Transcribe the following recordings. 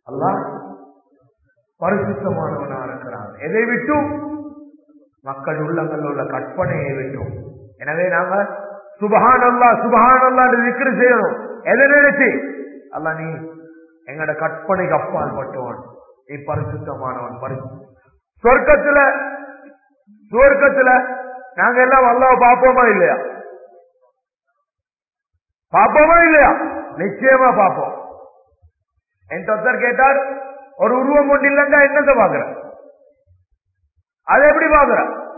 அல்லாஹ் பரிசுத்தமானவனா இருக்கிறான் எதை விட்டும் மக்கள் உள்ளங்கள் உள்ள கற்பனையை விட்டும் எனவே நாங்க சுபஹான் அல்லா சுபஹான் அல்லா விக்கிர செய்யணும் எதை நினைச்சு அல்ல நீ எங்கட கற்பனைக்கு அப்பால் பட்டுவான் நீ பரிசுத்தமானவன் பரிசு சொர்க்கத்துல சுவர்க்கத்துல நாங்க எல்லாம் அல்லாஹ் பார்ப்போமா இல்லையா பார்ப்போமா இல்லையா நிச்சயமா பார்ப்போம் என் ஒருத்தர் கேட்டார் ஒரு உருவம் கொண்டு இல்லைங்க என்னத்தை பாக்குற அதை எப்படி பாக்குற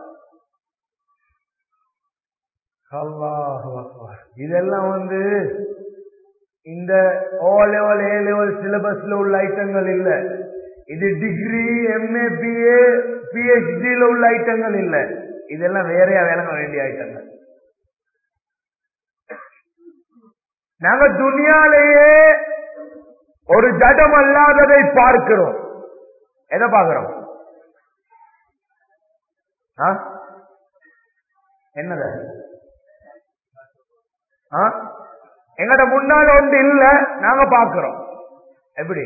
அல்லாஹு அக்பர். இதெல்லாம் வந்து இந்த ஓ லெவல் ஏ லெவல் சிலபஸ்ல உள்ள ஐட்டங்கள் இல்ல இது டிகிரி எம்ஏ பிஏ பிஹெச்டில உள்ள ஐட்டங்கள் இல்ல இதெல்லாம் வேறையா விளங்க வேண்டிய ஐட்டங்கள் நாங்க துனியாலேயே ஒரு ஜடம் அல்லாததை பார்க்கிறோம் எதை பார்க்கிறோம் ஆ? என்னது ஆ? எங்கட முன்னால ஒன்று இல்ல நாங்க பார்க்கிறோம் எப்படி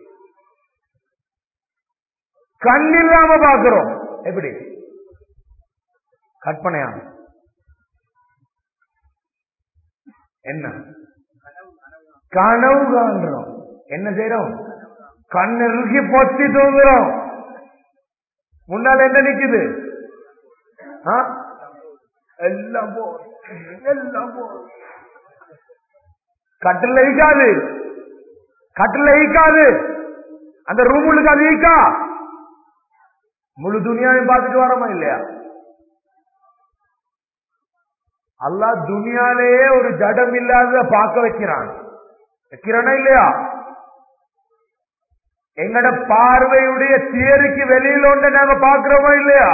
கண் இல்லாம பார்க்கிறோம் எப்படி கற்பனையா என்ன கனவு காண்றோம் என்ன செய்யறோம் கண் இறுக்கி பொத்தி தூங்குறோம் முன்னால என்ன நிக்குது ஆ? எல்லாம் போ எல்லாம் போ கட்டில் ஈக்காது கட்டில் ஈக்காது அந்த ரூமுக்கு அது ஈக்கா முழு துணியாவையும் பார்த்துட்டு வரோமா இல்லையா அல்லாஹ் துனியாலேயே ஒரு ஜடம் இல்லாத பார்க்க வைக்கிறான் வைக்கிறானா இல்லையா எங்கட பார்வையுடைய தேருக்கு வெளியில ஒன்று நாங்க பார்க்கிறோமா இல்லையா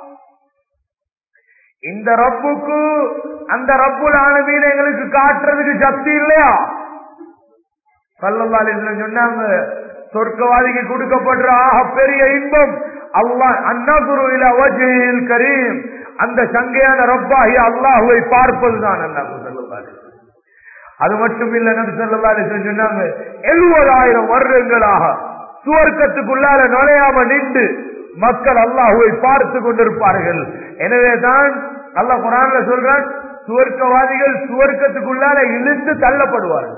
இந்த ரப்புக்கு அந்த ரப்புல் ஆனமீன எங்களுக்கு காட்டுறதுக்கு சக்தி இல்லையா சல்லல்லா அலிஸ்லாம் சொன்னாங்க சொர்க்கவாதிக்கு கொடுக்கப்படுற ஆக பெரிய இன்பம் அல்லாஹ் அன்னகுரு இல வஜில் கரீம் அந்த சங்கையான ரப்பாகி அல்லாஹுவை பார்ப்பதுதான் அல்லாஹ் சல்லல்லா அலிஸ்லாம் அது மட்டும் இல்ல நபி ஸல்லல்லாஹு அலைஹி வஸல்லம் சொன்னாங்க எழுபதாயிரம் வருடங்களாக சுவர்க்கத்துக்குள்ளால நுழையாம நின்று மக்கள் அல்லாஹுவை பார்த்து கொண்டிருப்பார்கள் எனவே தான் அல்லாஹ் குரான்ல சொல்றான் சுவர்க்கவாதிகள் சுவர்க்கத்துக்குள்ளால இழுத்து தள்ளப்படுவார்கள்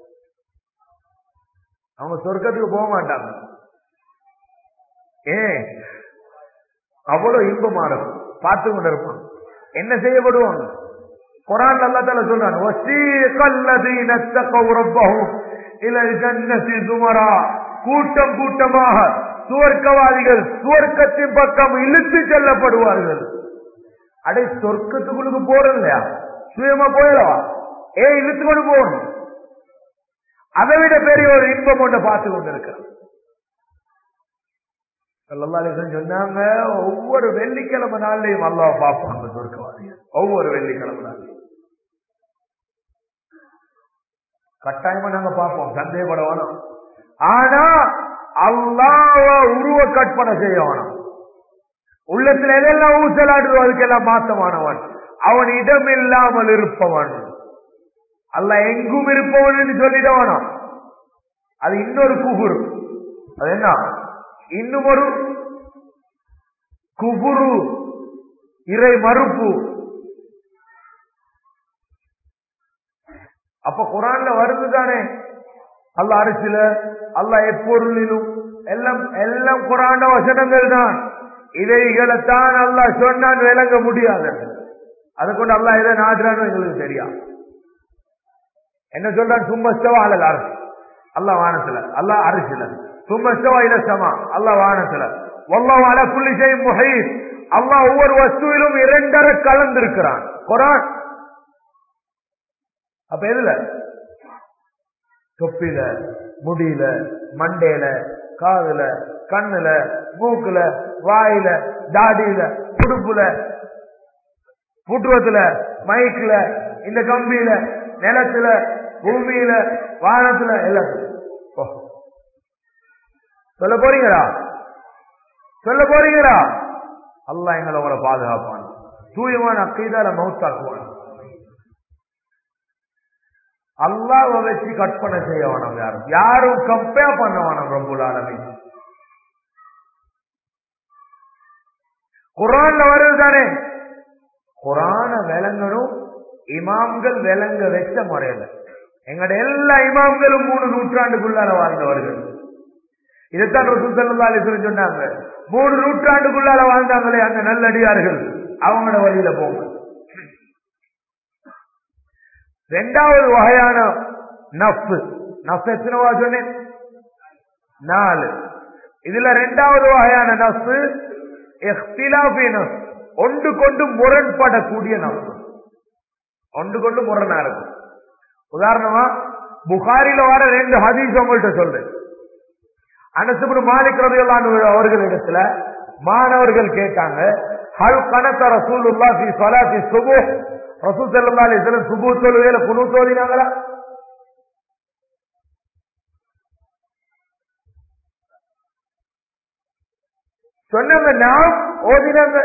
அவங்க சொர்க்கத்துக்கு போக மாட்டாங்க ஏன் அவ்வளவு இன்பமா இருக்கும் பார்த்து கொண்டிருப்பான் என்ன செய்யப்படுவாங்க குரான் அல்லா தால சொல்றான் வசீகல்லதீன தகவ் ரப்பஹும் இலல் ஜன்னதி சுமரா கூட்டம் கூட்டமாக சுவர்க்கவாதிகள் சுவர்க்கத்தின் பக்கம் இழுத்து செல்லப்படுவார்கள் அடே சொர்க்கத்துக்குள்ளுக்கு போறது இல்லையா சுயமா போயிடவா ஏ இழுத்து கொண்டு போகணும் அதை விட பெரிய ஒரு இன்பம் ஒன்றை பார்த்து கொண்டிருக்கிறான் ஸல்லல்லாஹு அலைஹி வஸல்லம் சொன்னாங்க ஒவ்வொரு வெள்ளிக்கிழமை நாள்லையும் அல்லாஹ் பார்ப்பாங்க சொர்க்கவாதிகள் ஒவ்வொரு வெள்ளிக்கிழமை நாள்லையும் கட்டாயமா நாங்க பார்ப்போம் சந்தேகப்பட வேணும் ஆனா அல்லாஹ் உருவ கற்பனை செய்ய வேணும் உள்ளத்துல எதெல்லாம் ஊசலாடுதோ அதுக்கெல்லாம் மாத்தமானவன் அவன் இடம் இல்லாமல் இருப்பவன் அல்ல எங்கும் இருப்பவன் என்று சொல்லிட வேணாம் அது இன்னொரு குபுரு அது என்ன இன்னும் ஒரு குபுரு இறை மறுப்பு அப்ப குரான்ல வருது தானே அல்ல அரிசில அல்ல எப்பொருளிலும் எல்லாம் எல்லாம் குரான வசனங்கள் தான் இதைகளைத்தான் அல்லா சொன்னான் விளங்க முடியாது அதை கொண்டு அல்லா எதை நாடுறான்னு எங்களுக்கு தெரியும் என்ன சொல்றான் சும்மஸ்தவா அல்ல அரசு அல்லா வானத்துல அல்லா அரிசில சும்மஸ்தவா இல சமா அல்லா வானத்துல வல்லாஹ் அலா குல்லி ஷைஇன் முஹீத் அல்லாஹ் ஒவ்வொரு வஸ்துவிலும் இரண்டரை கலந்திருக்கிறான் குரான் அப்ப எதுல தொப்பில முடியில மண்டையில காதுல கண்ணுல மூக்குல வாயில தாடியில துடுப்புல புட்டுவத்துல மைக்ல இந்த கம்பியில நிலத்துல பூமியில வானத்துல எல்லாத்துலயும் ஓ. சொல்ல போறீங்களா சொல்ல போறீங்களா அல்லாஹ் எங்களை உங்களை பாதுகாப்பான் தூயமான அக்கீதால மௌத்தாக்குவான் அல்லாஹ் வச்சு கற்பனை செய்ய வேணாம் யாரும் யாரும் கம்பேர் பண்ண வேணாம் ரப்புல் ஆலமீன் குரான்ல வருது தானே குரான விளங்கணும் இமாம்கள் விளங்க வச்ச முறையில எங்கட எல்லா இமாம்களும் மூணு நூற்றாண்டுக்குள்ளார வாழ்ந்தவர்கள் இதைத்தான் ரசூல் ஸல்லல்லாஹு அலைஹி வஸல்லம் சொன்னாங்க மூணு நூற்றாண்டுக்குள்ளார வாழ்ந்தாங்களே அந்த நல்லடியார்கள் அவங்களோட வழியில போங்க ரெண்டாவது வகையான நஃப் நஃப் எத்தனவா சொன்னேன் நாலு இதுல ரெண்டாவது வகையான நஃப் இஹ்திலாஃபி நஃப் ஒன்று கொண்டு முரண்படக்கூடிய நஃப் ஒன்று கொண்டு முரணா இருக்கும் உதாரணமா புகாரில வர ரெண்டு ஹதீஸ் உங்கள்கிட்ட சொல்றேன் அனசுபுரு மாலிக் ரதியல்லான் அவர்களிடத்துல மாணவர்கள் கேட்டாங்க ஹல் கனத்த ரசூலுல்லா ஃபி ஸலாத்தி சுபுஹ் ரசூல் ஸல்லல்லாஹு அலைஹி வஸல்லம் சுபுஹ் தொழுகையில குனூத் ஓதினாங்களா சொன்னாங்க நாம் ஓதினாங்க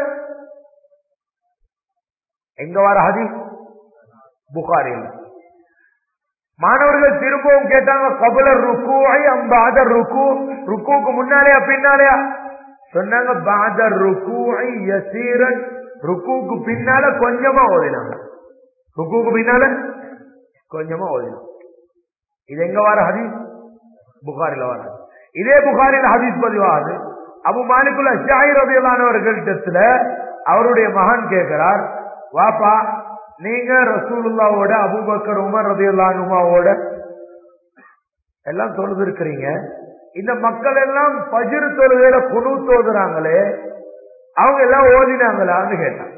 எங்க வர ஹதீஸ் புகாரில் மாணவர்கள் திரும்பவும் கேட்டாங்க கபல ருக்குவை அம்பாத ருக்கு ருக்குக்கு முன்னாலேயா பின்னாலேயா சொன்னாங்க பாத ருக்குவை யசீரன் ருக்குக்கு பின்னால கொஞ்சமா ஓதினாங்க ருக்குக்கு பின்னால கொஞ்சமா ஓதினாங்க இது எங்க வர ஹதீஸ் புகாரில வர இதே புகாரில் ஹதீஸ் பதிவாகுது அபு மாலிகுல் அஷாஹி ரபியலானவர்களிடத்துல அவருடைய மகன் கேட்கிறார் வாப்பா நீங்க ரசூலுல்லாவோட அபுபக்கர் உமர் ரதியுல்லானுமாவோட எல்லாம் தொழுது இருக்கிறீங்க இந்த மக்கள் எல்லாம் பஜிர் தொழுகையில குழு தோதுறாங்களே அவங்க எல்லாம் ஓதினாங்களான்னு கேட்டான்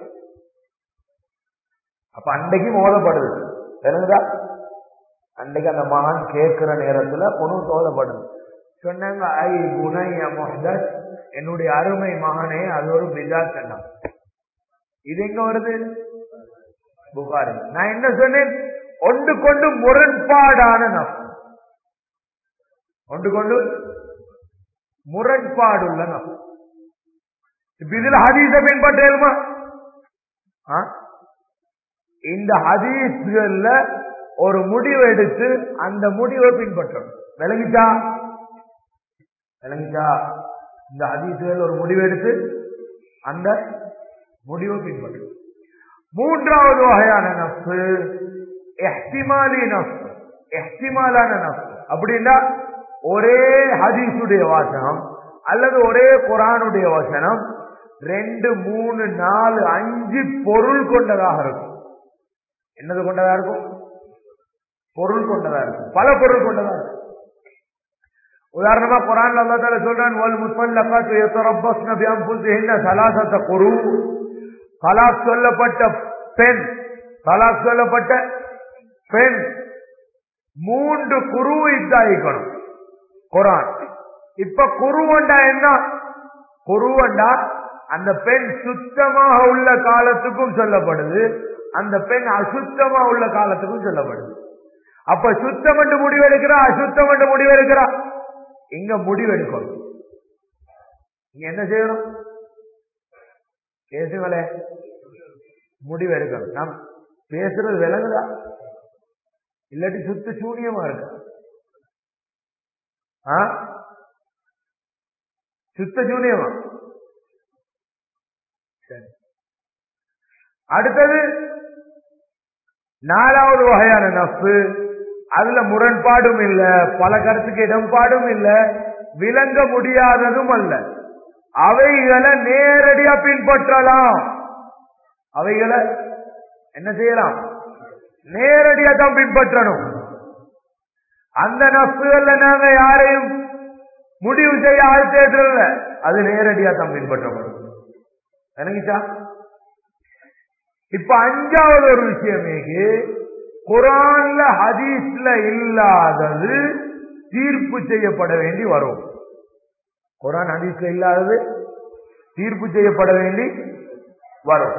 அப்ப அன்றைக்கு மோதப்படுது தெரியுதா அன்றைக்கு அந்த மகன் கேட்கிற நேரத்துல குணு தோதப்படுது சொன்னாங்க ஐ குணைய முஹ்தத் என்னுடைய அருமை மகனே அது ஒரு பிதாத் எண்ணம் இது எங்க வருது புகாரி நான் என்ன சொன்னேன் ஒன்று கொண்டு முரண்பாடான நஃப் ஒன்று கொண்டு முரண்பாடுள்ள நஃப் இப்ப இதுல ஹதீஸ பின்பற்றேலுமா இந்த ஹதீஸ்கள்ல ஒரு முடிவு எடுத்து அந்த முடிவை பின்பற்றணும் விளங்கிச்சா விளங்கிச்சா இந்த ஹதீஸ்கள் ஒரு முடிவு எடுத்து அந்த முடிவை பின்பற்றணும் மூன்றாவது வகையான நஃபு எஹ்திமாலி நஃப் எஹ்திமாலான நஃப் அப்படின்னா ஒரே ஹதீஸுடைய வாசனம் அல்லது ஒரே குரானுடைய வசனம் ரெண்டு மூணு நாலு அஞ்சு பொருள் கொண்டதாக இருக்கும் என்னது கொண்டதா இருக்கும் பொருள் கொண்டதா இருக்கும் பல பொருள் கொண்டதா இருக்கும் உதாரணமா குரான் அல்லா தால சொல்றான் வல் முஸ்மல்லகாத்து யதரப்பஸ்ன பிஅன்ஃபுஸிஹின்ன ஸலாஸத குரூ தலாக் சொல்லப்பட்ட பெண் தலாக் சொல்லப்பட்ட பெண் மூன்று குரு இதாயிக்கணும் குரான் இப்ப குருவண்டா என்ன குருவண்டா அந்த பெண் சுத்தமாக உள்ள காலத்துக்கும் சொல்லப்படுது அந்த பெண் அசுத்தமா உள்ள காலத்துக்கும் சொல்லப்படுது அப்ப சுத்தம் என்று முடிவெடுக்கிறா அசுத்தம் என்று முடிவெடுக்கிறா இங்க முடிவெடுக்கணும் இங்க என்ன செய்யணும் பேசுங்களே முடிவு எடுக்கணும் நாம் பேசுறது விளங்குதா இல்லாட்டி சுத்த சூனியமா இருக்கு ஆ சுத்த சூனியமா சரி அடுத்தது நாலாவது வகையான நப்பு அதுல முரண்பாடும் இல்ல பல கருத்துக்கு இடம்பாடும் இல்ல விளங்க முடியாததும் அல்ல அவைகளை நேரடியா பின்பற்றலாம் அவைகளை என்ன செய்யலாம் நேரடியா தான் பின்பற்றணும் அந்த நப்புகள்ல நாங்க யாரையும் முடிவு செய்ய ஆள் தேடுறதில்ல அது நேரடியா தான் பின்பற்றப்படும் எனக்குச்சா இப்ப அஞ்சாவது ஒரு விஷயமேக்கு குரான்ல ஹதீஸ்ல இல்லாதது தீர்ப்பு செய்யப்பட வேண்டி வரும் குரான் ஹதீஸ்ல இல்லாதது தீர்ப்பு செய்யப்பட வேண்டி வரும்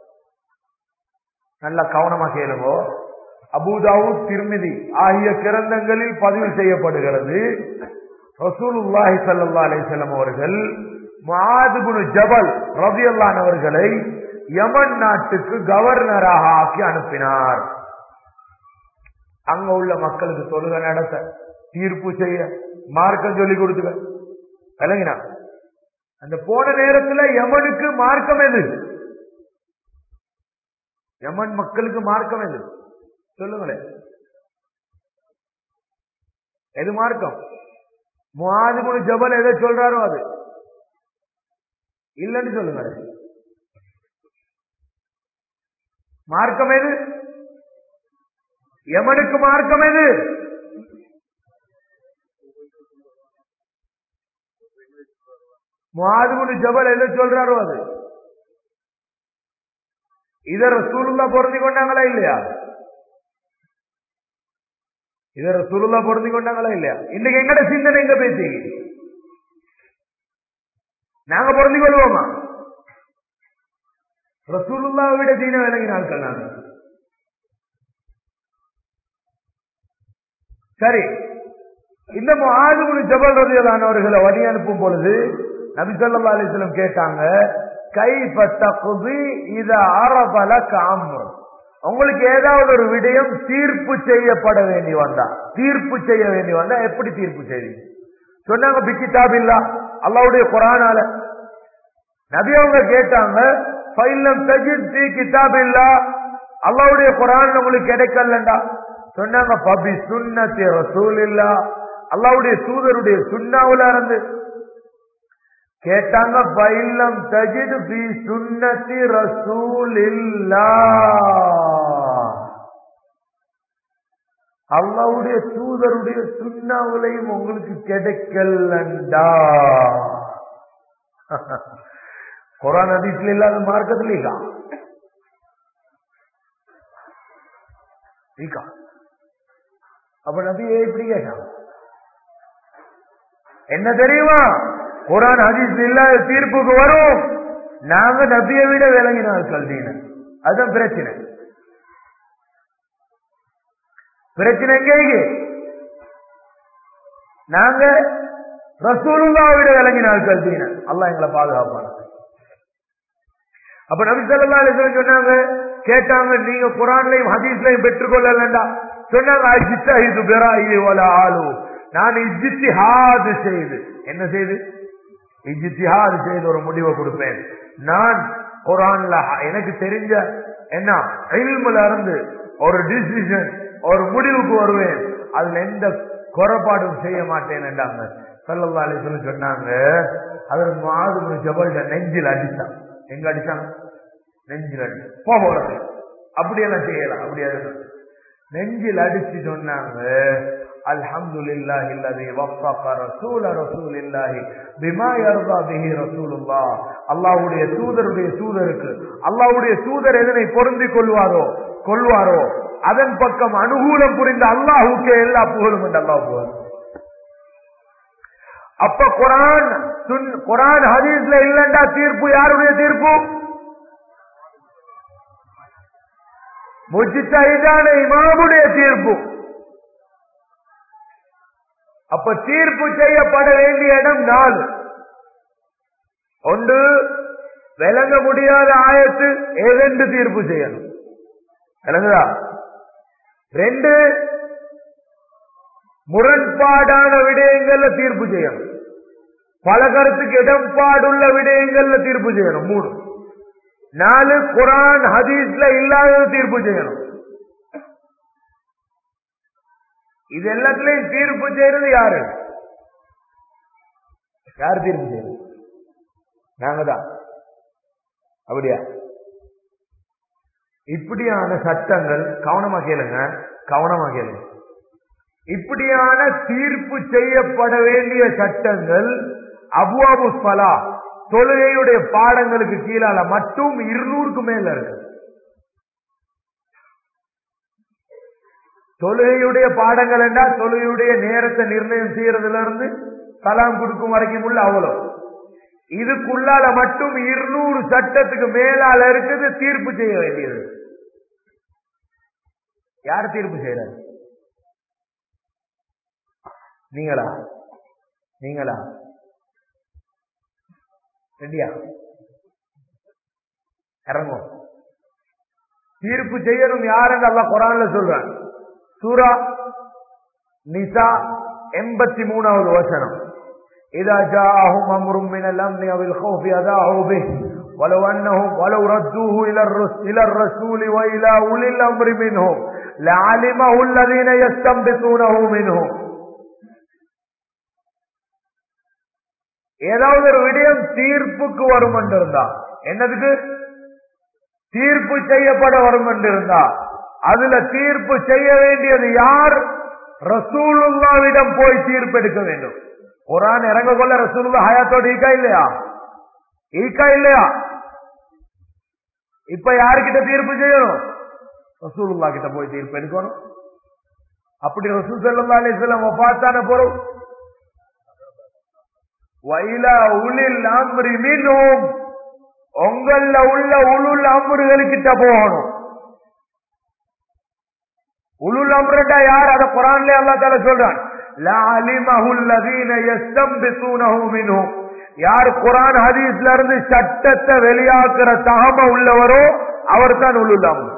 நல்ல கவனமா கேளுங்கோ அபுதாவுத் திருமிதி ஆகிய கிரந்தங்களில் பதிவு செய்யப்படுகிறது ரசூலுல்லாஹி ஸல்லல்லாஹு அலைஹி வஸல்லம் அவர்கள் முஆத் இப்னு ஜபல் ரலியல்லாஹு அவர்களை யமன் நாட்டுக்கு கவர்னராக ஆக்கி அனுப்பினார் அங்க உள்ள மக்களுக்கு தொழுகை நடத்த தீர்ப்பு செய்ய மார்க்கம் சொல்லி கொடுத்துக்க விளங்கினா அந்த போன நேரத்துல யமனுக்கு மார்க்கம் எது யமன் மக்களுக்கு மார்க்கம் எது சொல்லுங்களேன் எது மார்க்கம் முகாதுகுணு ஜபல் எதை சொல்றாரோ அது இல்லைன்னு சொல்லுங்க மார்க்கம் எது யமனுக்கு மார்க்கம் எது முகாதுகுணு ஜபல் எதை சொல்றாரோ அது இத ரசூலுல்லா பொருந்தி கொண்டாங்களா இல்லையா இத ரசூலுல்லா பொருந்தி கொண்டாங்களா இல்லையா இன்னைக்கு எங்கட சிந்தனை எங்க பேசி நாங்க பொருந்தி கொள்வோமா ரசூலுல்லாவை விட தீன விளங்கின ஆட்கள் நாங்க சரி இந்த ஆதுகுணி ஜபல் ரதியலானவர்களை வழி அனுப்பும் பொழுது நபி சொல்லா அலிஸ்லம் கேட்டாங்க கை பத்தகுதி இத அரபல காமு உங்களுக்கு ஏதாவது ஒரு விடயம் தீர்ப்பு செய்யப்பட வேண்டி வந்தா தீர்ப்பு செய்ய வேண்டி வந்தா எப்படி தீர்ப்பு செய்வீங்க சொன்னாங்க பிக்கிதாபில்லா அல்லாவுடைய குரானால நபி அவங்க கேட்டாங்க ஃபைலம் தஜித் பி கிதாபில்லா அல்லாவுடைய குரான் உங்களுக்கு கிடைக்கலண்டா சொன்னாங்க பபி சுன்னத்தி ரசூல் இல்லா அல்லாவுடைய தூதருடைய சுண்ணாவுல இருந்து கேட்டாங்க பைலம் தஜித் பி சுன்னத்தி ரசூல் இல்லா அல்லாவுடைய தூதருடைய சுண்ணாவுலையும் உங்களுக்கு கிடைக்கலண்டா குரான் அதிசல இல்லாத மார்க்கத்தில் ஈகா ஈகா அப்ப நபியே இப்படி கேட்டான் என்ன தெரியுமா குரான் ஹதீஸ் இல்லாத தீர்ப்புக்கு வரும் நாங்க நபியை விட விளங்கினால் கல்வின அதுதான் பிரச்சனை பிரச்சனை எங்கே நாங்க ரசூலுல்லாவை விட விளங்கினால் கல்வின அல்லாஹ் எங்களை பாதுகாப்பான அப்ப நபி ஸல்லல்லாஹு அலைஹி வஸல்லம் சொன்னாங்க கேட்டாங்க நீங்க குரான்லயும் ஹதீஸ்லயும் பெற்றுக்கொள்ள வேண்டாம் சொன்னாங்க அஜித்தஹிது பிராயி வல ஆலு நான் இஜ்திஹாத் செய்து என்ன செய்து இஜ்திஹாத் செய்து ஒரு முடிவை கொடுப்பேன் நான் குரான்ல எனக்கு தெரிஞ்ச என்ன இல்முல இருந்து ஒரு டிசிஷன் ஒரு முடிவுக்கு வருவேன் அதுல எந்த குறைபாடும் செய்ய மாட்டேன் என்றாங்க சல்லல்லா அலிஸ்வலம் சொன்னாங்க அவர் மாது ஜபல்ட நெஞ்சில் அடித்தான் எங்க அடிச்சாங்க நெஞ்சில் அடி போகிறது அப்படியெல்லாம் செய்யலாம் அப்படியே நெஞ்சில் அடிச்சு சொன்னாங்க அல்ஹம்துலில்லாஹி அல்லதி வஃபக ரசூல ரசூலில்லாஹி பிமா யர்தா பிஹி ரசூலுல்லாஹ் அல்லாஹ்வுடைய தூதருடைய தூதருக்கு அல்லாஹ்வுடைய தூதர் எதனை பொருந்திக் கொள்வாரோ கொள்வாரோ அதன் பக்கம் அனுகூலம் புரிந்த அல்லாஹுக்கே எல்லா புகழும் என்று அல்லாஹ் புகழ் அப்ப குரான் குரான் ஹதீஸ்ல இல்லண்டா தீர்ப்பு யாருடைய தீர்ப்பு முஜித்தான இமாமுடைய தீர்ப்பு அப்ப தீர்ப்பு செய்யப்பட வேண்டிய இடம் நாலு ஒன்று விளங்க முடியாத ஆயத்து ஏதென்று தீர்ப்பு செய்யணும் விளங்குதா ரெண்டு முரண்பாடான விடயங்கள்ல தீர்ப்பு செய்யணும் பல கருத்துக்கு இடம்பாடுள்ள விடயங்கள்ல தீர்ப்பு செய்யணும் மூணு நாலு குரான் ஹதீஸ்ல இல்லாத தீர்ப்பு செய்யணும் இது எல்லாத்துலயும் தீர்ப்பு செய்யறது யாரு யார் தீர்ப்பு செய்யறது நாங்க தான் அப்படியா இப்படியான சட்டங்கள் கவனமா கேளுங்க கவனமா கேளுங்க இப்படியான தீர்ப்பு செய்யப்பட வேண்டிய சட்டங்கள் அபு அபு சலா தொழுகையுடைய பாடங்களுக்கு கீழால மட்டும் இருநூறுக்கு மேல இருக்கு தொழுகையுடைய பாடங்கள் என்றா தொழுகையுடைய நேரத்தை நிர்ணயம் செய்யறதுல இருந்து சலாம் கொடுக்கும் வரைக்கும் உள்ள அவ்வளவு இதுக்குள்ளால மட்டும் இருநூறு சட்டத்துக்கு மேலால இருக்குது தீர்ப்பு செய்ய வேண்டியது யார் தீர்ப்பு செய்யறாரு நீங்களா நீங்களா ரெடியா இறங்கும் தீர்ப்பு செய்யணும் யாருன்னு அல்லா குரான்ல சொல்றான் சூரா நிசா எண்பத்தி மூணாவது வசனம் إذا جاءهم أمر من الأمن أو الخوف أذاعوا به ولو أنهم ولو ردوه إلى الرسول, إلى الرسول وإلى أولي الأمر منهم لعلمه الذين يستنبطونه منهم ஏதாவது ஒரு விடயம் தீர்ப்புக்கு வரும் என்றிருந்தா என்னதுக்கு தீர்ப்பு செய்யப்பட வரும் என்றிருந்தா அதுல தீர்ப்பு செய்ய வேண்டியது யார் ரசூலுல்லாவிடம் போய் தீர்ப்பு எடுக்க வேண்டும் குரான் இறங்க கொள்ள ரசூலுல்லா ஹயாத்தோடு ஈக்கா இல்லையா ஈக்கா இல்லையா இப்ப யாருக்கிட்ட தீர்ப்பு செய்யணும் ரசூலுல்லா கிட்ட போய் தீர்ப்பு எடுக்கணும் அப்படி ரசூல் சல்லா அலிஸ்லாம் பார்த்தான பொருள் வைலா உளில் அம்ரி மீனும் உங்கள உள்ள உளுள் அம்புறுகளுக்கிட்ட போகணும் உளுள் அம்ரண்டா யார் அத குரான்ல அல்லா தால சொல்றான் யார் குரான் ஹதீஸ்ல இருந்து சட்டத்தை வெளியாக்குற தகம உள்ளவரோ அவர் தான் உளுள் அம்ரு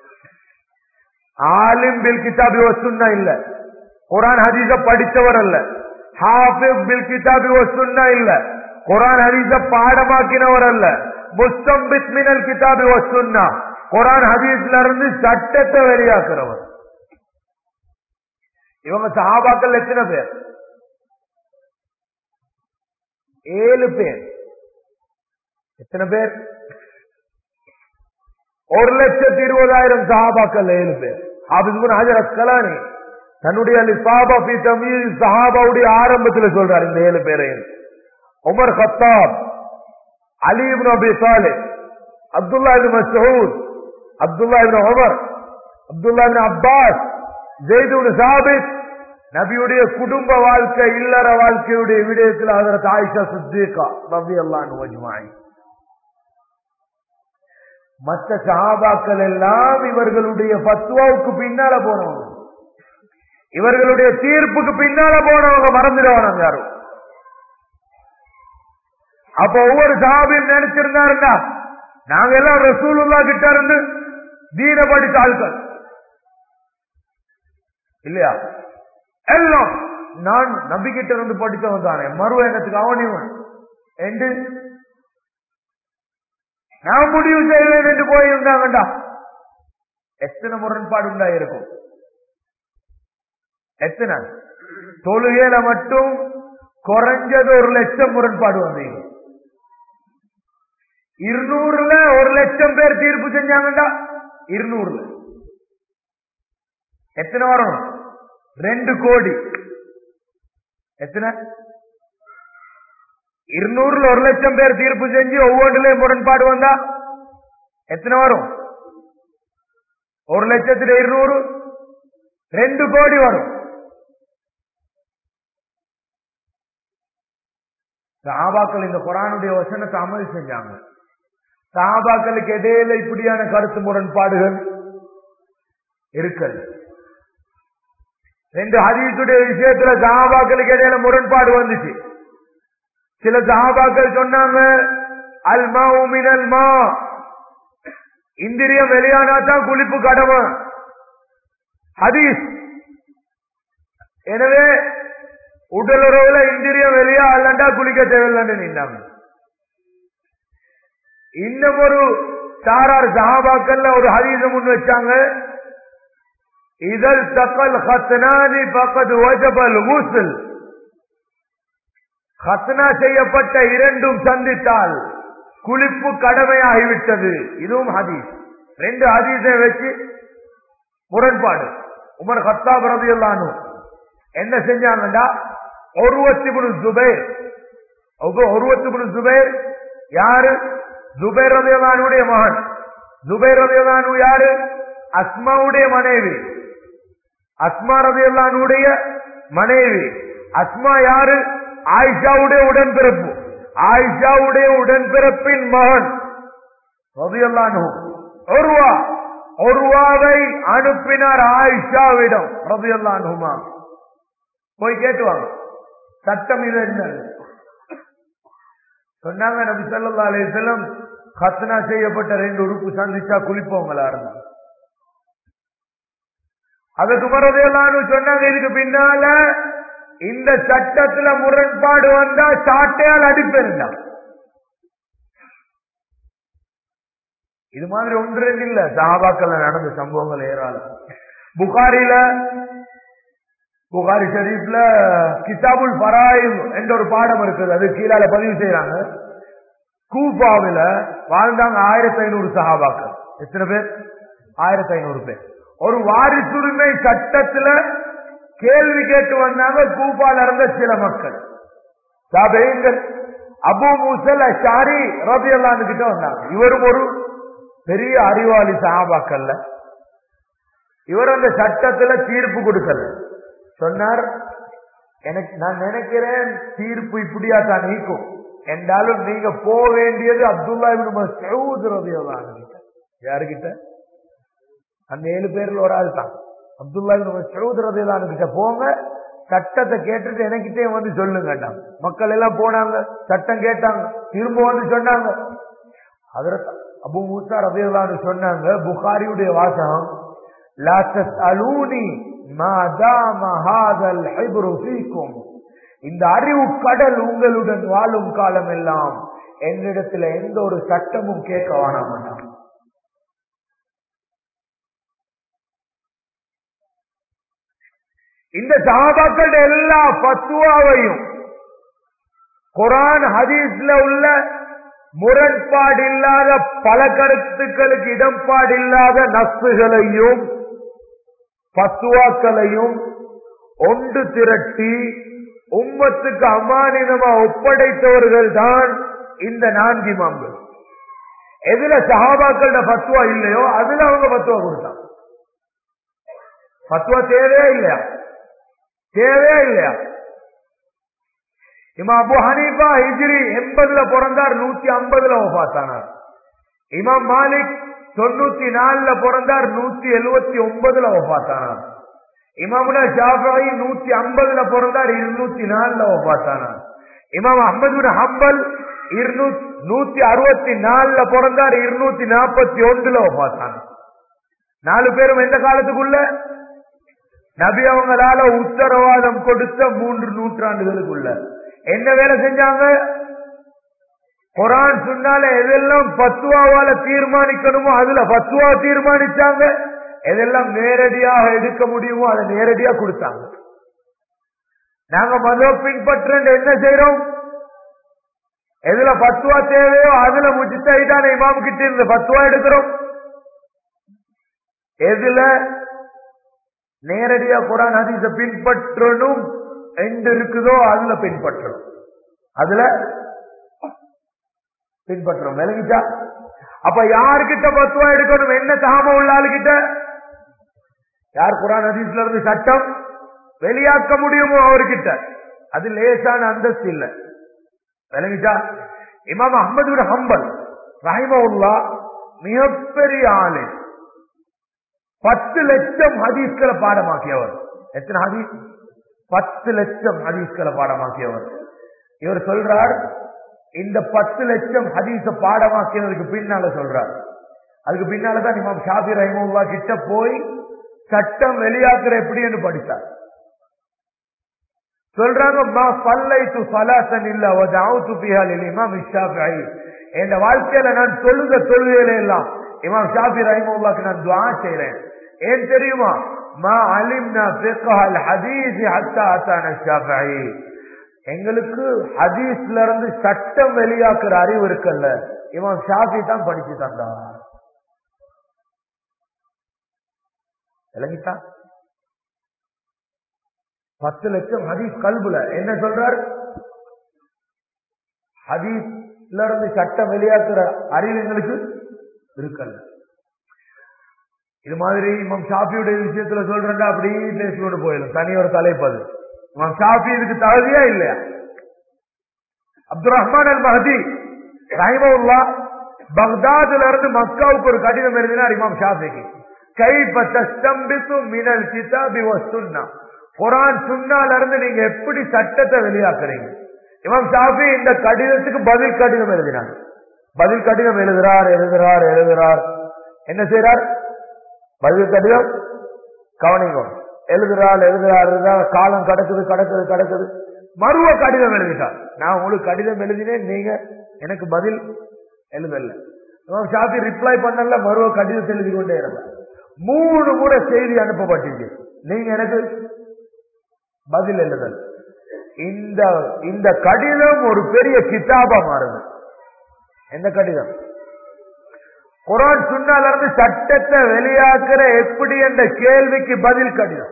ஆலிம் பில் கிதாபி வசுன்னா இல்ல குரான் ஹதீஸ படித்தவர் அல்ல ஹாஃபிஸ் பில் கிதாபி வசுன்னா இல்ல குரான் ஹதீஸ பாடமாக்கினவர் அல்ல முஸ்தம்பித் மினல் கிதாபி வசுன்னா குரான் ஹதீஸ்ல இருந்து சட்டத்தை வெளியாக்குறவர் இவங்க சஹாபாக்கள் எத்தனை பேர் ஏழு பேர் எத்தனை பேர் ஒரு லட்சத்தி இருபதாயிரம் சஹாபாக்கள் ஏழு பேர் ஹாபிஸ் ஹஜர் அஸ்கலானி தன்னுடைய லிசாபா பி தமிழ் சஹாபாவுடைய ஆரம்பத்தில் சொல்றார் இந்த ஏழு பேரையும் Umar Khattab Ali ibn Abi Salih Abdullah ibn Masud Abdullah ibn Umar Abdullah ibn Abbas Zayd ibn Thabit நபியுடைய குடும்ப வாழ்க்கை இல்லற வாழ்க்கையுடைய விடயத்தில் அதற்கு ஆயிஷா சித்திகா ரவி அல்லான் வஜ்மாய் மற்ற சஹாபாக்கள் எல்லாம் இவர்களுடைய பத்துவாவுக்கு பின்னால போனவங்க இவர்களுடைய தீர்ப்புக்கு பின்னால போனவங்க மறந்துடுவாங்க யாரும் அப்ப ஒவ்வொரு சஹாபியும் நினைச்சிருந்தாருன்னா நாங்க எல்லாம் ரசூலுல்லா கிட்ட இருந்து தீன படித்த ஆட்கள் இல்லையா எல்லாம் நான் நம்பிக்கிட்ட இருந்து படித்தவன் தானே மறு எண்ணத்துக்கு அவனிவன் என்று நான் முடிவு செய்வேன் என்று போயிருந்தாங்கண்டா எத்தனை முரண்பாடு உண்டா இருக்கும் எத்தனை தொழுகையில மட்டும் குறைஞ்சது ஒரு லட்சம் முரண்பாடு வந்தீங்க இருநூறுல ஒரு லட்சம் பேர் தீர்ப்பு செஞ்சாங்கண்டா இருநூறுல எத்தனை வரும் ரெண்டு கோடி எத்தனை இருநூறுல ஒரு லட்சம் பேர் தீர்ப்பு செஞ்சு ஒவ்வொன்றுலயும் முரண்பாடு வந்தா எத்தனை வரும் ஒரு லட்சத்துல இருநூறு ரெண்டு கோடி வரும் சாபாக்கள் இந்த குரானுடைய வசனத்தை அமல் செஞ்சாங்க சாபாக்களுக்கு இடையில இப்படியான கருத்து முரண்பாடுகள் இருக்கல் ரெண்டு ஹதீசுடைய விஷயத்துல சஹாபாக்களுக்கு இடையில முரண்பாடு வந்துச்சு சில சஹாபாக்கள் சொன்னாங்க அல்மா உமினல் மா இந்திரியம் வெளியானா தான் குளிப்பு கடமை ஹதீஸ் எனவே உடலுறவுல இந்திரியம் வெளியா அல்லண்டா குளிக்க தேவையில்லைன்னு நின்னாங்க இன்னும் ஒரு சாரார் சஹாபாக்கள்ல ஒரு ஹதீச முன் வச்சாங்க இதழ் தக்கல் ஹத்னானி பக்கத்து வஜபல் ஊசல் ஹத்னா செய்யப்பட்ட இரண்டும் சந்தித்தால் குளிப்பு கடமையாகிவிட்டது இதுவும் ஹதீஸ் ரெண்டு ஹதீஸை வச்சு முரண்பாடு உமர் ஹத்தாப் ரதியல்லானு என்ன செஞ்சாங்கடா ஒருவத்தி குழு ஜுபேர் ஒருவத்தி குழு ஜுபேர் யாரு ஜுபேர் ரதியல்லானுடைய மகன் ஜுபேர் ரதியல்லானு யாரு அஸ்மாவுடைய மனைவி அஸ்மா ரதியல்லானுடைய மனைவி அஸ்மா யாரு ஆயிஷாவுடைய உடன்பிறப்பு ஆயிஷாவுடைய உடன்பிறப்பின் மகன் ரதியல்லானு ஒருவா ஒருவாவை அனுப்பினார் ஆயிஷாவிடம் ரதியல்லானுமா போய் கேட்டுவாங்க சட்டம் இது என்ன சொன்னாங்க நபி சொல்லா அலையம் கத்னா செய்யப்பட்ட ரெண்டு உறுப்பு சந்திச்சா குளிப்பவங்களா இருந்தாங்க அதுக்கு மறதையெல்லாம் சொன்னாங்க இதுக்கு பின்னால இந்த சட்டத்துல முரண்பாடு வந்தா சாட்டையால் அடிப்பேன்டா இது மாதிரி ஒன்று ரெண்டு இல்ல சஹாபாக்கள்ல நடந்த சம்பவங்கள் ஏராளம் புகாரில புகாரி ஷரீஃப்ல கிதாபுல் பராயிம் என்ற ஒரு பாடம் இருக்குது அது கீழால பதிவு செய்யறாங்க கூபாவில வாழ்ந்தாங்க ஆயிரத்தி ஐநூறு சஹாபாக்கள் எத்தனை பேர் ஆயிரத்தி ஐநூறு பேர் ஒரு வாரிசுரிமை சட்டத்துல கேள்வி கேட்டு வந்தாங்க கூபால இருந்த சில மக்கள் சாபேங்கள் அபு மூசல் ஷாரி ரபி கிட்ட வந்தாங்க இவரும் ஒரு பெரிய அறிவாளி சஹாபாக்கள்ல இவர் அந்த சட்டத்துல தீர்ப்பு கொடுக்கல சொன்னார் எனக்கு நான் நினைக்கிறேன் தீர்ப்பு இப்படியா தான் நீக்கும் என்றாலும் நீங்க போக வேண்டியது அப்துல்லா கிட்ட யாருகிட்ட அந்த ஏழு பேர்ல ஒரு ஆள் தான் அப்துல்லா சௌதரதிலானு கிட்ட போங்க சட்டத்தை கேட்டுட்டு எனக்கிட்டே வந்து சொல்லுங்க மக்கள் எல்லாம் போனாங்க சட்டம் கேட்டாங்க திரும்ப வந்து சொன்னாங்க அதற்கு அபு மூசா ரபியல்லான்னு சொன்னாங்க புகாரியுடைய வாசகம் லா தஸ்அலூனி மா தாம ஹாதல் ஹிப்ரு ஃபீக்கும் இந்த அறிவு கடல் உங்களுடன் வாழும் காலம் எல்லாம் என்னிடத்துல எந்த ஒரு சட்டமும் கேட்க வேணாம் இந்த சகாபாக்கள் எல்லா பத்துவாவையும் குரான் ஹதீஸ்ல உள்ள முரண்பாடு இல்லாத பல கருத்துக்களுக்கு இடம்பாடு இல்லாத நசுகளையும் பத்துவாக்களையும் ஒன்று திரட்டி உம்மத்துக்கு அமானிதமா ஒப்படைத்தவர்கள் தான் இந்த நான்கு இமாம்கள் எதுல சஹாபாக்கள பத்துவா இல்லையோ அதுல அவங்க பத்துவா கொடுத்தாங்க பத்துவா தேவையா இல்லையா தேவையா இல்லையா இமாம் அபு ஹனீஃபா ஹிஜ்ரி எண்பதுல பிறந்தார் நூத்தி ஐம்பதுல பார்த்தானார் இமாம் மாலிக் தொண்ணூத்தி நாலுல பிறந்தார் நூத்தி எழுவத்தி ஒன்பதுல பார்த்தானார் இமாமுனா ஜாஃபாயி நூத்தி ஐம்பதுல பிறந்தார் இருநூத்தி நாலுல பார்த்தானார் இமாம் அஹமது ஹம்பல் நூத்தி அறுபத்தி நாலுல பிறந்தார் இருநூத்தி நாற்பத்தி ஒன்றுல பார்த்தாங்க நாலு பேரும் எந்த காலத்துக்குள்ள நபி அவங்களால உத்தரவாதம் கொடுத்த மூன்று நூற்றாண்டுகளுக்குள்ள என்ன வேலை செஞ்சாங்க குரான் சொன்னால எதெல்லாம் பத்துவாவால தீர்மானிக்கணுமோ அதுல பத்துவா தீர்மானிச்சாங்க எதெல்லாம் நேரடியாக எடுக்க முடியுமோ அதை நேரடியா கொடுத்தாங்க நாங்க மதோ பின்பற்ற என்ன செய்யறோம் எதுல பத்துவா தேவையோ அதுல முஜித்தான இமாம் கிட்ட இருந்து பத்துவா எடுக்கிறோம் எதுல நேரடியா குரான் ஹதீஸ பின்பற்றணும் என்று இருக்குதோ அதுல பின்பற்றணும் அதுல பின்பற்றணும் விளங்கிச்சா அப்ப யாருக்கிட்ட பத்துவா எடுக்கணும் என்ன தாம உள்ள ஆளுகிட்ட யார் குரான் ஹதீஸ்ல இருந்து சட்டம் வெளியாக்க முடியுமோ அவர்கிட்ட அது லேசான அந்தஸ்து இல்ல விளங்கிச்சா இமாம் அஹமது ஹம்பல் ரஹிமவுல்லா மிகப்பெரிய ஆளு பத்து லட்சம் ஹதீஸ்களை பாடமாக்கியவர் எத்தனை ஹதீஸ் பத்து லட்சம் ஹதீஸ்களை பாடமாக்கியவர் இவர் சொல்றார் இந்த பத்து லட்சம் ஹதீஸ பாடமாக்கினதுக்கு பின்னால சொல்றார் அதுக்கு பின்னாலதான் இமாம் ஷாபி ரஹிமுல்லா கிட்ட போய் சட்டம் வெளியாக்குற எப்படின்னு படித்தார் சொல்றாங்க மா பல்லைத்து சலாசன் இல்ல வதாவுத்து பிஹால் இமாம் ஷாஃபி என் வாழ்க்கையில நான் தொழுத தொழுகையில எல்லாம் இமாம் ஷாபி ரஹிமுல்லாக்கு நான் துவா செய்யறேன் ஏன் தெரியுமா மா அலிம்னா ஃபிக்ஹல் ஹதீஸ் ஹத்தா அத்தான ஷாஃபி எங்களுக்கு ஹதீஸ்ல இருந்து சட்டம் வெளியாக்குற அறிவு இருக்குல்ல இவன் ஷாஃபி தான் படிச்சு தந்தான் விளங்கிட்டான் பத்து லட்சம் ஹதீஸ் கல்புல என்ன சொல்றார் ஹதீஸ்ல இருந்து சட்டம் வெளியாக்குற அறிவு எங்களுக்கு இருக்கல்ல இது மாதிரி இமாம் ஷாஃபியுடைய விஷயத்துல சொல்றேன்டா அப்படி பேசிக்கொண்டு போயிடும் தனி ஒரு தலைப்பது இமாம் ஷாஃபி இதுக்கு தகுதியா இல்லையா அப்துல் ரஹ்மான் அல் மஹதி ரஹிமவுல்லா பக்தாதுல இருந்து மக்காவுக்கு ஒரு கடிதம் எழுதினார் இமாம் ஷாஃபிக்கு கைப்ப தஸ்தம்பித்து மினல் கிதாபி சுன்னா குரான் சுன்னால இருந்து நீங்க எப்படி சட்டத்தை வெளியாக்குறீங்க இமாம் ஷாஃபி இந்த கடிதத்துக்கு பதில் கடிதம் எழுதினார் பதில் கடிதம் எழுதுறார் எழுதுறார் எழுதுறார் என்ன செய்யறார் பதில் கடிதம் கவனிங்க எழுதுறாள் எழுதுறாள் எழுதுறா காலம் கடக்குது கடக்குது கடக்குது மறுவ கடிதம் எழுதிட்டார் நான் உங்களுக்கு கடிதம் எழுதினேன் நீங்க எனக்கு பதில் எழுதல ஷாப்பி ரிப்ளை பண்ணல மறுவ கடிதத்தை எழுதி கொண்டே இருந்தார் மூணு முறை செய்தி அனுப்பப்பட்டிருக்கு நீங்க எனக்கு பதில் எழுதல் இந்த இந்த கடிதம் ஒரு பெரிய கிதாபா மாறுது என்ன கடிதம் குரான் சுன்னால இருந்து சட்டத்தை வெளியாக்குற எப்படி என்ற கேள்விக்கு பதில் கடிதம்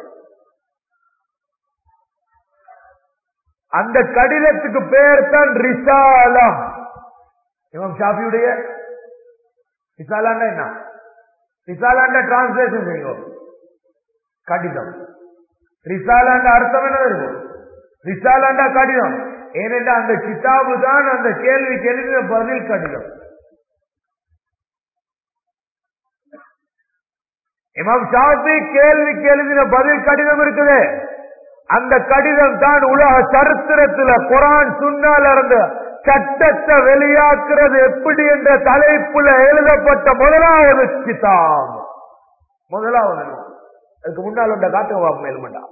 அந்த கடிதத்துக்கு பேர் தான் ரிசாலம் இவன் ஷாஃபியுடைய ரிசாலாண்டா என்ன ரிசாலாண்ட டிரான்ஸ்லேஷன் செய்யும் கடிதம் ரிசாலாண்ட அர்த்தம் என்ன இருக்கும் ரிசாலாண்டா கடிதம் ஏனென்றா அந்த கிதாபு தான் அந்த கேள்விக்கு எழுதின பதில் கடிதம் இமாம் ஷாஃபி கேள்விக்கு எழுதின பதில் கடிதம் இருக்குது அந்த கடிதம் தான் உலக சரித்திரத்துல குரான் சுன்னால இருந்து சட்டத்தை வெளியாக்குறது எப்படி என்ற தலைப்புல எழுதப்பட்ட முதலாவது கிதாப் முதலாவது நூல். அதுக்கு முன்னால் உண்ட காட்டுவா மேல்மண்டா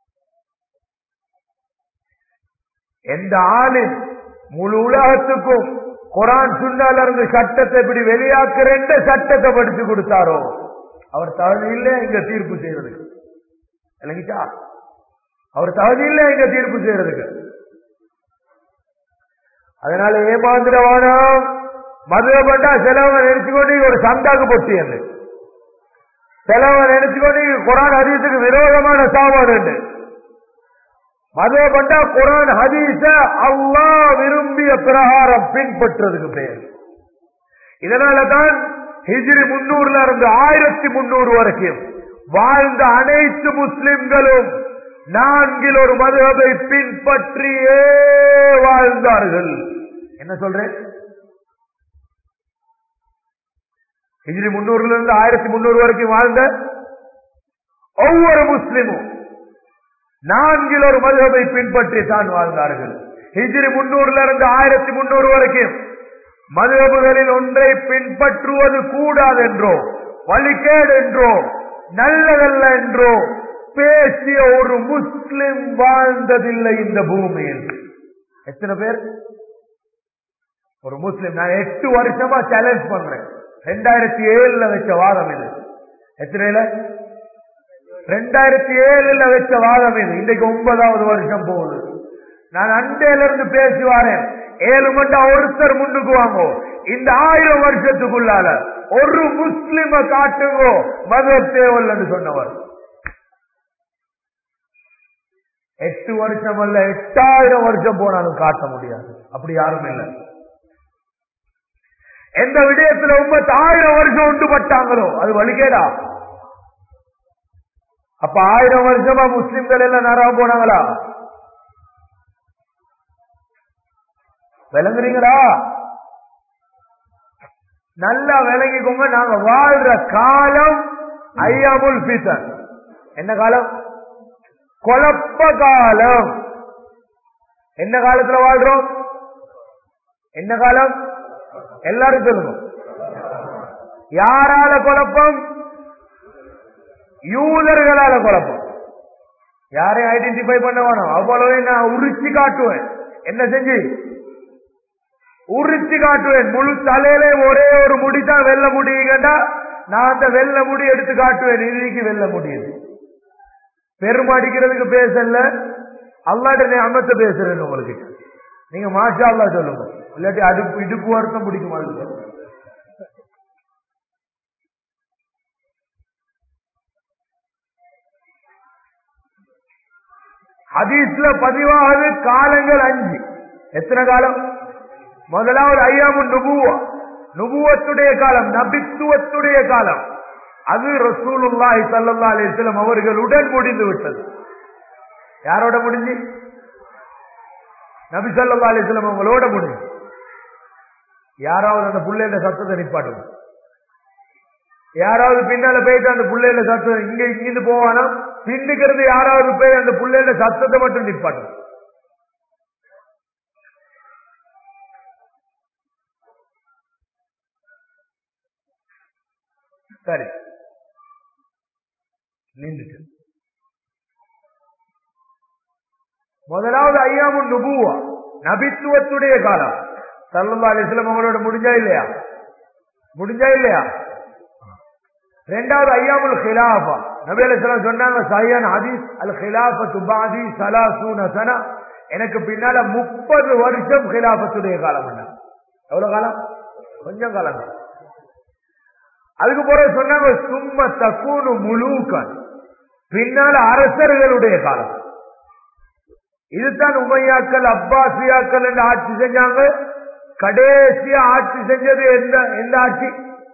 எந்த ஆளின் முழு உலகத்துக்கும் குரான் சுன்னால இருந்து சட்டத்தை இப்படி வெளியாக்குற சட்டத்தை படிச்சு கொடுத்தாரோ அவர் தகுதி இல்லை இங்க தீர்ப்பு செய்யறதுக்கு இல்லைங்கச்சா அவர் தகுதி இல்லை இங்க தீர்ப்பு செய்யறதுக்கு அதனால ஏமாந்திரவானா மதுரப்பட்டா செலவன் நினைச்சுக்கொண்டு இங்க ஒரு சந்தாக்கு பொட்டி என்று செலவன் நினைச்சுக்கொண்டு இங்க குரான் ஹதீஸுக்கு விரோதமான சாமான் உண்டு மதுரப்பட்டா குரான் ஹதீஸ அல்லாஹ் விரும்பிய பிரகாரம் பின்பற்றுறதுக்கு பெயர் இதனால தான் ஹிஜ்ரி முன்னூறுல இருந்து ஆயிரத்தி முன்னூறு வரைக்கும் வாழ்ந்த அனைத்து முஸ்லிம்களும் நான்கில் ஒரு மதுகபை பின்பற்றியே வாழ்ந்தார்கள் என்ன சொல்றேன் ஹிஜ்ரி முன்னூறுல இருந்து ஆயிரத்தி முன்னூறு வரைக்கும் வாழ்ந்த ஒவ்வொரு முஸ்லிமும் நான்கில் ஒரு மதுகபை பின்பற்றி தான் வாழ்ந்தார்கள் ஹிஜ்ரி முன்னூறுல இருந்து ஆயிரத்தி முன்னூறு வரைக்கும் மதுகபுகளில் ஒன்றை பின்பற்றுவது கூடாது என்றோ வழிகேடு என்றோ நல்லதல்ல என்றோ பேசிய ஒரு முஸ்லிம் வாழ்ந்ததில்லை இந்த பூமியில் எத்தனை பேர் ஒரு முஸ்லிம் நான் எட்டு வருஷமா சேலஞ்ச் பண்றேன் ரெண்டாயிரத்தி ஏழுல வச்ச வாதம் இது எத்தனைல ரெண்டாயிரத்தி ஏழுல வச்ச வாதம் இது இன்றைக்கு ஒன்பதாவது வருஷம் போகுது நான் அண்டையில இருந்து பேசி வாரேன் ஏழு மண்டா ஒருத்தர் முன்னுக்கு வாங்கோ இந்த ஆயிரம் வருஷத்துக்குள்ளால ஒரு முஸ்லிம காட்டுங்கோ மத தேவல் சொன்னவர் எட்டு வருஷம் அல்ல எட்டாயிரம் வருஷம் போனாலும் காட்ட முடியாது அப்படி யாரும் இல்லை எந்த விடயத்துல உண்மத்து ஆயிரம் வருஷம் உண்டு பட்டாங்களோ அது வழிகேடா அப்ப ஆயிரம் வருஷமா முஸ்லிம்கள் எல்லாம் நரா போனாங்களா விளங்குறீங்களா நல்லா விளங்கிக்கோங்க நாங்க வாழ்ற காலம் ஐயாமுல் பீசன் என்ன காலம் குழப்ப காலம் என்ன காலத்துல வாழ்றோம் என்ன காலம் எல்லாரும் சொல்லுங்க யாரால குழப்பம் யூதர்களால குழப்பம் யாரையும் ஐடென்டிஃபை பண்ண வேணும் அவ்வளவே நான் உரிச்சு காட்டுவேன் என்ன செஞ்சு உரிச்சு காட்டுவேன் முழு தலையில ஒரே ஒரு முடி தான் வெல்ல முடியுங்கடா நான் அந்த வெள்ள முடி எடுத்து காட்டுவேன் இன்னைக்கு வெல்ல முடியுது பெருமாடிக்கிறதுக்கு பேசல அல்லாட்ட அமைச்ச பேசுறேன் உங்களுக்கு நீங்க மாஷா அல்லா சொல்லுங்க இல்லாட்டி அடுப்பு இடுப்பு வருத்தம் பிடிக்கும் அதுக்கு ஹதீஸ்ல பதிவாகுது காலங்கள் அஞ்சு எத்தனை காலம் முதலாவது ஐயாமு நுபுவா நுபுவத்துடைய காலம் நபித்துவத்துடைய காலம் அது ரசூலுல்லாஹி சல்லா அலிஸ்லம் அவர்களுடன் முடிந்து விட்டது யாரோட முடிஞ்சு நபி சல்லா அலிஸ்லம் அவங்களோட முடிஞ்சு யாராவது அந்த புள்ளையில சத்தத்தை நிப்பாட்டுங்க யாராவது பின்னால போயிட்டு அந்த புள்ளையில சத்தம் இங்க இங்கிருந்து போவானா பின்னுக்கிறது யாராவது போய் அந்த புள்ளையில சத்தத்தை மட்டும் நிப்பாட்டுங்க சரி நின்றுட்டு முதலாவது ஐயாமு நுபுவா நபித்துவத்துடைய காலம் சல்லா அலிஸ்லாம் அவங்களோட முடிஞ்சா இல்லையா முடிஞ்சா இல்லையா ரெண்டாவது ஐயாமுல் ஹிலாஃபா நபி அலிஸ்லாம் சொன்னாங்க சையன் ஹதீஸ் அல் ஹிலாஃபத்து பாதி சலாசூன சனா எனக்கு பின்னால முப்பது வருஷம் ஹிலாபத்துடைய காலம் என்ன எவ்வளவு காலம் கொஞ்சம் காலம் தான் அதுக்கு பிறகு சொன்னாங்க சும்ம தக்கூனு முழுக்கன் பின்னால அரசர்களுடைய காலம் இதுதான் உமையாக்கள் அப்பாசியாக்கள் என்று ஆட்சி செஞ்சாங்க கடைசியா ஆட்சி செஞ்சது எந்த எந்த ஆட்சி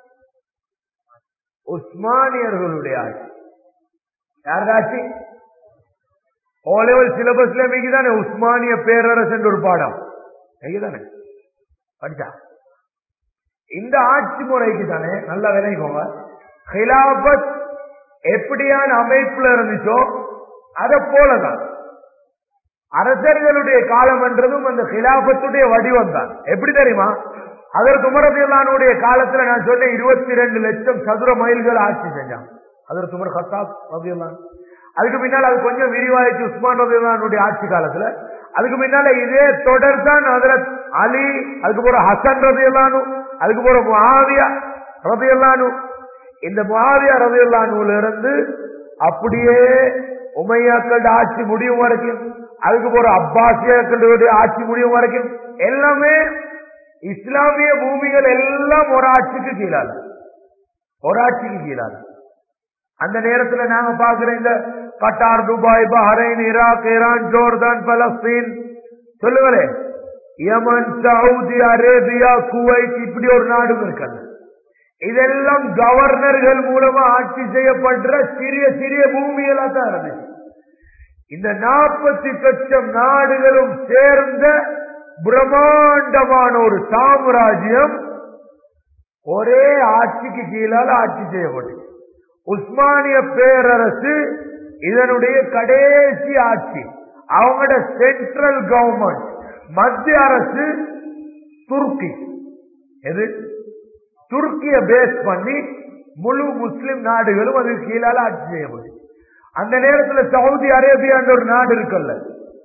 உஸ்மானியர்களுடைய ஆட்சி யாருடைய ஆட்சி ஓ லெவல் சிலபஸ்ல மிகுதானே உஸ்மானிய பேரரசு என்ற ஒரு பாடம் மிகுதானே படிச்சா இந்த ஆட்சி முறைக்கு தானே நல்லா விளைவிக்கோங்க ஹிலாபத் எப்படியான அமைப்புல இருந்துச்சோ அதை போலதான் அரசர்களுடைய காலம் என்றதும் அந்த ஹிலாபத்துடைய வடிவம் தான் எப்படி தெரியுமா அதற்கு உமரதியல்லானுடைய காலத்துல நான் சொன்னேன் இருபத்தி ரெண்டு லட்சம் சதுர மைல்கள் ஆட்சி செஞ்சான் அதற்கு உமர் ஹத்தாப் ரதியல்லான் அதுக்கு பின்னால் அது கொஞ்சம் விரிவாயிச்சு உஸ்மான் ரதியல்லானுடைய ஆட்சி காலத்துல அதுக்கு பின்னால இதே தொடர் தான் ஹதரத் அலி அதுக்கு போற ஹசன் ரதியல்லானு அதுக்கு போற முஹாவியா ரதியல்லானு இந்த முஹாவியா ரதியல்லானுல இருந்து அப்படியே உமையாக்களோட ஆட்சி முடியும் வரைக்கும் அதுக்கு போற அப்பாசியாக்களுடைய ஆட்சி முடியும் வரைக்கும் எல்லாமே இஸ்லாமிய பூமிகள் எல்லாம் ஒரு ஆட்சிக்கு கீழாது ஒரு ஆட்சிக்கு கீழாது அந்த நேரத்துல நாங்க பாக்குற இந்த Qatar Dubai Bahrain Iraq Iran Jordan Palestine சொல்லுங்களே யமன் சவுதி அரேபியா குவைத் இப்படி ஒரு நாடும் இருக்கல இதெல்லாம் கவர்னர்கள் மூலமா ஆட்சி செய்யப்படுற சிறிய சிறிய பூமிகளா தான் இருந்துச்சு இந்த நாற்பத்தி லட்சம் நாடுகளும் சேர்ந்த பிரம்மாண்டமான ஒரு சாம்ராஜ்யம் ஒரே ஆட்சிக்கு கீழால் ஆட்சி செய்யப்பட்டது உஸ்மானிய பேரரசு இதனுடைய கடைசி ஆட்சி அவங்களோட சென்ட்ரல் கவர்மெண்ட் மத்திய அரசு துருக்கி எது துருக்கிய பேஸ் பண்ணி முழு முஸ்லிம் நாடுகளும் அதுக்கு கீழால ஆட்சி செய்யப்படும் அந்த நேரத்தில் சவுதி அரேபியான்ற ஒரு நாடு இருக்குல்ல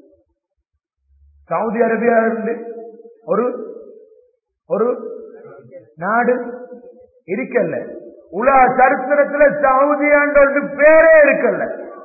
சவுதி அரேபியா இருந்து ஒரு ஒரு நாடு இருக்கல்ல உலக சரித்திரத்துல சவுதியான்ற ஒரு பேரே இருக்கல்ல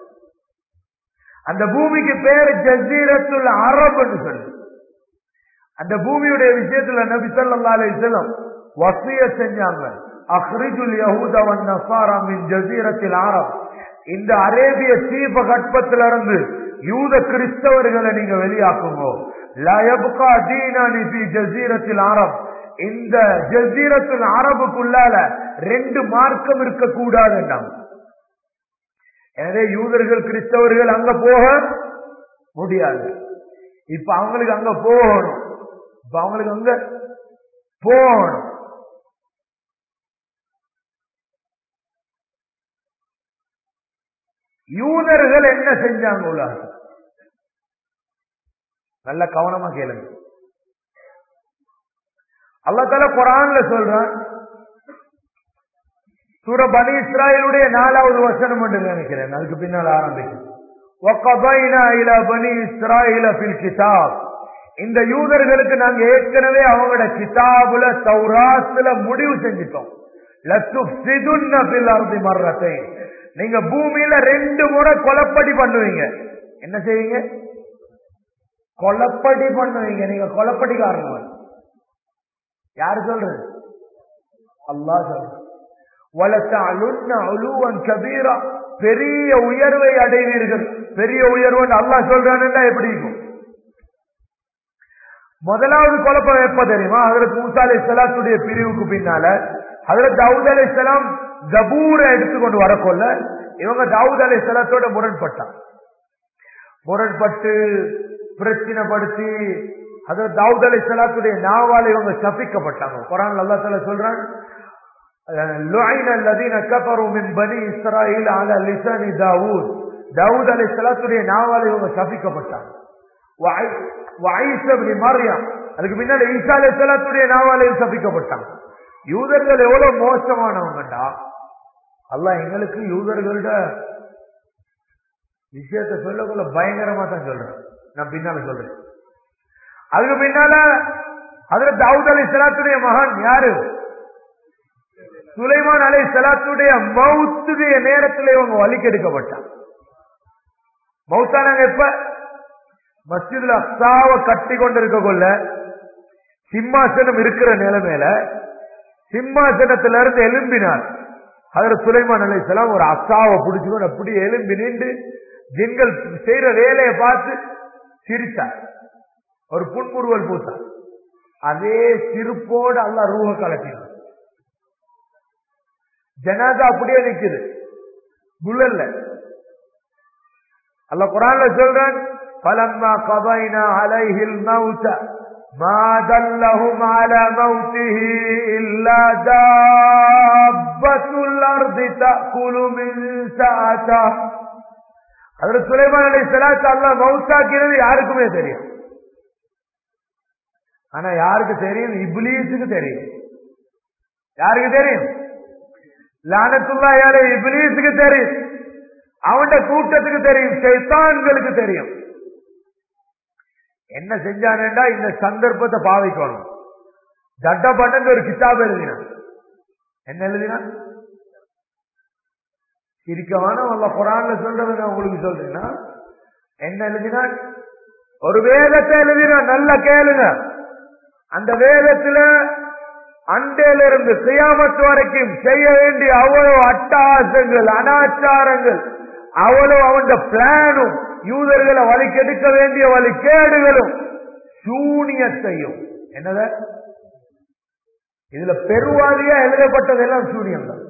அந்த பூமிக்கு பேரு ஜசீரத்துல் அரபுன்னு சொல்லு அந்த பூமியுடைய விஷயத்துல நபி ஸல்லல்லாஹு அலைஹி வஸல்லம் வசிய செஞ்சாங்க அஹ்ரிஜுல் யஹூத வன் நஸாரா மின் ஜஸீரத்தில் அரப் இந்த அரேபிய தீப கற்பத்திலிருந்து யூத கிறிஸ்தவர்களை நீங்க வெளியாக்குங்க லா யப்கா தீனானி ஃபீ ஜஸீரத்தில் அரப் இந்த ஜஸீரத்துல் அரபுக்குள்ளால ரெண்டு மார்க்கம் இருக்க கூடாதுன்றாங்க எனவே யூதர்கள் கிறிஸ்தவர்கள் அங்க போக முடியாது இப்ப அவங்களுக்கு அங்க போகணும் இப்ப அவங்களுக்கு அங்க போகணும் யூதர்கள் என்ன செஞ்சாங்க உலகம் நல்ல கவனமா கேளுங்க அல்லா தால குரான்ல சொல்றான் சூர பனி இஸ்ராயலுடைய நாலாவது வசனம் என்று நினைக்கிறேன் அதுக்கு பின்னால் ஆரம்பிக்கும் وَقَضَيْنَا إِلَى بَنِي إِسْرَائِيلَ فِي الْكِتَابِ இந்த யூதர்களுக்கு நாங்க ஏற்கனவே அவங்களோட கிதாபுல தௌராத்துல முடிவு செஞ்சிட்டோம் லத்துஃப்சிதுன்ன ஃபில் அர்தி மர்ரத்தைன் நீங்க பூமியில ரெண்டு முறை கொலப்படி பண்ணுவீங்க என்ன செய்வீங்க கொலப்படி பண்ணுவீங்க நீங்க கொலப்படிக்காரங்க யாரு சொல்றது அல்லாஹ் சொல்றது வளத்தாலுன்ன அலுவன் கபீரா பெரிய உயர்வை அடைவீர்கள் பெரிய உயர்வு அல்லாஹ் சொல்றான்னு எப்படி இருக்கும் முதலாவது குழப்பம் எப்ப தெரியுமா அதற்கு மூசா அலை சலாத்துடைய பிரிவுக்கு பின்னால அதுல தாவூத் அலை சலாம் ஜபூரை எடுத்துக்கொண்டு வரக்கொள்ள இவங்க தாவூத் அலை சலாத்தோட முரண்பட்டான் முரண்பட்டு பிரச்சனைப்படுத்தி அது தாவூத் அலை சலாத்துடைய நாவால இவங்க சபிக்கப்பட்டாங்க குரான் அல்லா தலா சொல்றான் لعن الذين كفروا من بني اسرائيل على لسان داوود தாவூத் அலை சலாத்துடைய நாவால இவங்க சபிக்கப்பட்டாங்க மரியம் அதுக்கு பின்னாடி ஈசா அலை சலாத்துடைய நாவாலையும் சபிக்கப்பட்டாங்க யூதர்கள் எவ்வளவு மோசமானவங்கடா அல்லாஹ் எங்களுக்கு யூதர்களோட விஷயத்தை சொல்லக்குள்ள பயங்கரமா தான் சொல்றேன் நான் பின்னால சொல்றேன் அதுக்கு பின்னால அதுல தாவூத் அலி சலாத்துடைய மகன் யாரு சுலைமான் அலை சலாத்துடைய மவுத்துடைய நேரத்தில் இவங்க வலிக்கெடுக்கப்பட்டான் மவுத்தானாங்க எப்ப மஸ்ஜிதுல அக்ஸாவை கட்டி கொண்டிருக்க கொள்ள சிம்மாசனம் இருக்கிற நிலைமையில சிம்மாசனத்தில இருந்து எலும்பினார் அதுல சுலைமான் அலைசலாம் ஒரு அக்காவை பிடிச்சுக்கொண்டு அப்படி எலும்பி நின்று ஜின்கள் செய்யற வேலையை பார்த்து சிரித்தார் ஒரு புன்முறுவல் பூத்தார் அதே சிரிப்போடு அல்ல ரூஹ கலட்டினார் ஜனாதா அப்படியே நிக்குது புல்லல்ல அல்ல குரான்ல சொல்றான் فلما قضينا عليه الموت ما دلهم على موته إلا دابة الأرض تأكل من ساعته அதில் சுலைமான் அலை சலாத்து அல்லா மவுத்தாக்கிறது யாருக்குமே தெரியும் ஆனா யாருக்கு தெரியும் இப்லீஸுக்கு தெரியும் யாருக்கு தெரியும் லானத்துல்லா யாரு இப்லீஸுக்கு தெரியும் அவன் கூட்டத்துக்கு தெரியும் சைத்தான்களுக்கு தெரியும் என்ன செஞ்சானேண்டா இந்த சந்தர்ப்பத்தை பாவிக்கணும் தட்ட பண்ணது ஒரு கிதாப் எழுதினான் என்ன எழுதினான் சிரிக்கவான உள்ள குரான்ல சொல்றதை நான் உங்களுக்கு சொல்றேன்னா என்ன எழுதினான் ஒரு வேதத்தை எழுதினான் நல்ல கேளுங்க அந்த வேதத்துல அண்டையிலிருந்து கியாமத்து வரைக்கும் செய்ய வேண்டிய அவ்வளவு அட்டகாசங்கள் அனாச்சாரங்கள் அவ்வளவு அவன் பிளானும் யூதர்களை வலிக்கெடுக்க வேண்டிய வழிகேடுகளும் சூனியத்தையும் என்னத இதுல பெருவாதியா எழுதப்பட்டதெல்லாம் சூனியம் தான்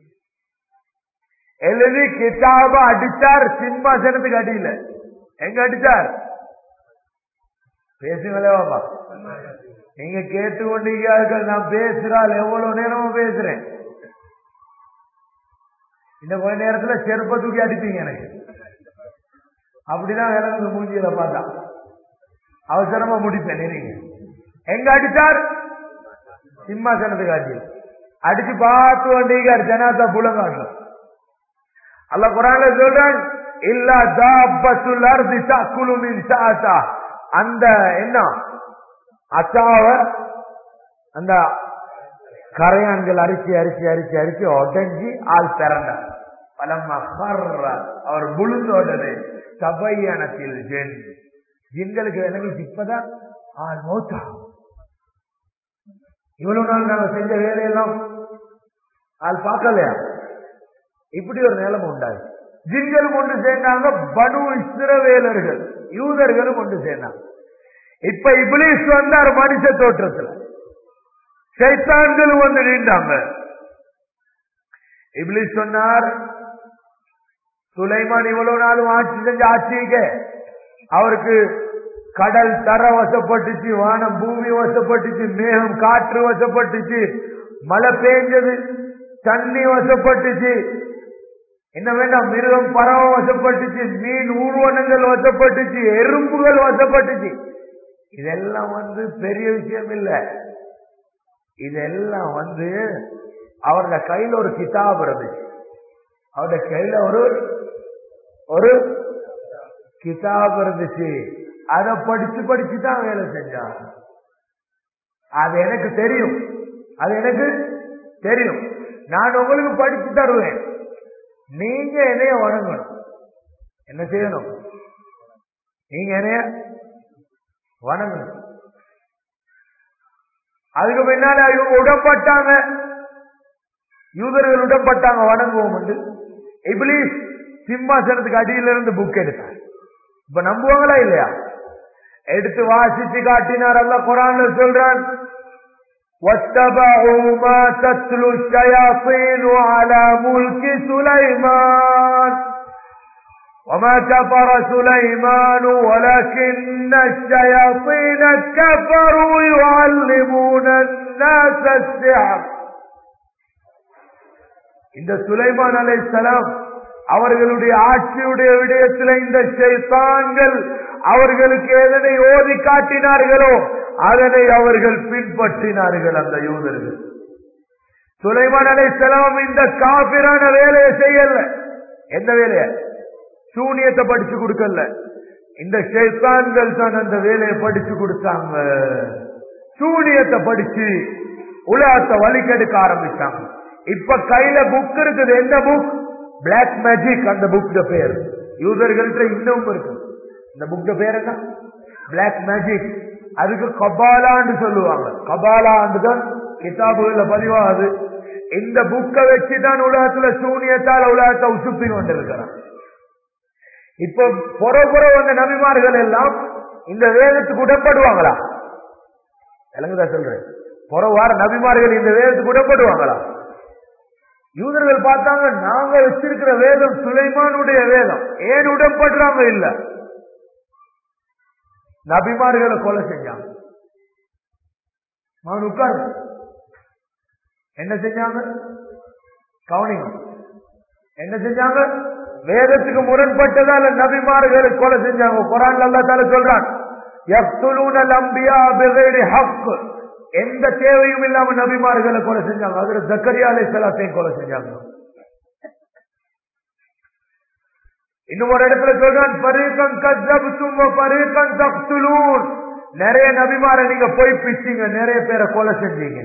எழுதி கிதாப அடிச்சார் சிம்மாசனத்துக்கு அடியில எங்க அடிச்சார் பேசுங்களே பாப்பா நீங்க கேட்டுக்கொண்டீங்க நான் பேசுறாள் எவ்வளவு நேரமும் பேசுறேன் இந்த கொஞ்ச நேரத்துல செருப்ப தூக்கி அடிப்பீங்க எனக்கு அப்படிதான் விளங்குது மூஞ்சியில பார்த்தா அவசரமா முடிப்பேன் நீங்க எங்க அடிச்சார் சிம்மாசனத்துக்கு அடி அடிச்சு பார்த்து வண்டிக்கார் ஜனாதா புலங்காட்டும் அல்ல குரான்ல சொல்றான் இல்லா தாபத்துல் அர்தி தக்குலு மின் சாத்தா அந்த என்ன அச்சாவ அந்த கரையான்கள் அரிசி அரிசி அரிசி அரிசி உடஞ்சி ஆள் பிறந்தார் பலமா அவர் முழுந்த உடனே சபையனத்தில் ஜென் ஜின்களுக்கு விளங்கிச்சு இப்பதான் ஆள் மௌத்தா இவ்வளவு நாள் நாங்க செஞ்ச வேலையெல்லாம் ஆள் பார்க்கலையா இப்படி ஒரு நிலைமை உண்டாது ஜின்களும் ஒன்று சேர்ந்தாங்க பனு இஸ்ரவேலர்கள் யூதர்களும் ஒன்று சேர்ந்தாங்க இப்ப இபிலிஸ் வந்தார் மனுஷ தோற்றத்துல சைத்தான்களும் வந்து நீண்டாங்க இபிலிஸ் சொன்னார் சுலைமான் இவ்வளவு நாளும் ஆட்சி செஞ்ச ஆட்சிக்க அவருக்கு கடல் தர வசப்பட்டுச்சு வானம் பூமி வசப்பட்டுச்சு மேகம் காற்று வசப்பட்டுச்சு மழை பெஞ்சது தண்ணி வசப்பட்டுச்சு என்ன வேண்டாம் மிருகம் பறவை வசப்பட்டுச்சு மீன் ஊர்வனங்கள் வசப்பட்டுச்சு எறும்புகள் வசப்பட்டுச்சு இதெல்லாம் வந்து பெரிய விஷயம் இல்ல இதெல்லாம் வந்து அவரோட கையில ஒரு கிதாப் இருந்துச்சு அவருடைய கையில ஒரு ஒரு கிதாப் இருந்துச்சு அதை படிச்சு படிச்சு தான் வேலை செஞ்சான் அது எனக்கு தெரியும் அது எனக்கு தெரியும் நான் உங்களுக்கு படிச்சு தருவேன் நீங்க என்னைய வணங்கணும் என்ன செய்யணும் நீங்க என்னைய வணங்கணும் அதுக்கு பின்னால இவங்க உடன்பட்டாங்க யூதர்கள் உடன்பட்டாங்க வணங்குவோம் என்று இப்ளீஸ் சிம்மாசனத்துக்கு அடியிலிருந்து புக் எடுத்தார் இப்ப நம்புவாங்களா இல்லையா எடுத்து வாசிச்சு காட்டினார் அல்ல குரான்ல சொல்றான் واتبعوا ما تتلو الشياطين على ملك سليمان وما كفر سليمان ولكن الشياطين كفروا يعلمون الناس السحر இந்த சுலைமான் அலைசலாம் அவர்களுடைய ஆட்சியுடைய விடயத்தில் இந்த ஷைத்தான்கள் அவர்களுக்கு எதனை ஓதி காட்டினார்களோ அதனை அவர்கள் பின்பற்றினார்கள் அந்த யூதர்கள் சுலைமான் அலைசலாம் இந்த காபிரான வேலையை செய்யல எந்த வேலைய சூனியத்தை படிச்சு கொடுக்கல இந்த ஷைத்தான்கள் தான் அந்த வேலையை படிச்சு கொடுத்தாங்க சூனியத்தை படிச்சு உலகத்தை வழிகெடுக்க ஆரம்பிச்சாங்க இப்ப கையில புக் இருக்குது என்ன புக் பிளாக் மேஜிக் அந்த புக் பேர் யூசர்கள்ட்ட இன்னும் இருக்கு இந்த புக் பேர் என்ன பிளாக் மேஜிக் அதுக்கு கபாலான்னு சொல்லுவாங்க கபாலான்னு தான் கிதாபுகள்ல பதிவாகுது இந்த புக்கை வச்சுதான் உலகத்துல சூனியத்தால் உலகத்தை உசுப்பி கொண்டிருக்கிறான் இப்ப புற புற வந்த நபிமார்கள் எல்லாம் இந்த வேதத்துக்கு உடப்படுவாங்களா விளங்குதா சொல்றேன் புற வார நபிமார்கள் இந்த வேதத்துக்கு உடப்படுவாங்களா யூதர்கள் பார்த்தாங்க நாங்க வச்சிருக்கிற வேதம் சுலைமானுடைய வேதம் ஏன் உடன்படுறாங்க இல்ல நபிமார்களை கொலை செஞ்சாங்க அவன் உட்காரு என்ன செஞ்சாங்க கவனிங்க என்ன செஞ்சாங்க வேதத்துக்கு முரண்பட்டதால நபிமார்களை கொலை செஞ்சாங்க குரான் அல்லா தால சொல்றான் யக்துலூனல் அம்பியா பிகைரி ஹக் எந்த தேவையும் இல்லாம நபிமார்களை கொலை செஞ்சாங்க அதுல ஜக்கரியா அலைஹிஸ்ஸலாத்தையும் கொலை செஞ்சாங்க இன்னும் ஒரு இடத்துல சொல்றான் பரீக்கம் கஜப்தும் பரீக்கம் தக்துலூன் நிறைய நபிமாரை நீங்க போய் பிச்சீங்க நிறைய பேரை கொலை செஞ்சீங்க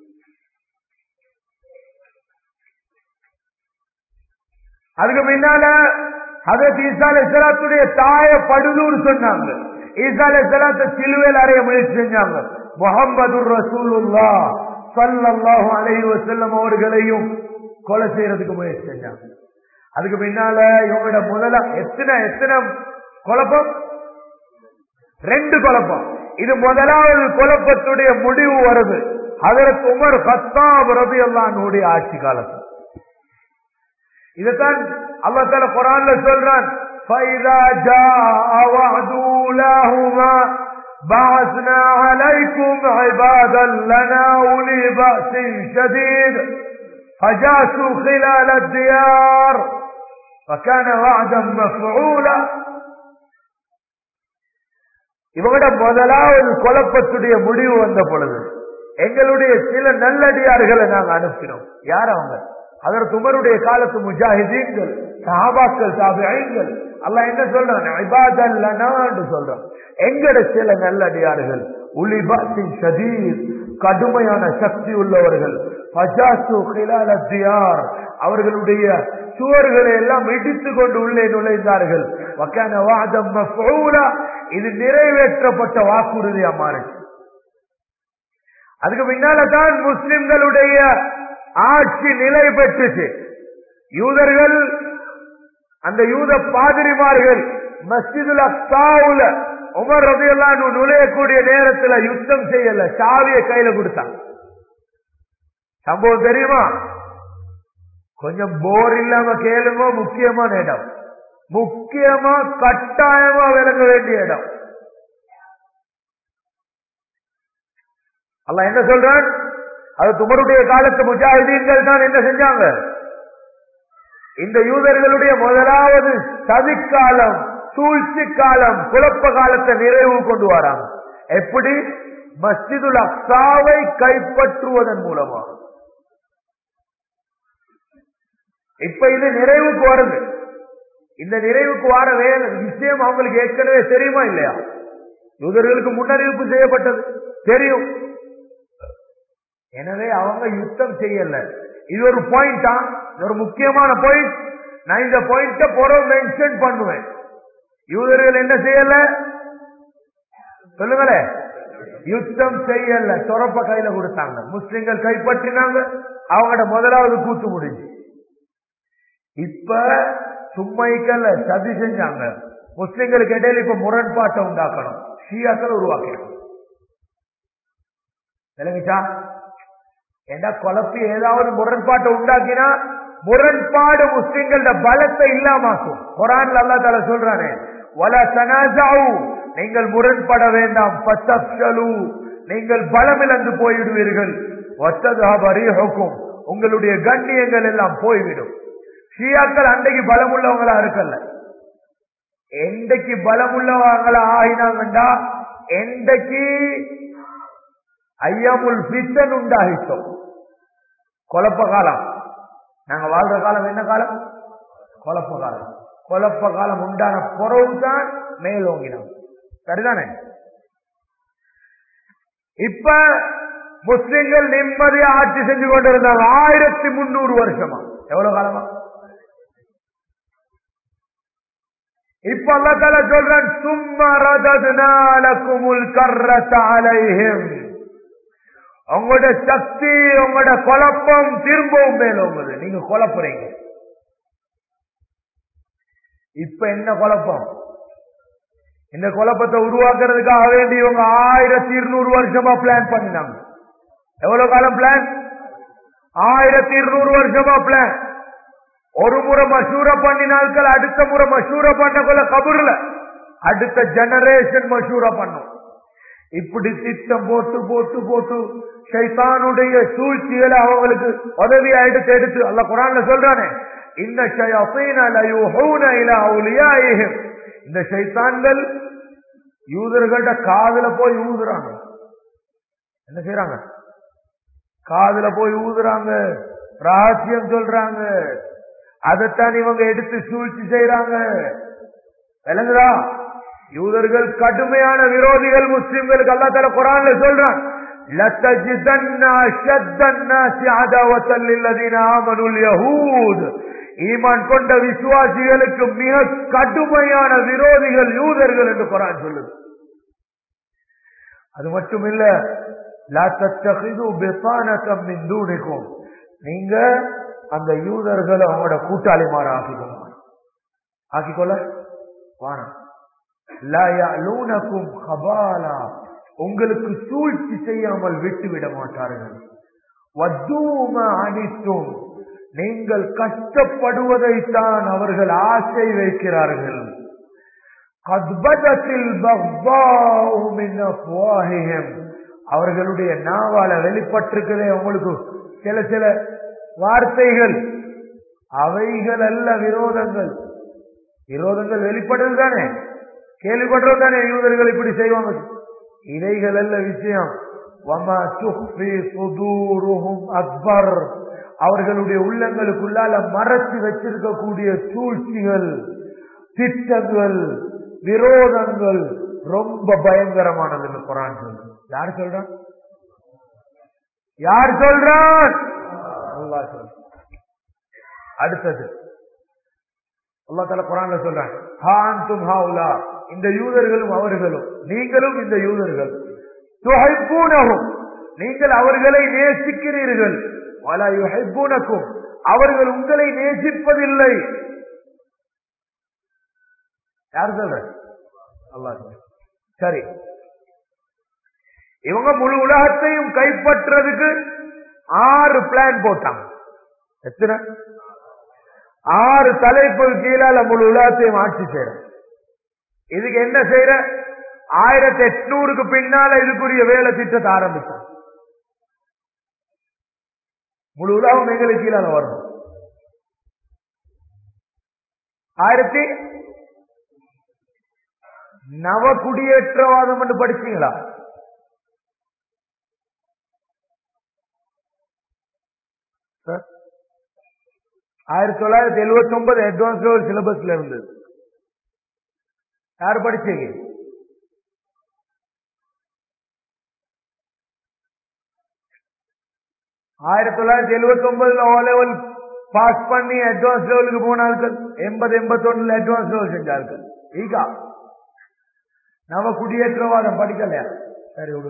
அதுக்கு பின்னால அதற்கு ஈசா அலைஹிஸ்ஸலாத்துடைய தாய படுதூர் சொன்னாங்க ஈசா அலைஹிஸ்ஸலாத்தை சிலுவையில் அறைய முயற்சி செஞ்சாங்க முகமது ரசூலுல்லா ஸல்லல்லாஹு அலைஹி வஸல்லம் அவர்களையும் கொலை செய்யறதுக்கு முயற்சி செஞ்சாங்க அதுக்கு பின்னால இவங்களோட முதல்ல எத்தனை எத்தனை குழப்பம் ரெண்டு குழப்பம் இது முதலாவது குழப்பத்துடைய முடிவு வருது அதற்கு உமர் ஹத்தாப் ரபி அல்லானுடைய ஆட்சி காலத்தில் இதைத்தான் அல்லா தால குரான்ல சொல்றான் فَإِذَا جَاءَ وَعْدُ أُولَاهُمَا بَعَثْنَا عَلَيْكُمْ عِبَادًا لَنَا أُولِي بَأْسٍ شَدِيدٍ فَجَاسُوا خِلَالَ الدِّيَارِ وَكَانَ وَعْدًا مَفْعُولًا இவங்களோட முதலாவது குழப்பத்துடைய முடிவு வந்த பொழுது எங்களுடைய சில நல்லடியார்களை நாங்க அனுப்பினோம் யார் அவங்க அதற்கு உமருடைய காலத்து முஜாஹிதீன்கள் சஹாபாக்கள் தாபிகள் அல்லாஹ் என்ன சொல்றான் இபாதல்லனான்னு சொல்றான் எங்கட சில நல்லடியார்கள் உலிபாத்தின் ஷதீர் கடுமையான சக்தி உள்ளவர்கள் பஜாசு ஹிலால தியார் அவர்களுடைய சுவர்களை எல்லாம் இடித்து கொண்டு உள்ளே நுழைந்தார்கள் வக்கான வாதம் மஃபூலா இது நிறைவேற்றப்பட்ட வாக்குறுதியா மாறுச்சு அதுக்கு பின்னால தான் முஸ்லிம்களுடைய ஆட்சி நிலை பெற்றுச்சு யூதர்கள் அந்த யூத பாதிரிமார்கள் மஸ்ஜிதுல் அக்சாவுல உமர் ரதியெல்லாம் நுழையக்கூடிய நேரத்துல யுத்தம் செய்யல சாவிய கையில கொடுத்தாங்க சம்பவம் தெரியுமா கொஞ்சம் போர் இல்லாம கேளுங்க முக்கியமான இடம் முக்கியமா கட்டாயமா விளங்க வேண்டிய இடம் அல்ல என்ன சொல்றான் அது துமருடைய காலத்து முஜாஹிதீன்கள் தான் என்ன செஞ்சாங்க இந்த யூதர்களுடைய முதலாவது சதிக்காலம் சூழ்ச்சி காலம் குழப்ப காலத்தை நிறைவு கொண்டு வராங்க எப்படி மஸ்ஜிதுல் அக்சாவை கைப்பற்றுவதன் மூலமா இப்ப இது நிறைவுக்கு வருது இந்த நிறைவுக்கு வர வேலை விஷயம் அவங்களுக்கு ஏற்கனவே தெரியுமா இல்லையா யூதர்களுக்கு முன்னறிவிப்பு செய்யப்பட்டது தெரியும் எனவே அவங்க யுத்தம் செய்யல இது ஒரு பாயிண்டா ஒரு முக்கியமான பாயிண்ட் நான் இந்த பாயிண்ட புற மென்ஷன் பண்ணுவேன் யூதர்கள் என்ன செய்யல சொல்லுங்களே யுத்தம் செய்யல சொரப்ப கையில கொடுத்தாங்க முஸ்லிம்கள் கைப்பற்றினாங்க அவங்களோட முதலாவது கூத்து முடிஞ்சு இப்ப சும்மைக்கல்ல சதி செஞ்சாங்க முஸ்லிம்களுக்கு இடையில இப்ப முரண்பாட்டை உண்டாக்கணும் ஷியாக்கள் உருவாக்கணும் விளங்கிச்சா ஏண்டா குழப்பி ஏதாவது முரண்பாட்டை உண்டாக்கினா முரண்பாடு முஸ்லிம்களோட பலத்தை இல்லாமாக்கும் குரான்ல அல்லா தால சொல்றானே வல தனாசாவு நீங்கள் முரண்பட வேண்டாம் பத்தப்சலு நீங்கள் பலமிழந்து போய்விடுவீர்கள் ஒத்ததாபரிஹக்கும் உங்களுடைய கண்ணியங்கள் எல்லாம் போய்விடும் ஷியாக்கள் அன்றைக்கு பலமுள்ளவங்களா இருக்கல்ல எண்டைக்கு பலமுள்ளவங்களா ஆகினாங்கண்டா எண்டைக்கு ஐயாமுல் பித்தன் உண்டாகிட்டோம் குழப்ப காலம் நாங்க வாழ்ற காலம் என்ன காலம் குழப்ப காலம் குழப்ப காலம் உண்டான புறவுதான் மேலோங்கினான் சரிதானே இப்ப முஸ்லிம்கள் நிம்மதியா ஆட்சி செஞ்சு கொண்டிருந்தாங்க ஆயிரத்தி முன்னூறு வருஷமா எவ்வளவு காலமா இப்ப அல்லா தால சொல்றான் சும்மா ரததுனாலக்குமுல் கர்ரத அலைஹிம் உங்களோட சக்தி உங்களோட குழப்பம் திரும்பவும் மேலோங்குது நீங்க குழப்புறீங்க இப்ப என்ன குழப்பம் இந்த குழப்பத்தை உருவாக்குறதுக்காக வேண்டி இவங்க ஆயிரத்தி இருநூறு வருஷமா பிளான் பண்ணினாங்க எவ்வளவு காலம் பிளான் ஆயிரத்தி இருநூறு வருஷமா பிளான் ஒரு முறை மசூர பண்ணினார்கள் அடுத்த முறை மசூர பண்ணக்குள்ள கபூர்ல அடுத்த ஜெனரேஷன் மசூர பண்ணும் இப்படி திட்டம் போட்டு போட்டு போட்டு ஷைத்தானுடைய சூழ்ச்சிகளை அவங்களுக்கு உதவியா எடுத்து எடுத்து அல்ல குரான்ல சொல்றானே இந்த இந்த ஷைத்தான்கள் யூதர்கள்ட்ட காதுல போய் ஊதுறாங்க என்ன செய்யறாங்க காதுல போய் ஊதுறாங்க ரகசியம் சொல்றாங்க அதைத்தான் இவங்க எடுத்து சூழ்ச்சி செய்யறாங்க விளங்குதா யூதர்கள் கடுமையான விரோதிகள் முஸ்லிம்களுக்கு அல்லா தல குரான்ல சொல்றான் ஈமான் கொண்ட விசுவாசிகளுக்கு மிக கடுமையான விரோதிகள் யூதர்கள் என்று குரான் சொல்லுது அது மட்டும் இல்ல நீங்க அந்த யூதர்களை அவங்களோட கூட்டாளி மாற ஆக்கிக்கொள்ள ஆக்கிக்கொள்ள வானம் உங்களுக்கு சூழ்ச்சி செய்யாமல் விட்டு விட மாட்டார்கள் அனித்தும் நீங்கள் கஷ்டப்படுவதைத்தான் அவர்கள் ஆசை வைக்கிறார்கள் அவர்களுடைய நாவால வெளிப்பட்டிருக்கிறதே உங்களுக்கு சில சில வார்த்தைகள் அவைகள் அல்ல விரோதங்கள் விரோதங்கள் வெளிப்பட்டது தானே கேள்விப்படுறது தானே யூதர்கள் இப்படி செய்வாங்க இவைகள் அல்ல விஷயம் அக்பர் அவர்களுடைய உள்ளங்களுக்குள்ளால மறைச்சு வச்சிருக்கக்கூடிய சூழ்ச்சிகள் திட்டங்கள் விரோதங்கள் ரொம்ப பயங்கரமானது குரான் சொல்லு யார் சொல்றான் யார் சொல்றான் சொல்ற அடுத்தது அல்லா தல குரான்ல சொல்றான் ஹாந்தும் ஹாவுலா இந்த யூதர்களும் அவர்களும் நீங்களும் இந்த யூதர்கள் துஹைப்பூனகும் நீங்கள் அவர்களை நேசிக்கிறீர்கள் வலா யுஹைப்பூனக்கும் அவர்கள் உங்களை நேசிப்பதில்லை யார் சொல்ற அல்லா சரி இவங்க முழு உலகத்தையும் கைப்பற்றதுக்கு ஆறு பிளான் போட்டாங்க எத்தனை ஆறு தலைப்பு கீழால முழு உலகத்தையும் ஆட்சி செய்யற இதுக்கு என்ன செய்யற ஆயிரத்தி எட்நூறுக்கு பின்னால இதுக்குரிய வேலை திட்டத்தை ஆரம்பிச்சான் முழு உலகம் எங்களுக்கு கீழால வரணும் ஆயிரத்தி நவ குடியேற்றவாதம் என்று படிச்சீங்களா ஆயிரத்தி தொள்ளாயிரத்தி எழுபத்தி ஒன்பது அட்வான்ஸ் லெவல் சிலபஸ்ல இருந்தது யார் படிச்சீங்க ஆயிரத்தி தொள்ளாயிரத்தி எழுபத்தி ஒன்பதுல ஓ லெவல் பாஸ் பண்ணி அட்வான்ஸ் லெவலுக்கு போனார்கள் எண்பது எண்பத்தி ஒண்ணுல அட்வான்ஸ் லெவல் செஞ்சார்கள் ஈகா நவ குடியேற்றவாதம் படிக்கலையா சரி விடு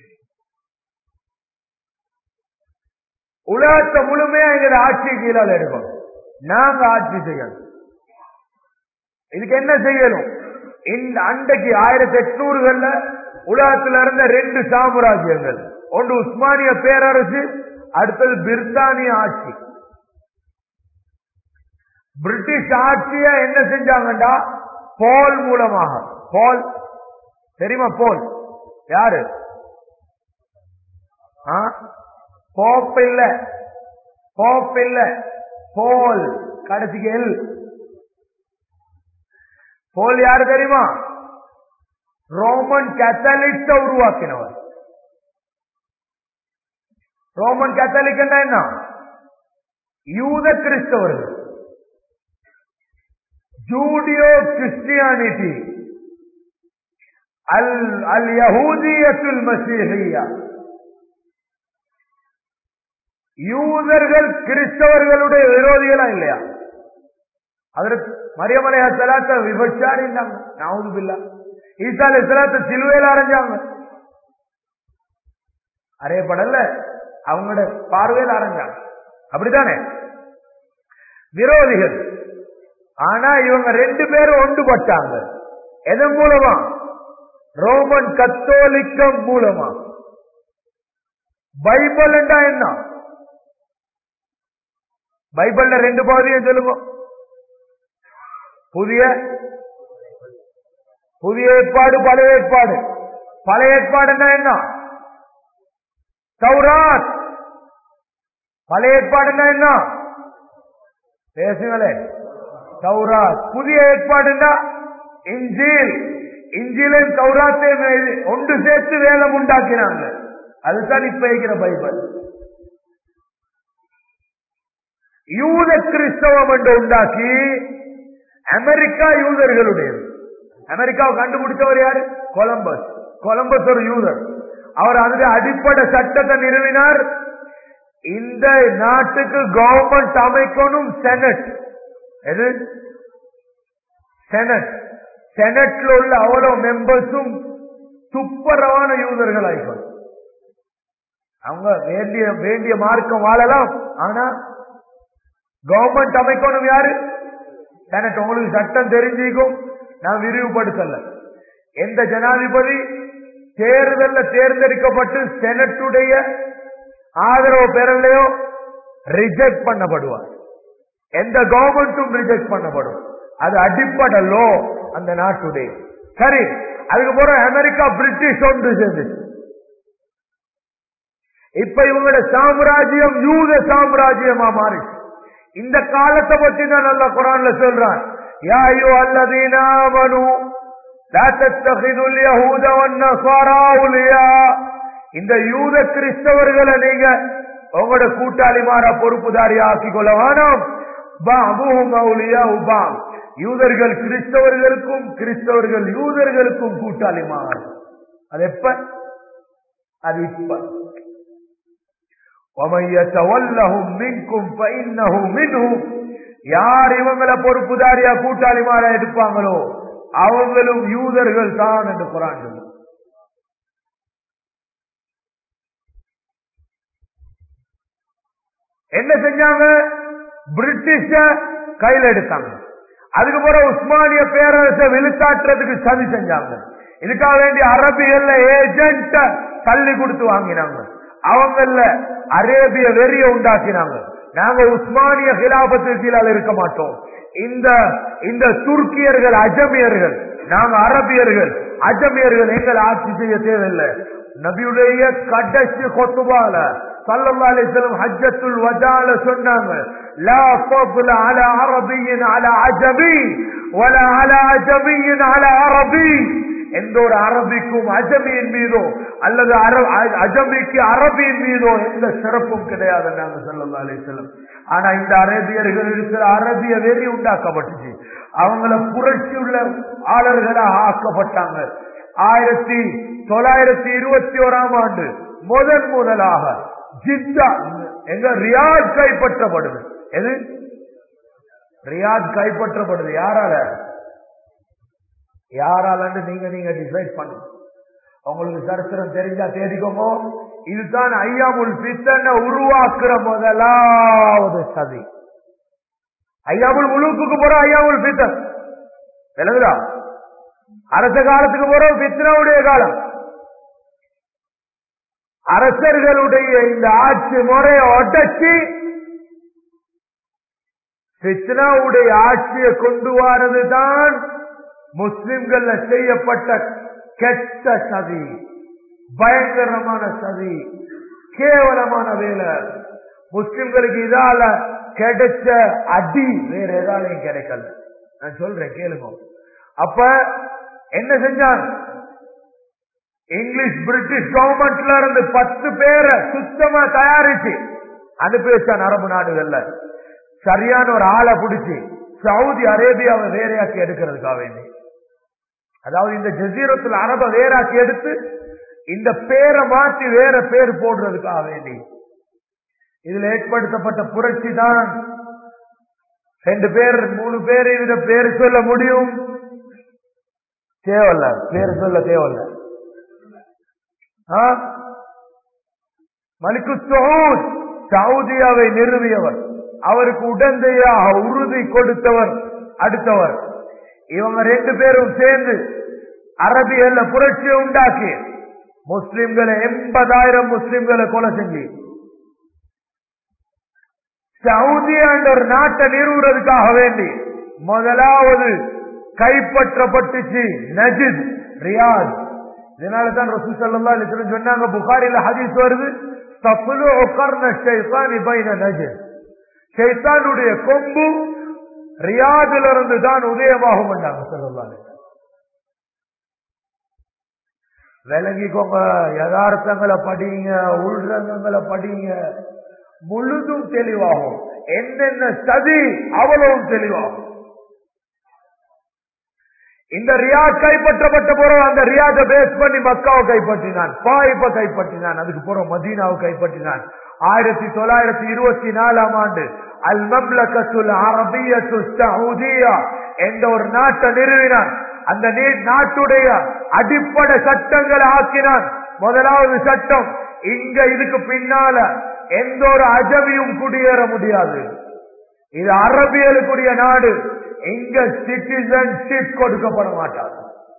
உலகத்தை முழுமையா எங்க ஆட்சி கீழால எடுப்போம் நாங்க ஆட்சி செய்யணும் இதுக்கு என்ன செய்யணும் இந்த அண்டைக்கு ஆயிரத்தி எட்நூறுகள்ல உலகத்துல இருந்த ரெண்டு சாம்ராஜ்யங்கள் ஒன்று உஸ்மானிய பேரரசு அடுத்தது பிரித்தானிய ஆட்சி பிரிட்டிஷ் ஆட்சிய என்ன செஞ்சாங்கண்டா போல் மூலமாக போல் தெரியுமா போல் யாரு போப் இல்ல போப் இல்ல போல் கடைசிக்கு எல் போல் யாரு தெரியுமா ரோமன் கேத்தலிக்ஸ உருவாக்கினவர் ரோமன் கேத்தலிக் என்ன யூத கிறிஸ்தவர்கள் ஜூடியோ கிறிஸ்டியானிட்டி அல் அல் யஹூதியத்துல் மசீஹியா யூதர்கள் கிறிஸ்தவர்களுடைய விரோதிகளா இல்லையா அதற்கு மரியமலையா சலாத்த விபச்சாரி நாவது பில்லா ஈசால சலாத்த சிலுவையில் அரைஞ்சாங்க அறையப்படல அவங்களோட பார்வையில் அரைஞ்சாங்க அப்படித்தானே விரோதிகள் ஆனா இவங்க ரெண்டு பேரும் ஒன்றுபட்டாங்க எதன் மூலமா ரோமன் கத்தோலிக்கம் மூலமா பைபிள் என்றா என்ன பைபிள்ல ரெண்டு பகுதியும் சொல்லுங்க புதிய புதிய ஏற்பாடு பழைய ஏற்பாடு பழைய ஏற்பாடுன்னா என்ன சௌராத் பழைய ஏற்பாடுன்னா என்ன பேசுங்களே சௌராத் புதிய ஏற்பாடுன்னா இஞ்சில் இஞ்சிலும் சௌராத்தையும் ஒன்று சேர்த்து வேலம் உண்டாக்கினாங்க அதுதான் இப்ப இருக்கிற பைபிள் யூத கிறிஸ்தவம் என்று உண்டாக்கி அமெரிக்கா யூதர்களுடையது அமெரிக்காவை கண்டுபிடிச்சவர் யாரு கொலம்பஸ் கொலம்பஸ் ஒரு யூதர் அவர் அதுல அடிப்படை சட்டத்தை நிறுவினார் இந்த நாட்டுக்கு கவர்மெண்ட் அமைக்கணும் செனட் எது செனட் செனட்ல உள்ள அவ்வளவு மெம்பர்ஸும் துப்பரவான யூதர்கள் ஆயிக்கணும் அவங்க வேண்டிய வேண்டிய மார்க்கம் வாழலாம் ஆனா கவர்மெண்ட் அமைக்கணும் யாரு செனட் உங்களுக்கு சட்டம் தெரிஞ்சிக்கும் நான் விரிவுபடுத்தல எந்த ஜனாதிபதி தேர்தல்ல தேர்ந்தெடுக்கப்பட்டு செனட்டுடைய ஆதரவு பெறலையோ ரிஜெக்ட் பண்ணப்படுவார் எந்த கவர்மெண்ட்டும் ரிஜெக்ட் பண்ணப்படும் அது அடிப்படை லோ அந்த நாட்டுடைய சரி அதுக்கு போற அமெரிக்கா பிரிட்டிஷ் ஒன்று சேர்ந்து இப்ப இவங்களோட சாம்ராஜ்யம் யூத சாம்ராஜ்யமா மாறி இந்த காலத்தை பத்தி தான் நல்ல குரான்ல சொல்றான் யா ஐயோ அல்லதீனாமனு لا تتخذوا اليهود والنصارى أولياء இந்த யூத கிறிஸ்தவர்களை நீங்க உங்களோட கூட்டாளிமாரா பொறுப்புதாரியா ஆக்கிக் கொள்ள வேணாம் பாபுஹும் அவுலியா உபாம் யூதர்கள் கிறிஸ்தவர்களுக்கும் கிறிஸ்தவர்கள் யூதர்களுக்கும் கூட்டாளிமார் அது எப்ப அது இப்ப وَمَن يَتَوَلَّهُم مِّنكُمْ فَإِنَّهُ مِنْهُمْ யார் இவங்களை பொறுப்புதாரியா கூட்டாளிமாரா எடுப்பாங்களோ அவங்களும் யூதர்கள் தான் என்று குரான் சொல்லுது. என்ன செஞ்சாங்க பிரிட்டிஷ கையில எடுத்தாங்க அதுக்கு பிறகு உஸ்மானிய பேரரசை விழுத்தாட்டுறதுக்கு சதி செஞ்சாங்க இதுக்காக வேண்டிய அரபிகள்ல ஏஜென்ட தள்ளி கொடுத்து வாங்கினாங்க அவங்கள அரேபிய வெறிய உண்டாக்கினாங்க நாங்க உஸ்மானிய கிலாபத்துக்கு கீழால் இருக்க மாட்டோம் இந்த இந்த துருக்கியர்கள் அஜமியர்கள் நாங்க அரபியர்கள் அஜமியர்கள் எங்கள் ஆட்சி செய்ய தேவையில்லை நபியுடைய கடைசி கொத்துபால சல்லல்லாஹு அலைஹி வஸல்லம் ஹஜ்ஜத்துல் வதால சொன்னாங்க லா ஃபضل على عربي على عجمي ولا على عجمي على عربي எந்த ஒரு அரபிக்கும் அஜமியின் மீதோ அல்லது அர- அ- அஜமிக்கு அரபியின் மீதோ எந்த சிறப்பும் கிடையாது நாங்க சொல்லலாம் அலிசல்லம் ஆனா இந்த அரேபியர்கள் இருக்கிற அரபிய வெறி உண்டாக்கப்பட்டுச்சு அவங்கள புரட்சி உள்ள ஆளர்களாக ஆக்கப்பட்டாங்க ஆயிரத்தி தொள்ளாயிரத்தி இருபத்தி ஓராம் ஆண்டு முதன் முதலாக ஜித்தா எங்க ரியாத் கைப்பற்றப்படுது எது ரியாத் கைப்பற்றப்படுது யாரால யாராலன்னு நீங்க நீங்க டிசைட் பண்ணுங்க உங்களுக்கு சரித்திரம் தெரிஞ்சா தேடிக்கோங்க இதுதான் ஐயாமுல் பித்தனை உருவாக்குற முதலாவது சதி ஐயாமுல் முழுக்குக்கு போற ஐயாமுல் பித்தன் விளங்குதா அரச காலத்துக்கு போற பித்தனுடைய காலம் அரசர்களுடைய இந்த ஆட்சி முறையை ஒட்டச்சு பித்னாவுடைய ஆட்சியை கொண்டு வரதுதான் முஸ்லிம்கள் செய்யப்பட்ட கெட்ட சதி பயங்கரமான சதி கேவலமான வேலை முஸ்லிம்களுக்கு இதால கிடைச்ச அடி வேற எதாலையும் கிடைக்கல நான் சொல்றேன் கேளுங்க அப்ப என்ன செஞ்சான் இங்கிலீஷ் பிரிட்டிஷ் கவர்மெண்ட்ல இருந்து பத்து பேரை சுத்தமா தயாரிச்சு அனுப்பி வச்சான் அரபு நாடுகள்ல சரியான ஒரு ஆளை பிடிச்சி சவுதி அரேபியாவை வேறையாக்கி எடுக்கிறதுக்காக வேண்டி அதாவது இந்த ஜசீரத்தில் அரப வேறாக்கி எடுத்து இந்த பேரை மாற்றி வேற பேர் போடுறதுக்காக வேண்டி இதுல ஏற்படுத்தப்பட்ட புரட்சி தான் ரெண்டு பேர் மூணு பேர் இதுல பேர் சொல்ல முடியும் தேவையில்ல பேர் சொல்ல தேவையில்ல மலிக்கு சவுத் சவுதியாவை நிறுவியவர் அவருக்கு உடந்தையாக உறுதி கொடுத்தவர் அடுத்தவர் இவங்க ரெண்டு பேரும் சேர்ந்து அரபியல்ல புரட்சியை உண்டாக்கி முஸ்லிம்களை எண்பதாயிரம் முஸ்லிம்களை கொலை செஞ்சு சவுதி என்ற ஒரு நாட்டை நிறுவுறதுக்காக வேண்டி முதலாவது கைப்பற்றப்பட்டுச்சு நஜித் ரியாத் இதனால தான் ரசூ சல்லா அலிஸ்லம் சொன்னாங்க புகாரில ஹதீஸ் வருது தப்புலு உட்கார்ன ஷைத்தான் பைன நஜித் ஷைத்தானுடைய கொம்பு ரியாதில் இருந்து தான் உதயமாகும் பண்ணாங்க சல்லா விளங்கிக்கோங்க யதார்த்தங்களை படிங்க உள்ரங்கங்களை படிங்க முழுதும் தெளிவாகும் என்னென்ன சதி அவ்வளவும் தெளிவாகும் இந்த ரியாத் கைப்பற்றப்பட்ட பிறகு அந்த ரியாதை பேஸ் பண்ணி மக்காவை கைப்பற்றினான் பாய்ப்பை கைப்பற்றினான் அதுக்கு பிறகு மதீனாவை கைப்பற்றினான் ஆயிரத்தி தொள்ளாயிரத்தி இருபத்தி நாலாம் ஆண்டு அல் மம்லகத்துல் அரபியத்து சவுதியா என்ற ஒரு நாட்டை நிறுவினான் அந்த நாட்டுடைய அடிப்படை சட்டங்களை ஆக்கினான் முதலாவது சட்டம் இங்க இதுக்கு பின்னால எந்த ஒரு அஜமியும் குடியேற முடியாது இது அரபியலுக்குரிய நாடு இங்க சிட்டிசன்ஷிப் கொடுக்கப்பட மாட்டாது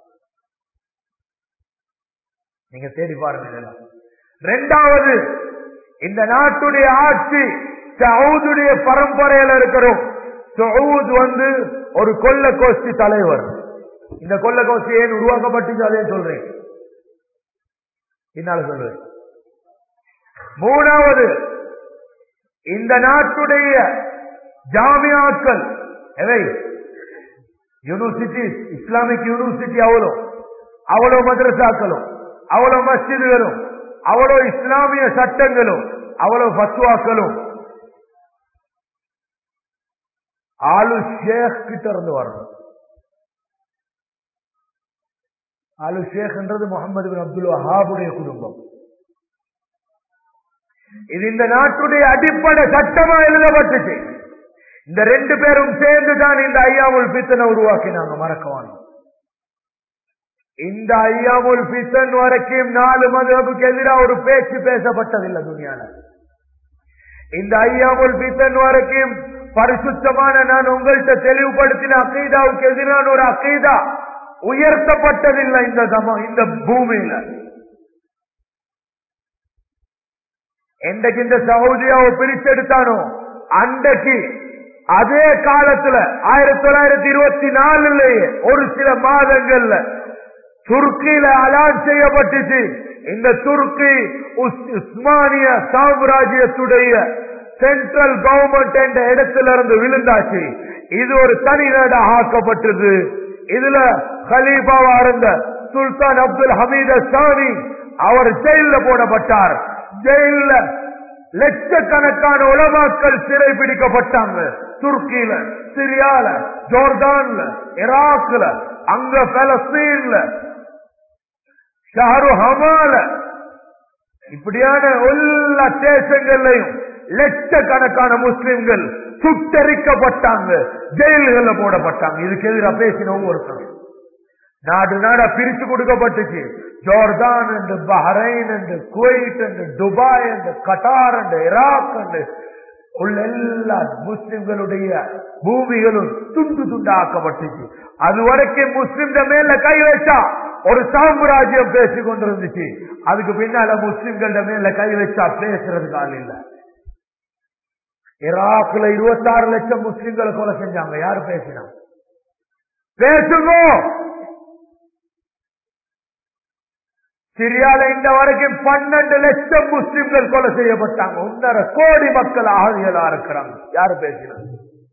நீங்க தேடி பாருங்க ரெண்டாவது இந்த நாட்டுடைய ஆட்சி சவுதுடைய பரம்பரையில இருக்கிறோம் சவுத் வந்து ஒரு கொல்ல கோஷ்டி தலைவர் இந்த கொல்ல கோஷ்டி ஏன் உருவாக்கப்பட்டுச்சு அதே சொல்றேன் என்னால சொல்றேன் மூணாவது இந்த நாட்டுடைய ஜாமியாக்கள் எவை யூனிவர்சிட்டி இஸ்லாமிக் யூனிவர்சிட்டி அவ்வளோ அவ்வளோ மதரசாக்களும் அவ்வளோ மஸ்ஜிதுகளும் அவ்வளோ இஸ்லாமிய சட்டங்களும் அவ்வளோ பத்துவாக்களும் ஆளு ஷேக் கிட்ட இருந்து வரணும் ஆலு ஷேக்ன்றது முகமது பின் அப்துல் வஹாபுடைய குடும்பம் இது இந்த நாட்டுடைய அடிப்படை சட்டமா எழுதப்பட்டுச்சு இந்த ரெண்டு பேரும் சேர்ந்து தான் இந்த ஐயாமுல் பித்தனை உருவாக்கினாங்க மறக்கவான இந்த ஐயாமுல் பித்தன் வரைக்கும் நாலு மதபுக்கு எதிராக ஒரு பேச்சு பேசப்பட்டதில்லை துணியால இந்த ஐயாமுல் பித்தன் வரைக்கும் பரிசுத்தமான நான் உங்கள்கிட்ட தெளிவுபடுத்தின அக்கீதாவுக்கு எதிரான ஒரு அக்கீதா உயர்த்தப்பட்டதில்லை இந்த சம இந்த பூமியில என்றைக்கு இந்த சவுதியாவை பிரிச்செடுத்தானோ அன்றைக்கு அதே காலத்துல ஆயிரத்தி தொள்ளாயிரத்தி இருபத்தி நாலுலயே ஒரு சில மாதங்கள்ல துருக்கியில அலான் செய்யப்பட்டுச்சு இந்த துருக்கி உஸ்மானிய சாம்ராஜ்யத்துடைய சென்ட்ரல் கவர்மெண்ட் என்ற இடத்துல இருந்து விழுந்தாச்சு இது ஒரு தனி நாடாக ஆக்கப்பட்டது இதுல ஹலீஃபாவா இருந்த சுல்தான் அப்துல் ஹமீத் சானி அவர் ஜெயில போடப்பட்டார் ஜெயில லட்சக்கணக்கான உலமாக்கள் சிறை பிடிக்கப்பட்டாங்க துருக்கியில சிரியால ஜோர்டான்ல ஈராக்ல அங்க பலஸ்தீன்ல ஷாரு ஹமால இப்படியான எல்லா தேசங்கள்லையும் லட்சக்கணக்கான முஸ்லிம்கள் சுட்டரிக்கப்பட்டாங்க ஜெயில்கள்ல போடப்பட்டாங்க இதுக்கு எதிராக பேசின ஒவ்வொருத்தரும் நாடு நாடா பிரிச்சு கொடுக்கப்பட்டுச்சு ஜோர்தான் என்று பஹ்ரைன் என்று குவைட் என்று துபாய் என்று கட்டார் என்று ஈராக் என்று உள்ள எல்லா முஸ்லிம்களுடைய பூமிகளும் துண்டு துண்டாக்கப்பட்டுச்சு அது வரைக்கும் முஸ்லிம்க மேல கை வச்சா ஒரு சாம்ராஜ்யம் பேசி கொண்டிருந்துச்சு அதுக்கு பின்னால முஸ்லிம்கள மேல கை வச்சா பேசுறதுக்கு ஆள் இல்ல ஈராக்ல இருபத்தாறு லட்சம் முஸ்லிம்களை கொலை செஞ்சாங்க யாரு பேசினா பேசுங்க சிரியால இந்த வரைக்கும் பன்னெண்டு லட்சம் முஸ்லிம்கள் கொலை செய்யப்பட்டாங்க ஒன்னரை கோடி மக்கள் ஆகியலா இருக்கிறாங்க யாரு பேசினாங்க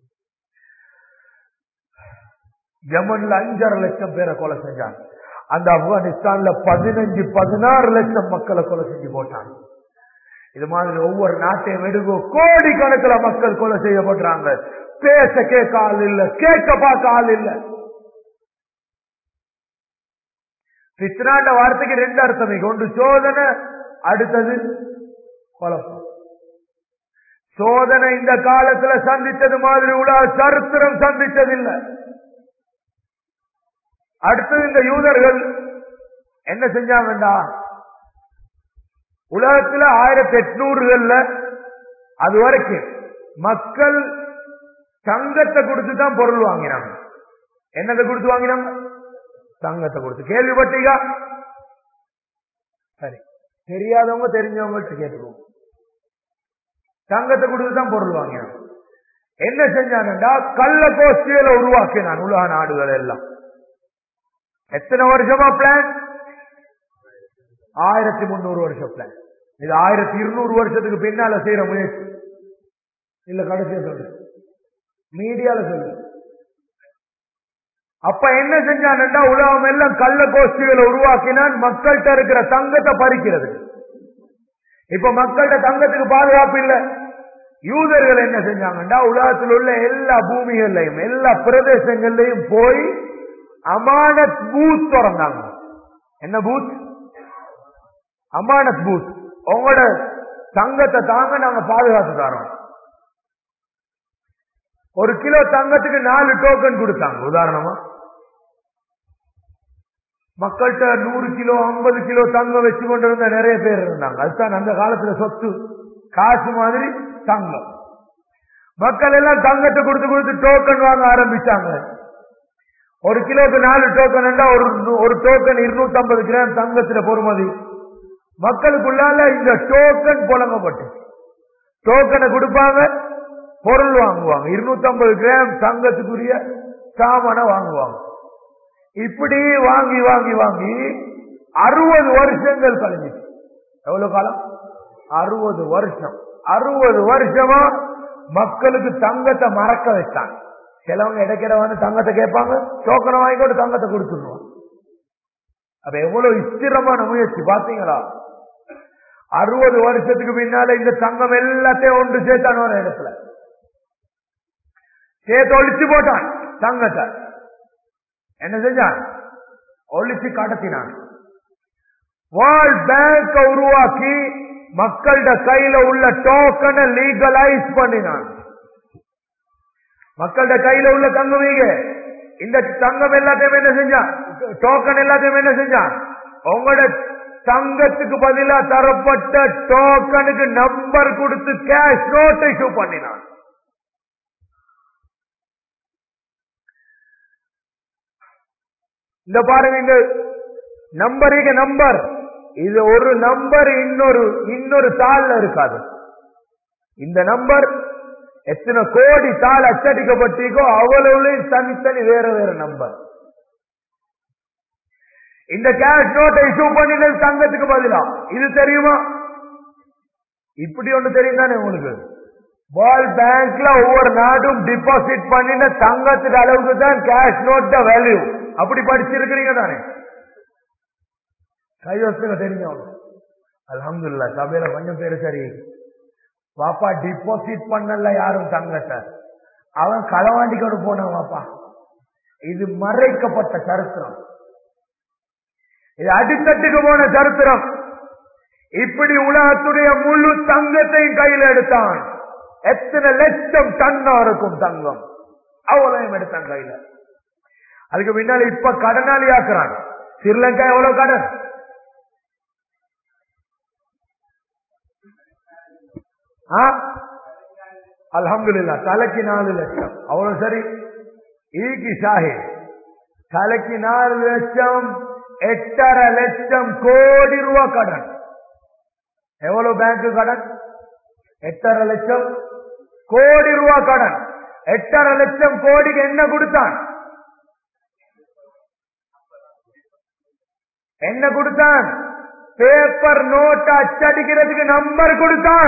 யமன்ல அஞ்சரை லட்சம் பேரை கொலை செஞ்சாங்க அந்த ஆப்கானிஸ்தான்ல பதினஞ்சு பதினாறு லட்சம் மக்களை கொலை செஞ்சு போட்டாங்க இது மாதிரி ஒவ்வொரு நாட்டையும் எடுக்கும் கோடி கணக்கில் மக்கள் கொலை செய்யப்படுறாங்க பேச கேட்க ஆள் இல்ல கேட்க பார்க்க ஆள் இல்ல பித்னாண்ட வார்த்தைக்கு ரெண்டு அர்த்தம் இருக்கு ஒன்று சோதனை அடுத்தது குழப்பம் சோதனை இந்த காலத்துல சந்தித்தது மாதிரி உலக சரித்திரம் சந்தித்ததில்லை அடுத்தது இந்த யூதர்கள் என்ன செஞ்சாங்கண்டா உலகத்துல ஆயிரத்தி எட்நூறுகள்ல அது வரைக்கும் மக்கள் தங்கத்தை கொடுத்து தான் பொருள் வாங்கினாங்க என்னதை கொடுத்து வாங்கினாங்க தங்கத்தை கொடுத்து கேள்விப்பட்டீங்க சரி தெரியாதவங்க தெரிஞ்சவங்கள்ட்ட கேட்டுருவோம் தங்கத்தை கொடுத்து தான் பொருள் வாங்கினாங்க என்ன செஞ்சாங்கண்டா கள்ள கோஷ்டிகளை உருவாக்கினான் உலக நாடுகள் எல்லாம் எத்தனை வருஷமா பிளான் ஆயிரத்தி முன்னூறு வருஷம் பிளான் இது ஆயிரத்தி இருநூறு வருஷத்துக்கு பின்னால செய்யற முயற்சி இல்ல கடைசியா சொல்லு மீடியால சொல்லு அப்ப என்ன செஞ்சான்டா உலகம் எல்லாம் கள்ள கோஷ்டிகளை உருவாக்கினான் மக்கள்கிட்ட இருக்கிற தங்கத்தை பறிக்கிறது இப்ப மக்கள்கிட்ட தங்கத்துக்கு பாதுகாப்பு இல்ல யூதர்கள் என்ன செஞ்சாங்கண்டா உலகத்தில் உள்ள எல்லா பூமிகள்லையும் எல்லா பிரதேசங்கள்லையும் போய் அமானத் பூத் திறந்தாங்க என்ன பூத் அமானத் பூத் உங்களோட தங்கத்தை தாங்க நாங்க பாதுகாத்து தரோம் ஒரு கிலோ தங்கத்துக்கு நாலு டோக்கன் கொடுத்தாங்க உதாரணமா மக்கள்கிட்ட நூறு கிலோ ஐம்பது கிலோ தங்கம் வச்சு கொண்டு இருந்த நிறைய பேர் இருந்தாங்க அதுதான் அந்த காலத்துல சொத்து காசு மாதிரி தங்கம் மக்கள் எல்லாம் தங்கத்தை கொடுத்து கொடுத்து டோக்கன் வாங்க ஆரம்பிச்சாங்க ஒரு கிலோக்கு நாலு டோக்கன் ஒரு ஒரு டோக்கன் இருநூத்தி ஐம்பது கிராம் தங்கத்துல பொறுமதி மக்களுக்குள்ளால இந்த டோக்கன் புழங்கப்பட்டு டோக்கனை கொடுப்பாங்க பொருள் வாங்குவாங்க இருநூத்தி ஐம்பது கிராம் தங்கத்துக்குரிய சாமான வாங்குவாங்க இப்படி வாங்கி வாங்கி வாங்கி அறுபது வருஷங்கள் கழிஞ்சிச்சு எவ்வளவு காலம் அறுபது வருஷம் அறுபது வருஷமா மக்களுக்கு தங்கத்தை மறக்க வச்சாங்க சிலவங்க இடைக்கிட வந்து தங்கத்தை கேட்பாங்க டோக்கனை வாங்கிக்கொண்டு தங்கத்தை கொடுத்துருவோம் அப்ப எவ்வளவு ஸ்திரமான முயற்சி பாத்தீங்களா அறுபது வருஷத்துக்கு பின்னால இந்த தங்கம் எல்லாத்தையும் ஒன்று சேர்த்தான் ஒரு இடத்துல சேர்த்து ஒழிச்சு போட்டான் தங்கத்தை என்ன செஞ்சான் ஒழிச்சு கடத்தினான் வேர்ல்ட் பேங்க உருவாக்கி மக்கள்கிட்ட கையில உள்ள டோக்கனை லீகலைஸ் பண்ணினான் மக்கள்கிட்ட கையில உள்ள தங்கம் இங்க இந்த தங்கம் எல்லாத்தையும் என்ன செஞ்சான் டோக்கன் எல்லாத்தையும் என்ன செஞ்சான் உங்களோட தங்கத்துக்கு பதிலா தரப்பட்ட டோக்கனுக்கு நம்பர் கொடுத்து கேஷ் நோட் இஷ்யூ பண்ணினான் இந்த பாருங்க இந்த நம்பருக்கு நம்பர் இது ஒரு நம்பர் இன்னொரு இன்னொரு தாள்ல இருக்காது இந்த நம்பர் எத்தனை கோடி தாள் அச்சடிக்கப்பட்டிருக்கோ அவ்வளவு தனித்தனி வேற வேற நம்பர் இந்த கேஷ் நோட்டை இஷ்யூ பண்ணினது தங்கத்துக்கு பதிலா இது தெரியுமா இப்படி ஒண்ணு தெரியும் தானே உங்களுக்கு வேர்ல்ட் பேங்க்ல ஒவ்வொரு நாடும் டிபாசிட் பண்ணின தங்கத்துக்கு அளவுக்கு தான் கேஷ் நோட் வேல்யூ அப்படி படிச்சிருக்கிறீங்க தானே கைவசங்க தெரிஞ்சவங்க அலமதுல்லா சபையில கொஞ்சம் பேரு சரி வாப்பா டிபாசிட் பண்ணல யாரும் தங்கத்தை அவன் களவாண்டிக்கோடு போனான் வாப்பா இது மறைக்கப்பட்ட சரித்திரம் இது அடித்தட்டுக்கு போன சரித்திரம் இப்படி உலகத்துடைய முழு தங்கத்தையும் கையில் எடுத்தான் எத்தனை லட்சம் டன்னா இருக்கும் தங்கம் அவ்வளவு எடுத்தான் கையில அதுக்கு முன்னால இப்ப கடனாளி ஆக்குறான் ஸ்ரீலங்கா எவ்வளவு கடன் அலமதுல்லா தலைக்கு நாலு லட்சம் அவ்வளவு சரி ஈகி சாஹிப் தலைக்கு நாலு லட்சம் எட்டரை லட்சம் கோடி ரூபாய் கடன் எவ்வளவு பேங்க் கடன் எட்டரை லட்சம் கோடி ரூபாய் கடன் எட்டரை லட்சம் கோடிக்கு என்ன கொடுத்தான் என்ன கொடுத்தான் பேப்பர் நோட் அச்சடிக்கிறதுக்கு நம்பர் கொடுத்தான்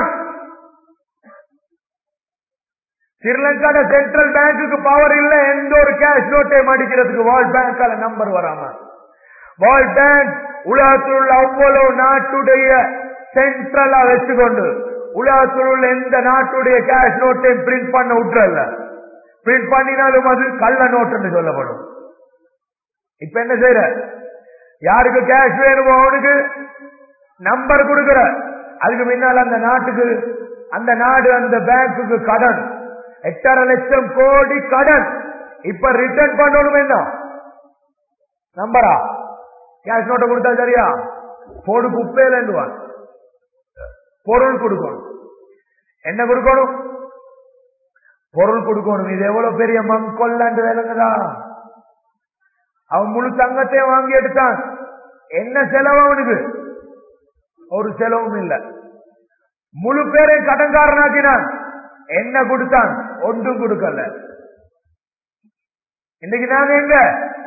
ஸ்ரீலங்காட சென்ட்ரல் பேங்குக்கு பவர் இல்ல எந்த ஒரு கேஷ் நோட்டை மடிக்கிறதுக்கு வேர்ல்ட் பேங்கால நம்பர் வராம வேர்ல்ட் பேங்க் உலகத்தில் உள்ள அவ்வளவு நாட்டுடைய சென்ட்ரலா வச்சுக்கொண்டு உலகத்தில் உள்ள எந்த நாட்டுடைய கேஷ் நோட்டையும் பிரிண்ட் பண்ண விட்டுறல பிரிண்ட் பண்ணினாலும் அது கள்ள நோட்டுன்னு சொல்லப்படும் இப்ப என்ன செய்யற யாருக்கு கேஷ் வேணுமோ அவனுக்கு நம்பர் கொடுக்கிற அதுக்கு முன்னால் அந்த நாட்டுக்கு அந்த நாடு அந்த பேங்குக்கு கடன் எட்டரை லட்சம் கோடி கடன் இப்ப ரிட்டர்ன் பண்ணணும் என்ன நம்பரா கேஷ் நோட்டை கொடுத்தா சரியா போடு குப்பையிலேண்டுவான் பொருள் கொடுக்கணும் என்ன கொடுக்கணும் பொருள் கொடுக்கணும் இது எவ்வளவு பெரிய மங்கொல்லாண்டு விளங்குதா அவன் முழு தங்கத்தையும் வாங்கி எடுத்தான் என்ன செலவு அவனுக்கு ஒரு செலவும் இல்ல முழு பேரையும் கடன்காரனாக்கினான் என்ன கொடுத்தான் ஒன்றும் கொடுக்கல இன்னைக்கு நாங்க எங்க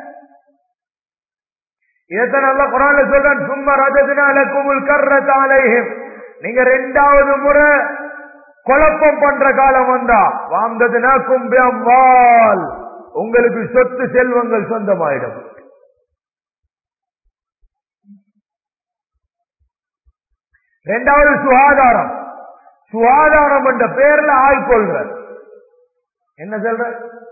இதைத்தான் நல்லா குரான்ல சொல்றான் சும்மா ரஜத்தினால குமுல் கர்றதாலேயும் நீங்க ரெண்டாவது முறை குழப்பம் பண்ற காலம் வந்தா வாழ்ந்ததுனா கும்பியம் வால் உங்களுக்கு சொத்து செல்வங்கள் சொந்தமாயிடும் ரெண்டாவது சுகாதாரம் சுகாதாரம் என்ற பேர்ல ஆள் கொள்ற என்ன சொல்ற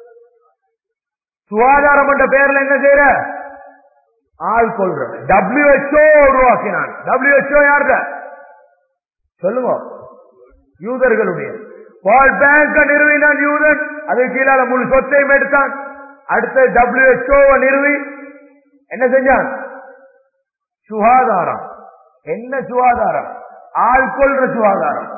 சுகாதாரம் என்ற பேர்ல என்ன செய்யற ஆள் கொள்ற டபிள்யூஹெச்ஓ உருவாக்கினான் டபிள்யூஹெச்ஓ யாருட சொல்லுங்க யூதர்களுடைய வேர்ல்ட் பேங்க் நிறுவினான் யூதன் அது கீழால முழு சொத்தையும் எடுத்தான் அடுத்த டபிள்யூஹெச்ஓ நிறுவி என்ன செஞ்சான் சுகாதாரம் என்ன சுகாதாரம் ஆள் கொள்ற சுகாதாரம்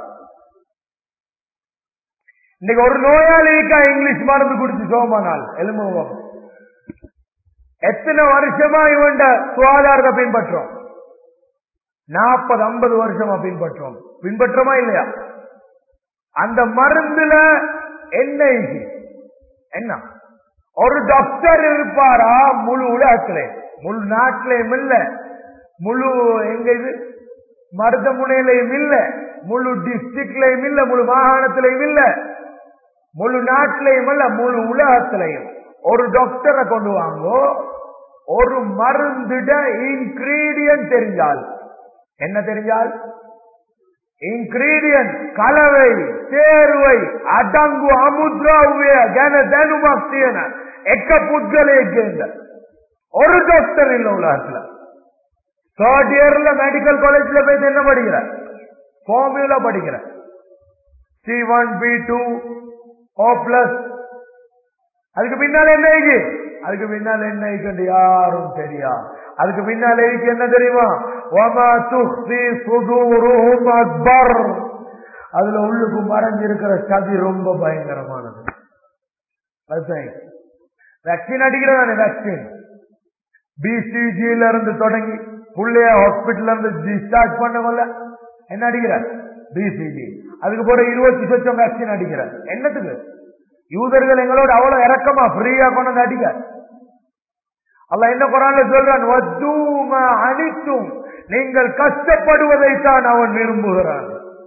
இன்னைக்கு ஒரு நோயாளிக்கா இங்கிலீஷ் மருந்து குடிச்சு சோமானால் எலும்பு எத்தனை வருஷமா இவன் சுகாதாரத்தை பின்பற்றோம் நாற்பது ஐம்பது வருஷமா பின்பற்றோம் பின்பற்றமா இல்லையா அந்த மருந்துல என்ன இருக்கு என்ன ஒரு டாக்டர் இருப்பாரா முழு உலகத்திலே முழு நாட்டிலையும் இல்ல முழு எங்க இது மருதமுனையிலையும் இல்ல முழு டிஸ்ட்ரிக்ட்லயும் இல்ல முழு மாகாணத்திலையும் இல்ல முழு நாட்டிலையும் இல்ல முழு உலகத்திலையும் ஒரு டாக்டரை கொண்டு வாங்கோ ஒரு மருந்துட இன்கிரீடியன்ட் தெரிஞ்சால் என்ன தெரிஞ்சால் இன்கிரீடியன்ட் கலவை தேர்வை அடங்கு அமுத்ராவே கன தனுமக் තියෙන එක පුද්ගලයෙක් ගෙන්න ஒரு டாக்டர் இல்ல உலகத்துல தேர்ட் இயர்ல மெடிக்கல் காலேஜ்ல போய் என்ன படிக்கிற ஃபார்முலா படிக்கிற C one B two O plus அதுக்கு பின்னால என்ன இருக்கு அதுக்கு பின்னால என்ன இருக்குன்னு யாரும் தெரியா அதுக்கு பின்னால இருக்கு என்ன தெரியுமா வமா துஹ்ஃபி சுதூருஹும் அக்பர் அதுல உள்ளுக்கு மறைஞ்சிருக்கிற சதி ரொம்ப பயங்கரமானது அதுதான் வேக்சின் அடிக்கிறதானே வேக்சின் பிசிஜியில இருந்து தொடங்கி புள்ளைய ஹாஸ்பிட்டல்ல இருந்து டிஸ்சார்ஜ் பண்ணவல்ல என்ன அடிக்கிற பிசிஜி அதுக்கு போற இருபத்தி சொச்சம் வேக்சின் அடிக்கிற என்னத்துக்கு யூதர்கள் எங்களோட அவ்வளவு இறக்கமா ஃப்ரீயா கொண்டு வந்து அடிக்க அல்ல என்ன குரான்ல சொல்றான் வத்தூம அனித்தும் நீங்கள் கஷ்டப்படுவதைத்தான் அவன் விரும்புகிறான்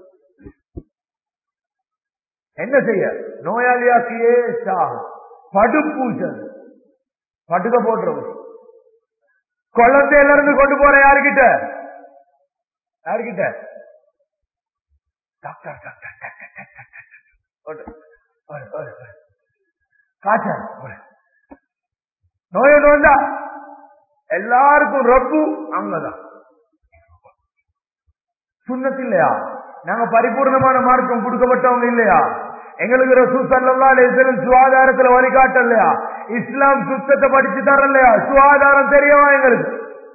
என்ன செய்ய நோயாளியாக்கியே சாகும் படுப்பூசல் படுக்க போடுறவர் குழந்தையில இருந்து கொண்டு போற யாருக்கிட்ட யாருக்கிட்ட doctor doctor doctor doctor doctor காய்ச்சல் நோய் ஒன்று வந்தா எல்லாருக்கும் ரப்பு அங்கதான் சுண்ணத்து இல்லையா நாங்க பரிபூர்ணமான மார்க்கம் கொடுக்கப்பட்டவங்க இல்லையா எங்களுக்கு ரசூ சல்லா அலிஸ்லம் சுகாதாரத்துல வழிகாட்டலையா இஸ்லாம் சுத்தத்தை படிச்சு தரலையா சுகாதாரம் தெரியவா எங்களுக்கு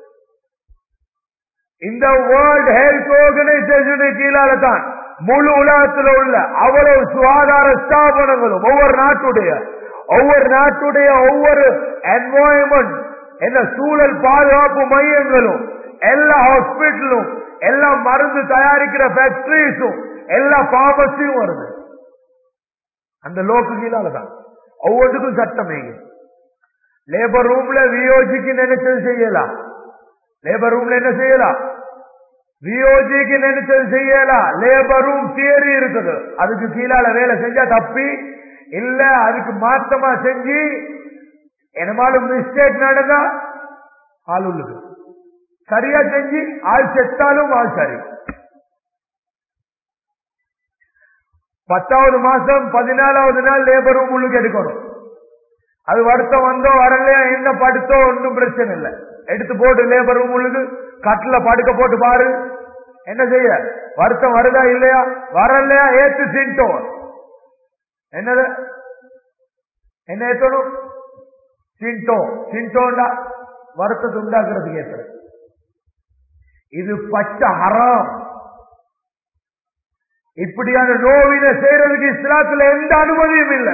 இந்த வேர்ல்ட் ஹெல்த் ஆர்கனைசேஷனுக்கு கீழால தான் முழு உலகத்தில் உள்ள அவ்வளவு சுகாதார ஸ்தாபனங்களும் ஒவ்வொரு நாட்டுடைய ஒவ்வொரு நாட்டுடைய ஒவ்வொரு என்வாயன்மெண்ட் என்ன சூழல் பாதுகாப்பு மையங்களும் எல்லா ஹாஸ்பிட்டலும் எல்லா மருந்து தயாரிக்கிற ஃபேக்டரிஸும் எல்லா பார்மசியும் வருது அந்த லோக்கு கீழால தான் ஒவ்வொன்றுக்கும் சட்டம் லேபர் ரூம்ல வியோஜிக்கு நினைச்சது செய்யலாம் லேபர் ரூம்ல என்ன செய்யலாம் வியோஜிக்கு நினைச்சது செய்யலாம் லேபர் ரூம் தியரி இருக்குது அதுக்கு கீழால வேலை செஞ்சா தப்பி இல்ல அதுக்கு மாத்தமா செஞ்சு என்னமாலும் மிஸ்டேக் நடந்தா ஆள் உள்ளது சரியா செஞ்சு ஆள் செத்தாலும் ஆள் சரி பத்தாவது மாசம் பதினாலாவது நாள் லேபர் ரூம் உள்ளுக்கு எடுக்கணும் அது வருத்தம் வந்தோ வரலையா என்ன படுத்தோ ஒன்றும் பிரச்சனை இல்லை எடுத்து போட்டு லேபர் ரூம் உள்ளுக்கு கட்டில படுக்க போட்டு பாரு என்ன செய்ய வருத்தம் வருதா இல்லையா வரலையா ஏத்து சிண்டோ என்னது என்ன ஏத்தணும் சிண்டோ சிண்டோண்டா வருத்தத்தை உண்டாக்குறதுக்கு ஏற்ற இது பச்சை ஹராம் இப்படியான நோவினை செய்யறதுக்கு இஸ்லாத்துல எந்த அனுமதியும் இல்லை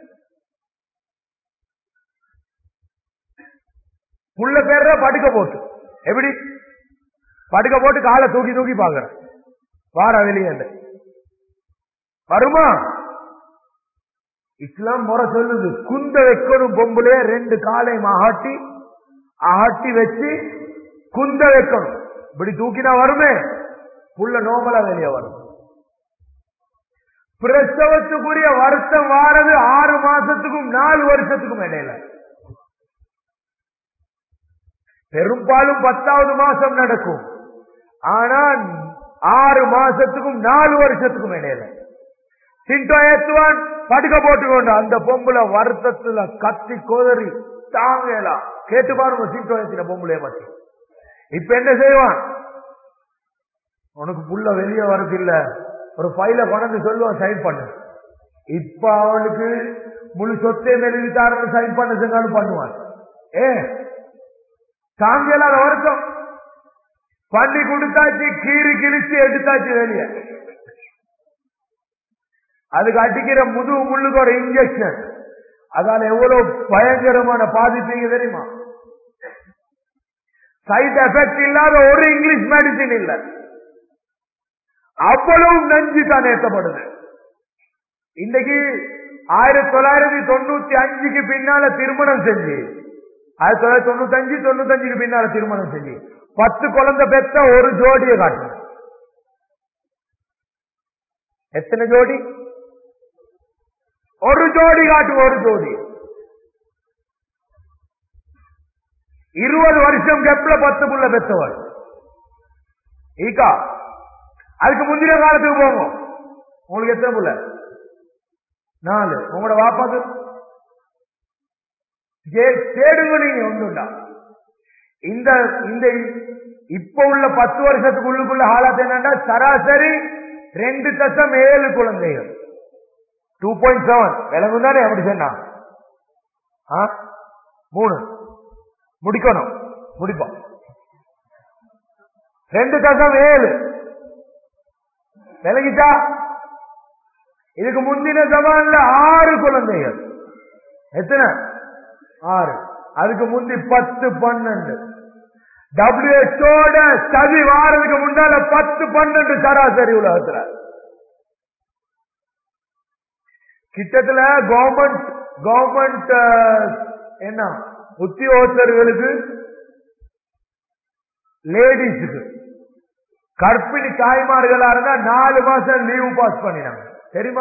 புள்ள பேர படுக்க போட்டு எப்படி படுக்க போட்டு காலை தூக்கி தூக்கி பாக்குற வார வெளியே வருமா இஸ்லாம் முறை சொல்லுது குந்த வைக்கணும் பொம்புலே ரெண்டு காலையும் அகட்டி அகட்டி வச்சு குந்த வைக்கணும் இப்படி தூக்கினா வருமே புள்ள நோமலா வெளியே வரும் பிரசவத்துக்குரிய வருஷம் வாரது ஆறு மாசத்துக்கும் நாலு வருஷத்துக்கும் இடையில பெரும்பாலும் பத்தாவது மாசம் நடக்கும் ஆனா ஆறு மாசத்துக்கும் நாலு வருஷத்துக்கும் இடையில சிண்டோ ஏத்துவான் படுக்க போட்டுக்கொண்டு அந்த பொம்பளை வருத்தத்துல கத்தி கோதறி தாங்கலாம் கேட்டு பாருங்க சிண்டோ ஏத்தின பொம்பளைய பத்தி இப்ப என்ன செய்வான் உனக்கு புள்ள வெளியே வரது இல்ல ஒரு ஃபைல கொண்டு சொல்லுவான் சைன் பண்ணு இப்ப அவனுக்கு முழு சொத்தை மெழுகிட்டாருன்னு சைன் பண்ண சொன்னாலும் பண்ணுவான் ஏ தாங்கலாத வருத்தம் பண்ணி கொடுத்தாச்சு கீறி கிழிச்சு எடுத்தாச்சு வெளியே அதுக்கு அடிக்கிற முதுகு முள்ளுக்கு ஒரு இன்ஜெக்ஷன் அதால எவ்வளவு பயங்கரமான பாதிப்பீங்க தெரியுமா சைட் எஃபெக்ட் இல்லாத ஒரு இங்கிலீஷ் மெடிசின் இல்ல அவ்வளவு நஞ்சு தான் ஏற்றப்படுது இன்னைக்கு ஆயிரத்தி தொள்ளாயிரத்தி தொண்ணூத்தி அஞ்சுக்கு பின்னால திருமணம் செஞ்சு ஆயிரத்தி தொள்ளாயிரத்தி தொண்ணூத்தி அஞ்சு தொண்ணூத்தி அஞ்சுக்கு பின்னால திருமணம் செஞ்சு பத்து குழந்தை பெத்த ஒரு ஜோடியை காட்டுங்க எத்தனை ஜோடி ஒரு ஜோடி காட்டு ஒரு ஜோடி இருபது வருஷம் கெப்ல பத்து புள்ள பெற்றவர் ஈக்கா அதுக்கு முந்தின காலத்துக்கு போவோம் உங்களுக்கு எத்தனை புள்ள நாலு உங்களோட வாப்பாக்கு தேடுங்க நீங்க ஒண்ணுண்டா இந்த இந்த இப்ப உள்ள பத்து வருஷத்துக்கு உள்ளுக்குள்ள ஹாலாத் என்னன்னா சராசரி ரெண்டு தசம் ஏழு குழந்தைகள் டூ பாயிண்ட் செவன் விலங்கு தானே அப்படி சொன்னா மூணு முடிக்கணும் முடிப்போம் ரெண்டு தசம் ஏழு விலகிட்டா இதுக்கு முந்தின சமான்ல ஆறு குழந்தைகள் எத்தனை ஆறு அதுக்கு முந்தி பத்து பன்னெண்டு டபிள்யூஹெச்ஓட சதி வாரதுக்கு முன்னால பத்து பன்னெண்டு சராசரி உலகத்துல கிட்டத்துல கவர்மெண்ட் கவர்மெண்ட் என்ன உத்தியோகத்தர்களுக்கு லேடிஸுக்கு கற்பிணி தாய்மார்களா இருந்தா நாலு மாசம் லீவு பாஸ் பண்ணினாங்க தெரியுமா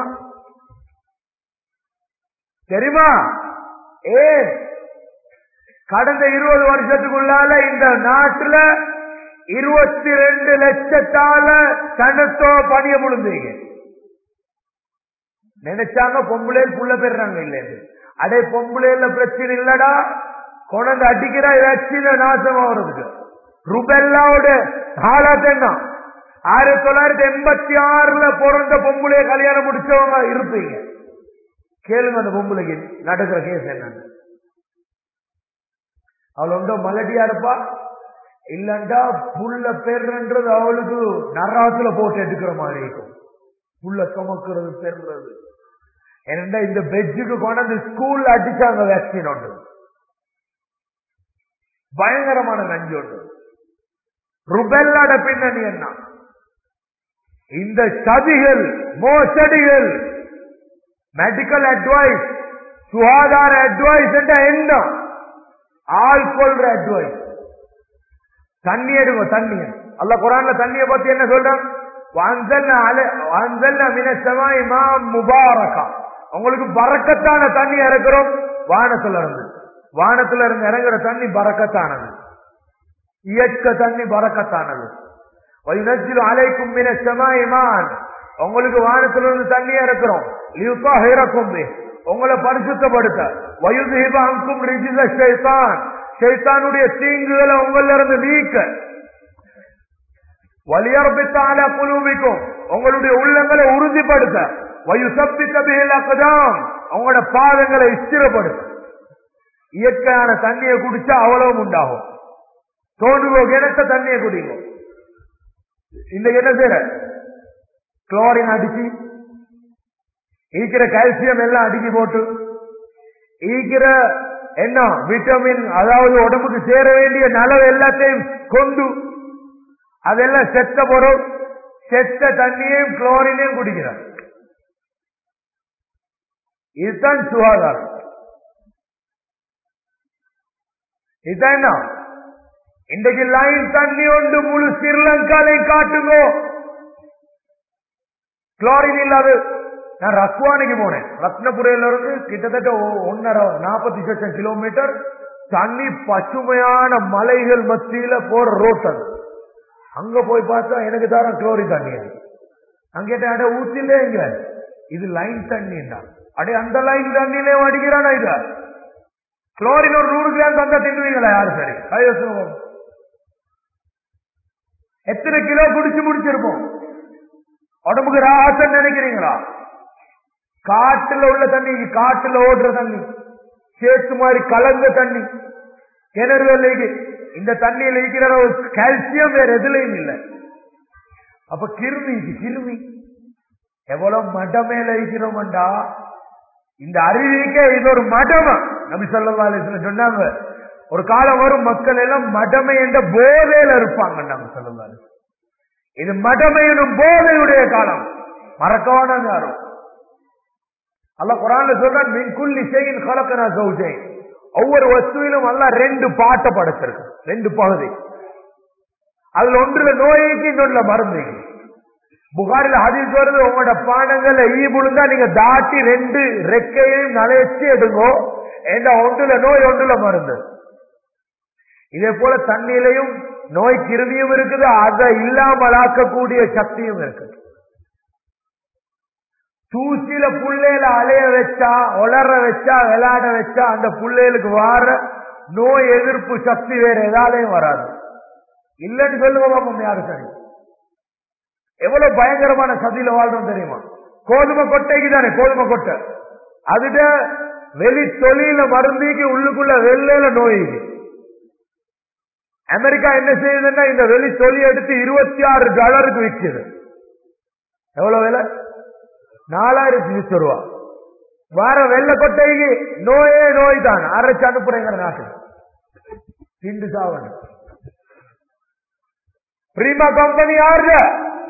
தெரியுமா ஏ கடந்த இருபது வருஷத்துக்குள்ளால இந்த நாட்டுல இருபத்தி ரெண்டு லட்சத்தால சனத்தோ பணிய முழுந்தீங்க நினைச்சாங்க பொம்பளை புள்ள பெறாங்க இல்ல அடே பொம்பளைல பிரச்சனை இல்லடா கொண்டு அடிக்கிற ரச்சில நாசம் ஆகுறதுக்கு ருபெல்லாவோட ஹாலாத் என்ன ஆயிரத்தி தொள்ளாயிரத்தி எண்பத்தி ஆறுல பிறந்த பொம்பளைய கல்யாணம் முடிச்சவங்க இருப்பீங்க கேளுங்க அந்த பொம்பளைக்கு நடக்கிற கேஸ் என்னன்னு அவள் உண்டோ மலடியா இருப்பா இல்லண்டா புள்ள பெருன்றது அவளுக்கு நராத்துல போட்டு எடுக்கிற மாதிரி இருக்கும் புள்ள சுமக்கிறது பெறுறது ஏனண்டா இந்த பெஜ்ஜுக்கு கொண்டாந்து ஸ்கூல்ல அடிச்சாங்க வேக்சின் ஒன்று பயங்கரமான நஞ்சு ஒன்று ருபெல்லாட பின்னணி என்ன இந்த சதிகள் மோசடிகள் மெடிக்கல் அட்வைஸ் சுகாதார அட்வைஸ் என்ற என்ன ஆள் கொள்ற அட்வைஸ் தண்ணி எடுங்க தண்ணி அல்ல குரான்ல தண்ணிய பத்தி என்ன சொல்றான் உங்களுக்கு பறக்கத்தான தண்ணி இறக்குறோம் வானத்துல இருந்து வானத்துல இருந்து இறங்குற தண்ணி பறக்கத்தானது இயற்கை தண்ணி பறக்கத்தானது வைநச்சில் அலைக்கும் மின செமாயிமான் உங்களுக்கு வானத்திலிருந்து தண்ணியா இருக்கிறோம் லியுப்பா ஹைரக்கும் உங்களை பரிசுத்தப்படுத்த வயுதீப அங்கும் ரிஜித ஷைத்தான் ஷைத்தானுடைய தீங்குகளை உங்கள இருந்து நீக்க வலியர்பித்தால குழுவிக்கும் உங்களுடைய உள்ளங்களை உறுதிப்படுத்த வயுசப்பித்த பிகலாக்கதான் உங்களோட பாதங்களை ஸ்திரப்படுத்த இயற்கையான தண்ணியை குடிச்சா அவ்வளவும் உண்டாகும் தோண்டுவோ கிணத்த தண்ணியை குடிங்க இன்னைக்கு என்ன செய்யற குளோரின் அடிச்சு ஈக்கிற கால்சியம் எல்லாம் அடுக்கி போட்டு ஈக்கிற என்ன விட்டமின் அதாவது உடம்புக்கு சேர வேண்டிய நலவு எல்லாத்தையும் கொண்டு அதெல்லாம் செத்த பொருள் செத்த தண்ணியையும் குளோரினையும் குடிக்கிறார் இதுதான் சுகாதாரம் இதுதான் என்ன இன்றைக்கு லைன் தண்ணி ஒன்று முழு ஸ்ரீலங்காலை காட்டுங்கோ குளோரின் இல்லாத நான் ரத்வானிக்கு போனேன் ரத்னபுரையில இருந்து கிட்டத்தட்ட ஒ- ஒன்னரை நாற்பத்தி லட்சம் கிலோமீட்டர் தண்ணி பசுமையான மலைகள் மத்தியில போற ரோட் அது அங்க போய் பார்த்தா எனக்கு தர குளோரின் தண்ணி அது அங்க கேட்டேன் அட ஊத்திலே இங்க இது லைன் தண்ணின்னா அடே அந்த லைன் தண்ணியிலே அடிக்கிறானா இது குளோரின் ஒரு நூறு கிராம் தந்தா தின்னுவீங்களா யாரு சரி கைவசம் எத்தனை கிலோ குடிச்சு முடிச்சிருப்போம் உடம்புக்கு ராசம் நினைக்கிறீங்களா காட்டுல உள்ள தண்ணி காட்டுல ஓடுற தண்ணி சேத்து மாதிரி கலந்த தண்ணி கிணறுகள் இந்த தண்ணியில் இருக்கிற கால்சியம் வேற எதுலையும் இல்லை அப்ப கிருமி இது கிருமி எவ்வளவு மடமேல இருக்கிறோம்டா இந்த அறிவிக்கே இது ஒரு மடம நபி சொல்லா சொன்னாங்க ஒரு காலம் வரும் மக்கள் எல்லாம் மடமை என்ற போதையில இருப்பாங்க நபி சொல்லா இது மடமை எனும் போதையுடைய காலம் மறக்கவான யாரும் அல்ல குரான்ல சொல்றான் மின்குள்ளி செய்யின் கலக்கனா சௌஜை ஒவ்வொரு வஸ்துவிலும் அல்ல ரெண்டு பாட்டை படைச்சிருக்கு ரெண்டு பகுதி அதுல ஒன்றுல நோய்க்கு இன்னொன்றுல மருந்து புகாரில் ஹதீஸ் வருது உங்களோட பானங்கள்ல ஈ புழுந்தா நீங்க தாட்டி ரெண்டு ரெக்கையையும் நனைச்சு எடுங்கோ ஏண்டா ஒன்றுல நோய் ஒன்றுல மருந்து இதே போல தண்ணியிலையும் நோய் கிருமியும் இருக்குது அதை இல்லாமலாக்கக்கூடிய சக்தியும் இருக்குது தூசில புள்ளையில அலைய வச்சா ஒளர வச்சா விளையாட வச்சா அந்த புள்ளைகளுக்கு வார நோய் எதிர்ப்பு சக்தி வேற எதாலையும் வராது இல்லைன்னு சொல்லுங்க பாப்போம் யாரு சரி எவ்வளவு பயங்கரமான சதியில வாழ்றோம் தெரியுமா கோதுமை கொட்டைக்கு தானே கோதுமை கொட்டை அதுட வெளி தொழில மருந்திக்கு உள்ளுக்குள்ள வெள்ளையில நோய் அமெரிக்கா என்ன செய்யுதுன்னா இந்த வெளி தொலி எடுத்து இருபத்தி ஆறு டாலருக்கு விற்குது எவ்வளவு விலை நாலாயிரத்தி இருபது ரூபா வார வெள்ள கொட்டைக்கு நோயே நோய் தான் அரைச்சு அனுப்புறேங்கிற நாட்டுக்கு திண்டு சாவன் பிரீமா கம்பெனி யாருல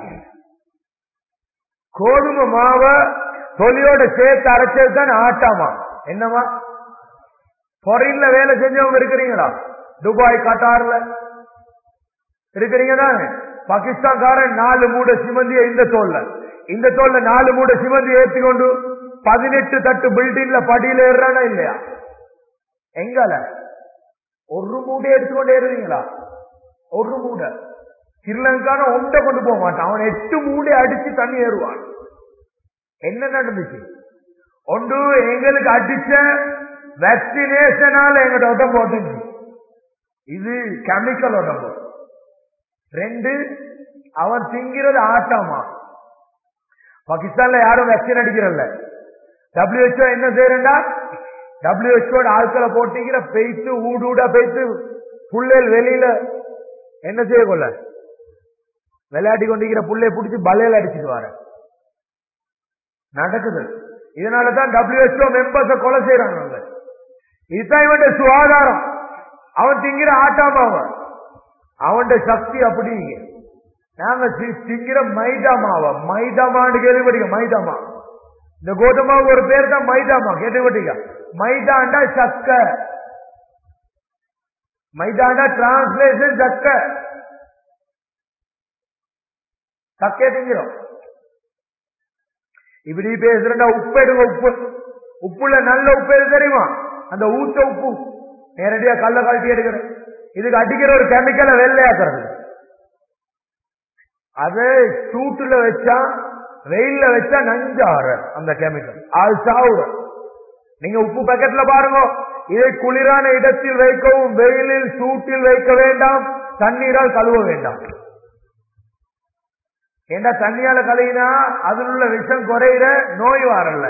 கோதுமை மாவை தொலியோட சேர்த்து அரைச்சது தான் ஆட்டாமா என்னமா பொறையில வேலை செஞ்சவங்க இருக்கிறீங்களா துபாய் கட்டார்ல இருக்கிறீங்க தானே பாகிஸ்தான்காரன் நாலு மூட சிமந்திய இந்த தோல்ல இந்த தோல்ல நாலு மூட சிமந்தி ஏற்றி கொண்டு பதினெட்டு தட்டு பில்டிங்ல படியில ஏறானா இல்லையா எங்கல ஒரு மூட்டை எடுத்துக்கொண்டு ஏறுவீங்களா ஒரு மூடை ஸ்ரீலங்கான ஒன்றை கொண்டு போக மாட்டான் அவன் எட்டு மூடை அடிச்சு தண்ணி ஏறுவான் என்ன நடந்துச்சு ஒன்று எங்களுக்கு அடிச்ச வேக்சினேஷனால எங்கட உடம்பு ஒட்டுச்சு இது கெமிக்கல் உடம்பு ரெண்டு அவன் திங்கிறது ஆட்டாமா பாகிஸ்தான்ல யாரும் வேக்சின் அடிக்கிறல்ல டபிள்யூஹெச்ஓ என்ன செய்யறா டபிள்யூஹெச்ஓ ஆட்களை போட்டிக்கிற பெய்த்து ஊடூடா பெய்த்து புள்ளைகள் வெளியில என்ன செய்ய கொள்ள விளையாடி கொண்டிருக்கிற புள்ளைய பிடிச்சி பலையில அடிச்சுட்டு வர நடக்குது இதனாலதான் டபிள்யூஹெச்ஓ மெம்பர்ஸ கொலை செய்யறாங்க இதுதான் இவன் சுகாதாரம் அவன் திங்கிற ஆட்டாமா அவன் அவன் சக்தி அப்படி நாங்க தி- திங்கிற மைதா மாவா மைதா மான்னு கேள்விப்பட்டீங்க மைதா மா இந்த கோதுமாவுக்கு ஒரு பேர் தான் மைதா மா கேள்விப்பட்டீங்க மைதாண்டா சக்க மைதாண்டா டிரான்ஸ்லேஷன் சக்க சக்கே திங்கிறோம் இப்படி பேசுறா உப்பு எடுங்க உப்பு உப்புல நல்ல உப்பு எது தெரியுமா அந்த ஊத்த உப்பு நேரடியா கல்ல கழட்டி எடுக்கிற இதுக்கு அடிக்கிற ஒரு கெமிக்கலை வெள்ளையாக்குறது அது சூட்டுல வச்சா வெயில்ல வச்சா நஞ்சாற அந்த கெமிக்கல் அது சாவுற நீங்க உப்பு பாக்கெட்ல பாருங்க இதை குளிரான இடத்தில் வைக்கவும் வெயிலில் சூட்டில் வைக்க வேண்டாம் தண்ணீரால் கழுவ வேண்டாம் ஏண்டா தண்ணியால கழுவினா அதில் உள்ள விஷம் குறையிற நோய் வரல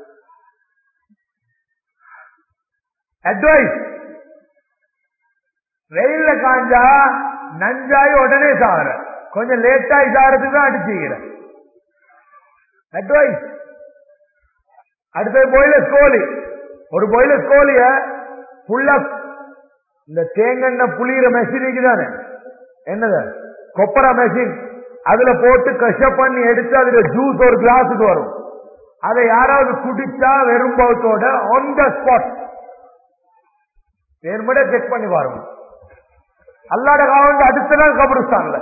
அட்வைஸ் வெயில்ல காஞ்சா நஞ்சாய் உடனே சாகுற கொஞ்சம் லேட்டாய் சாகிறதுக்கு தான் அடிச்சுக்கிற அட்வைஸ் அடுத்தது பாய்லர் கோழி ஒரு பாய்லர் கோழிய ஃபுல்லா இந்த தேங்கெண்ணெய் புளியிற மெஷினுக்கு தானே என்னது கொப்பரா மெஷின் அதுல போட்டு கஷ்டம் பண்ணி எடுத்து அதுல ஜூஸ் ஒரு கிளாஸுக்கு வரும் அதை யாராவது குடிச்சா வெறும் பௌத்தோட ஆன் த ஸ்பாட் நேர்மட செக் பண்ணி பாருங்க அல்லாட காவல் அடுத்த நாள் கபருஸ்தான்ல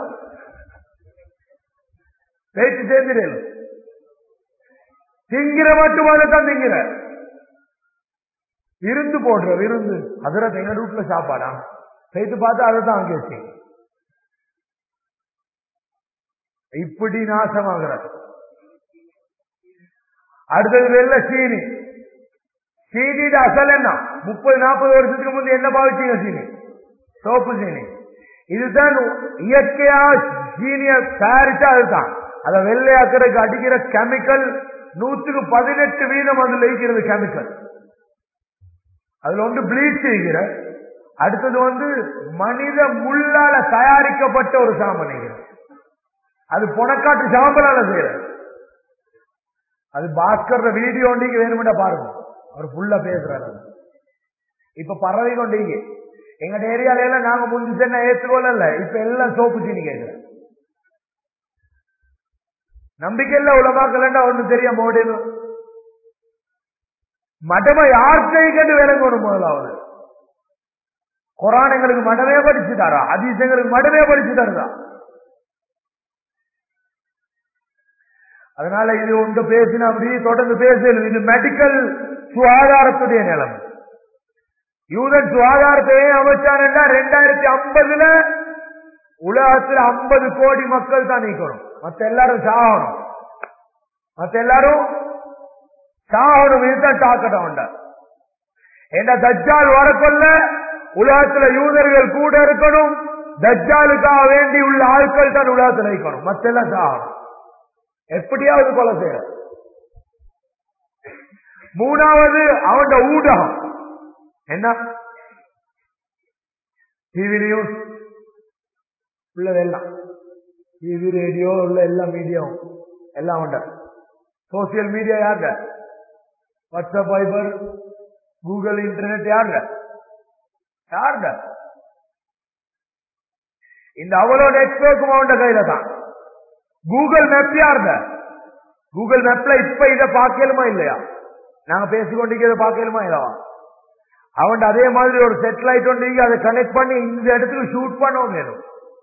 பேச்சு சேர்ந்துடல திங்கிற மட்டுமான தான் திங்கிற விருந்து போடுற விருந்து அதுல எங்க வீட்டுல சாப்பாடா சேர்த்து பார்த்து அதை தான் அங்கே வச்சு இப்படி நாசமாகிற அடுத்தது வெள்ள சீனி சீனியோட அசல் என்ன முப்பது நாற்பது வருஷத்துக்கு முந்தைய என்ன பாவிச்சீங்க சீனி சோப்பு சீனி இதுதான் இயற்கையா சீனிய தயாரிச்சா அதுதான் அதை வெள்ளையாக்குறதுக்கு அடிக்கிற கெமிக்கல் நூற்றுக்கு பதினெட்டு வீதம் அதுல இருக்கிறது கெமிக்கல் அதுல வந்து ப்ளீச் செய்கிற அடுத்தது வந்து மனித முள்ளால தயாரிக்கப்பட்ட ஒரு சாமான் அது பொனக்காட்டு சாம்பலால செய்யற அது பாஸ்கர் வீடியோ நீங்க வேணுமெண்டா பாருங்க அவர் ஃபுல்லா பேசுறாரு இப்ப பறவை கொண்டீங்க எங்க ஏரியால எல்லாம் நாங்க முந்தி சென்ன ஏற்றுக்கொள்ள இப்ப எல்லாம் சோப்பு சீனி கேட்கிறேன் நம்பிக்கை இல்ல உலமாக்கலண்டா ஒண்ணு தெரிய மோடணும் மடமை யார் கைக்கண்டு விளங்கணும் முதலாவது குரான் எங்களுக்கு மடமே படிச்சு தரா அதீஸ் எங்களுக்கு மடமே படிச்சு தருதா அதனால இது ஒன்று பேசினா அப்படி தொடர்ந்து பேசலும் இது மெடிக்கல் சுகாதாரத்துடைய நிலைமை யூதன் சுகாதாரத்தையே அமைச்சாருன்னா ரெண்டாயிரத்தி ஐம்பதுல உலகத்துல ஐம்பது கோடி மக்கள் தான் நீக்கணும் மத்த எல்லாரும் சாகணும் மத்த எல்லாரும் சாகணும் இதுதான் தாக்கட்டும் உண்டா என்ன தஜ்ஜால் வரக்கொள்ள உலகத்துல யூதர்கள் கூட இருக்கணும் தஜ்ஜாலுக்காக வேண்டி உள்ள ஆட்கள் தான் உலகத்துல இருக்கணும் மத்த எல்லாம் சாகணும் எப்படியாவது கொலை செய்ய மூணாவது அவன் ஊடகம் என்ன டிவி நியூஸ் உள்ளதெல்லாம் டிவி ரேடியோ உள்ள எல்லா மீடியாவும் எல்லாம் உண்ட சோசியல் மீடியா யாருங்க வாட்ஸ்அப் வைபர் கூகுள் இன்டர்நெட் யாருங்க யாருங்க இந்த அவ்வளோ நெட்ஒர்க்கும் அவன் கையில தான் கூகுள் மேப் யாருங்க கூகுள் மேப்ல இப்ப இதை பார்க்கலுமா இல்லையா நாங்க பேசிக்கொண்டிருக்கிறத பார்க்கலுமா இல்லவா அவன் அதே மாதிரி ஒரு செட்டிலைட் ஒன்று அதை கனெக்ட் பண்ணி இந்த இடத்துக்கு ஷூட் பண்ணவும் வேணும்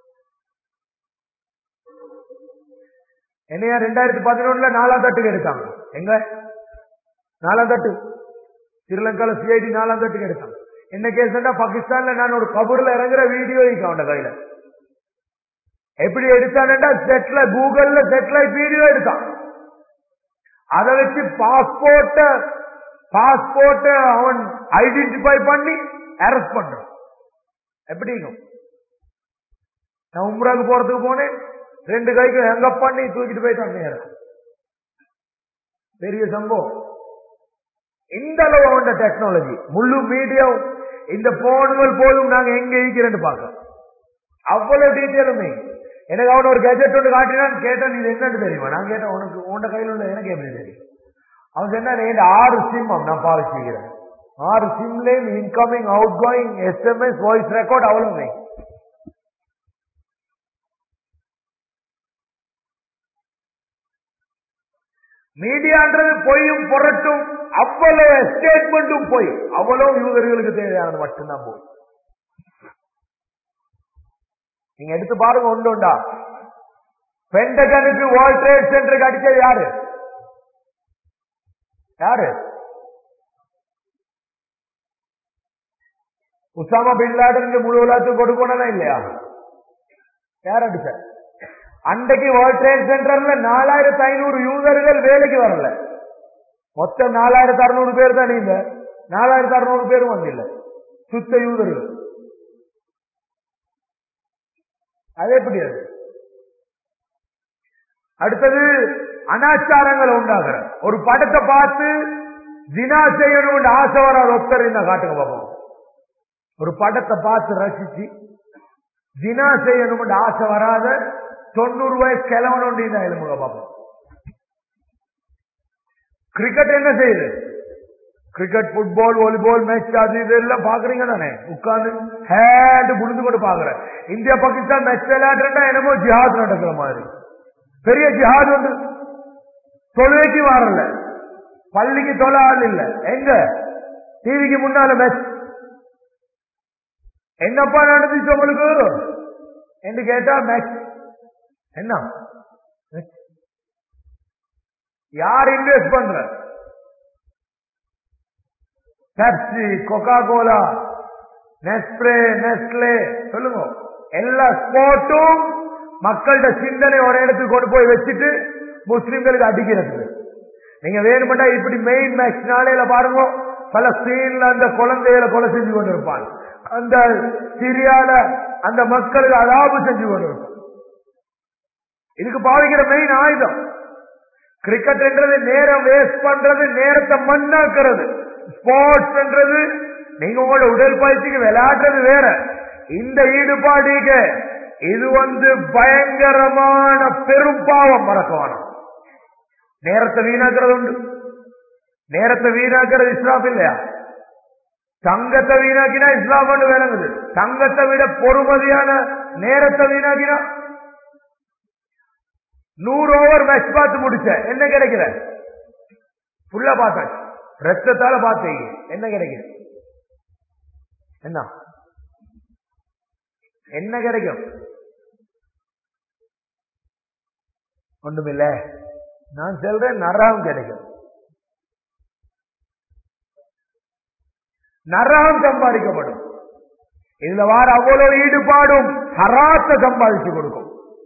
என்னையா ரெண்டாயிரத்தி பதினொன்னுல நாலாம் தட்டுக்கு எடுத்தாங்க எங்க நாலாம் தட்டு ஸ்ரீலங்கால சிஐடி நாலாம் தட்டுக்கு எடுத்தாங்க என்ன கேஸ்டா பாகிஸ்தான்ல நான் ஒரு கபூர்ல இறங்குற வீடியோ இருக்கு அவன் கையில எப்படி எடுத்தான்டா செட்ல கூகுள்ல செட்லைட் வீடியோ எடுத்தான் அதை வச்சு பாஸ்போர்ட்ட பாஸ்போர்ட்ட அவன் ஐடென்டிஃபை பண்ணி அரெஸ்ட் பண்றான் எப்படி நான் உம்ராக்கு போறதுக்கு போனேன் ரெண்டு கைக்கு எங்க பண்ணி தூக்கிட்டு போயிட்டான் நேரம் பெரிய சம்பவம் இந்த அளவு அவன் டெக்னாலஜி முழு மீடியா இந்த போன்கள் போதும் நாங்க எங்க இருக்கிறேன்னு பார்க்க அவ்வளவு டீட்டெயிலுமே எனக்கு அவன் ஒரு கெஜெட் ஒன்று காட்டினான்னு கேட்டான் இது என்னன்னு தெரியுமா நான் கேட்டேன் உனக்கு உன்ட கையில் உள்ள எனக்கு எப்படி தெரியும் அவன் சொன்னான் என் ஆறு சிம் நான் பாவிச்சுக்கிறேன் ஆறு சிம்லேயும் incoming outgoing SMS voice record அவ்வளவு மீடியான்றது பொய்யும் புரட்டும் அவ்வளவு ஸ்டேட்மெண்ட்டும் பொய் அவ்வளவு யூதர்களுக்கு தேவையானது மட்டும்தான் போய் நீங்க எடுத்து பாருங்க உண்டு உண்டா பெண்டகனுக்கு வேர்ல்ட் ட்ரேட் சென்டருக்கு அடிச்சது யாரு யாரு உசாமா பின் லாடன் முழு உலகத்துக்கு கொடுக்கணும் இல்லையா யார் அடிச்ச அன்றைக்கு வேர்ல்ட் ட்ரேட் சென்டர்ல நாலாயிரத்தி ஐநூறு யூசர்கள் வேலைக்கு வரல மொத்தம் நாலாயிரத்தி அறுநூறு பேர் தான் நீங்க நாலாயிரத்தி அறுநூறு பேரும் வந்தில்ல சுத்த யூதர்கள் அது எப்படி அது அடுத்தது அனாச்சாரங்களை உண்டாகிற ஒரு படத்தை பார்த்து தினா செய்யணும் ஆசை வராத ஒத்தர் இந்த காட்டுங்க பார்ப்போம் ஒரு படத்தை பார்த்து ரசிச்சு தினா செய்யணும் ஆசை வராத தொண்ணூறு வயசு கிழவனுண்டு இந்த எலும்புக பார்ப்போம் கிரிக்கெட் என்ன செய்யுது கிரிக்கெட் ஃபுட்பால் வாலிபால் மேட்ச் அது இது எல்லாம் பாக்குறீங்க தானே உட்கார்ந்து ஹேண்ட் புடிந்து கொண்டு பாக்குறேன் இந்தியா பாகிஸ்தான் மேட்ச் விளையாடுறா என்னமோ ஜிஹாத் நடக்கிற மாதிரி பெரிய ஜிஹாத் வந்து தொழுவைக்கு வரல பள்ளிக்கு தொலை ஆள் இல்ல எங்க டிவிக்கு முன்னால மேட்ச் என்னப்பா நடந்துச்சு உங்களுக்கு என்று கேட்டா மேட்ச் என்ன match. யார் இன்வெஸ்ட் பண்ற பெப்சி கொக்கா கோலா நெஸ்ப்ரே நெஸ்லே சொல்லுங்க எல்லா ஸ்போர்ட்டும் மக்கள்கிட்ட சிந்தனை ஒரு இடத்துக்கு கொண்டு போய் வச்சுட்டு முஸ்லிம்களுக்கு அடிக்கிறது நீங்க வேணுமெண்டா இப்படி மெயின் மேட்ச் நாளையில பாருங்க பலஸ்தீன்ல அந்த குழந்தைகளை கொலை செஞ்சு கொண்டு இருப்பான் அந்த சிரியால அந்த மக்களுக்கு அதாபு செஞ்சு கொண்டு இருப்பான் இதுக்கு பாவிக்கிற மெயின் ஆயுதம் கிரிக்கெட் என்றது நேரம் வேஸ்ட் பண்றது நேரத்தை மண்ணாக்குறது ஸ்போர்ட்ஸ் என்றது நீங்க உங்களோட உடற்பயிற்சிக்கு விளையாடுறது வேற இந்த ஈடுபாடுக இது வந்து பயங்கரமான பெரும் பாவம் மறக்கவானம் நேரத்தை வீணாக்குறது உண்டு நேரத்தை வீணாக்குறது இஸ்லாம் இல்லையா தங்கத்தை வீணாக்கினா இஸ்லாம் ஒன்று விளங்குது தங்கத்தை விட பொறுமதியான நேரத்தை வீணாக்கினா நூறு ஓவர் மேட்ச் பார்த்து முடிச்ச என்ன கிடைக்கல ஃபுல்லா பார்த்தாச்சு ரத்தத்தால பார்த்தீங்க என்ன கிடைக்கும் என்ன என்ன கிடைக்கும் ஒண்ணுமில்ல நான் சொல்றேன் நரகம் கிடைக்கும் நரகம் சம்பாதிக்கப்படும் இதுல வார அவ்வளவு ஈடுபாடும் ஹராத்த சம்பாதிச்சு கொடுக்கும்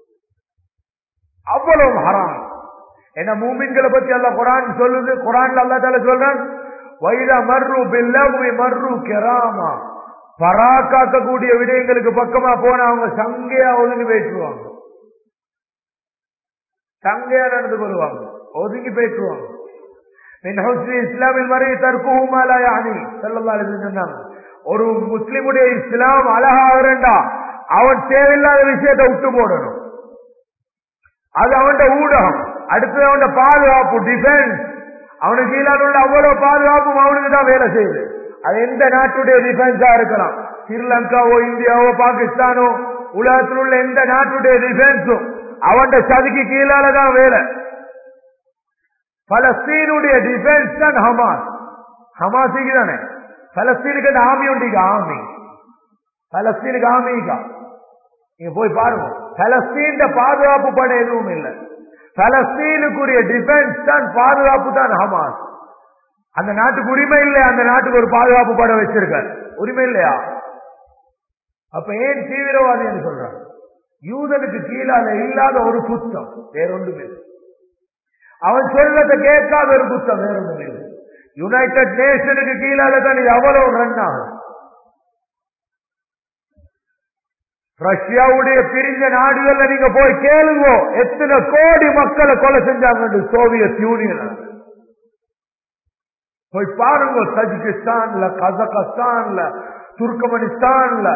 அவ்வளவு ஹராம் என்ன மூமின்களை பத்தி அல்ல குரான் சொல்லுது குரான்ல அல்லா தால சொல்றான் வைர மர்ரு பில்லவி மர்ரு கெராமா பராக்காக்கக்கூடிய விடயங்களுக்கு பக்கமா போன அவங்க சங்கையா ஒதுங்கி போயிட்டுருவாங்க சங்கையா நடந்து கொள்வாங்க ஒதுங்கி போயிட்டுருவாங்க இஸ்லாமில் மறை தற்குமாலாயானி சொன்னாங்க ஒரு முஸ்லிமுடைய இஸ்லாம் அழகாகிறண்டா அவன் தேவையில்லாத விஷயத்தை விட்டு போடணும் அது அவன்ட ஊடகம் அடுத்தது அவன் பாதுகாப்பு டிஃபென்ஸ் அவனுக்கு கீழான உள்ள அவ்வளவு பாதுகாப்பும் அவனுக்கு தான் வேலை செய்யுது அது எந்த நாட்டுடைய டிஃபென்ஸா இருக்கலாம் ஸ்ரீலங்காவோ இந்தியாவோ பாகிஸ்தானோ உலகத்தில் உள்ள எந்த நாட்டுடைய டிஃபென்ஸும் அவன் சதிக்கு கீழால தான் வேலை பலஸ்தீனுடைய டிஃபென்ஸ் தான் ஹமாஸ் ஹமாஸுக்கு தானே பலஸ்தீனுக்கு அந்த ஆமி உண்டு ஆமி பலஸ்தீனுக்கு ஆமிக்கா நீங்க போய் பாருங்க பலஸ்தீன் பாதுகாப்பு படை எதுவும் இல்லை பலஸ்தீனுக்குரிய டிஃபென்ஸ் தான் பாதுகாப்பு தான் ஹமாஸ் அந்த நாட்டுக்கு உரிமை இல்லை அந்த நாட்டுக்கு ஒரு பாதுகாப்பு படை வச்சிருக்க உரிமை இல்லையா அப்ப ஏன் தீவிரவாதி என்று சொல்றாங்க யூதனுக்கு கீழால இல்லாத ஒரு குத்தம் வேறொன்றும் இல்லை அவன் சொல்றதை கேட்காத ஒரு குத்தம் வேறொன்றும் இல்லை யுனைடெட் நேஷனுக்கு கீழால தான் இது அவ்வளவு ரன் ஆகும் ரஷ்யாவுடைய பிரிஞ்ச நாடுகள்ல நீங்க போய் கேளுங்க எத்தனை கோடி மக்களை கொலை செஞ்சாங்க சோவியத் யூனியன் போய் பாருங்க தஜிகிஸ்தான்ல கசகஸ்தான்ல துர்கமனிஸ்தான்ல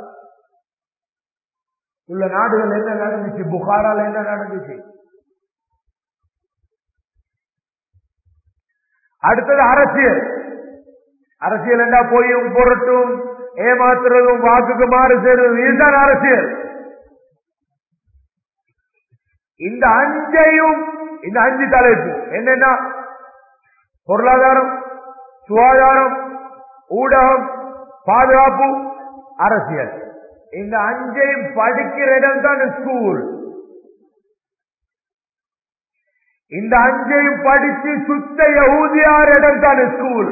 உள்ள நாடுகள் என்ன நடந்துச்சு புகாரால என்ன நடந்துச்சு அடுத்தது அரசியல் அரசியல் என்ன போயும் பொருட்டும் ஏமாத்துறதும் வாக்குக்கு மாறு செய்யறதும் இதுதான் அரசியல் இந்த அஞ்சையும் இந்த அஞ்சு தலைப்பு என்னன்னா பொருளாதாரம் சுகாதாரம் ஊடகம் பாதுகாப்பு அரசியல் இந்த அஞ்சையும் படிக்கிற இடம் தான் ஸ்கூல் இந்த அஞ்சையும் படிச்சு சுத்த ஊதியார் இடம் தான் ஸ்கூல்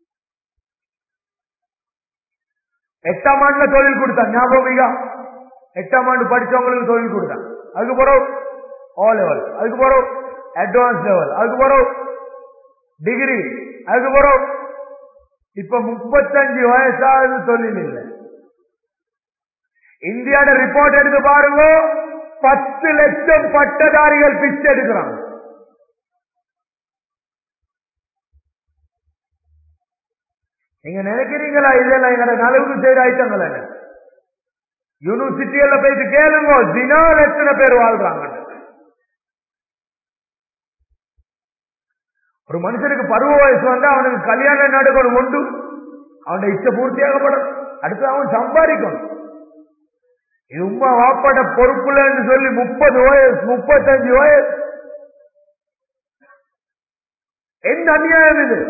எட்டாம் ஆண்டுல தொழில் கொடுத்தான் ஞாபகம் எட்டாம் ஆண்டு படிச்சவங்களுக்கு தொழில் கொடுத்தான் அதுக்கு பிறகு ஓ லெவல் அதுக்கு பிறகு அட்வான்ஸ் லெவல் அதுக்கு பிறகு டிகிரி அதுக்கு பிறகு இப்ப முப்பத்தஞ்சு வயசாவது தொழில் இல்லை இந்தியாவோட ரிப்போர்ட் எடுத்து பாருங்க பத்து லட்சம் பட்டதாரிகள் பிச்சை எடுக்கிறாங்க நீங்க நினைக்கிறீங்களா இதெல்லாம் எங்க நலவுக்கு செய்யற ஐட்டங்கள் என்ன யூனிவர்சிட்டியில போயிட்டு கேளுங்க தினால் எத்தனை பேர் வாழ்றாங்க ஒரு மனுஷனுக்கு பருவ வயசு வந்து அவனுக்கு கல்யாணம் நடக்கணும் உண்டு அவனுடைய இச்சை பூர்த்தியாகப்படும் அடுத்து அவன் சம்பாதிக்கணும் இது உமா வாப்பாட்ட பொறுப்புலன்னு சொல்லி முப்பது வயசு முப்பத்தஞ்சு வயசு என்ன அநியாயம் இது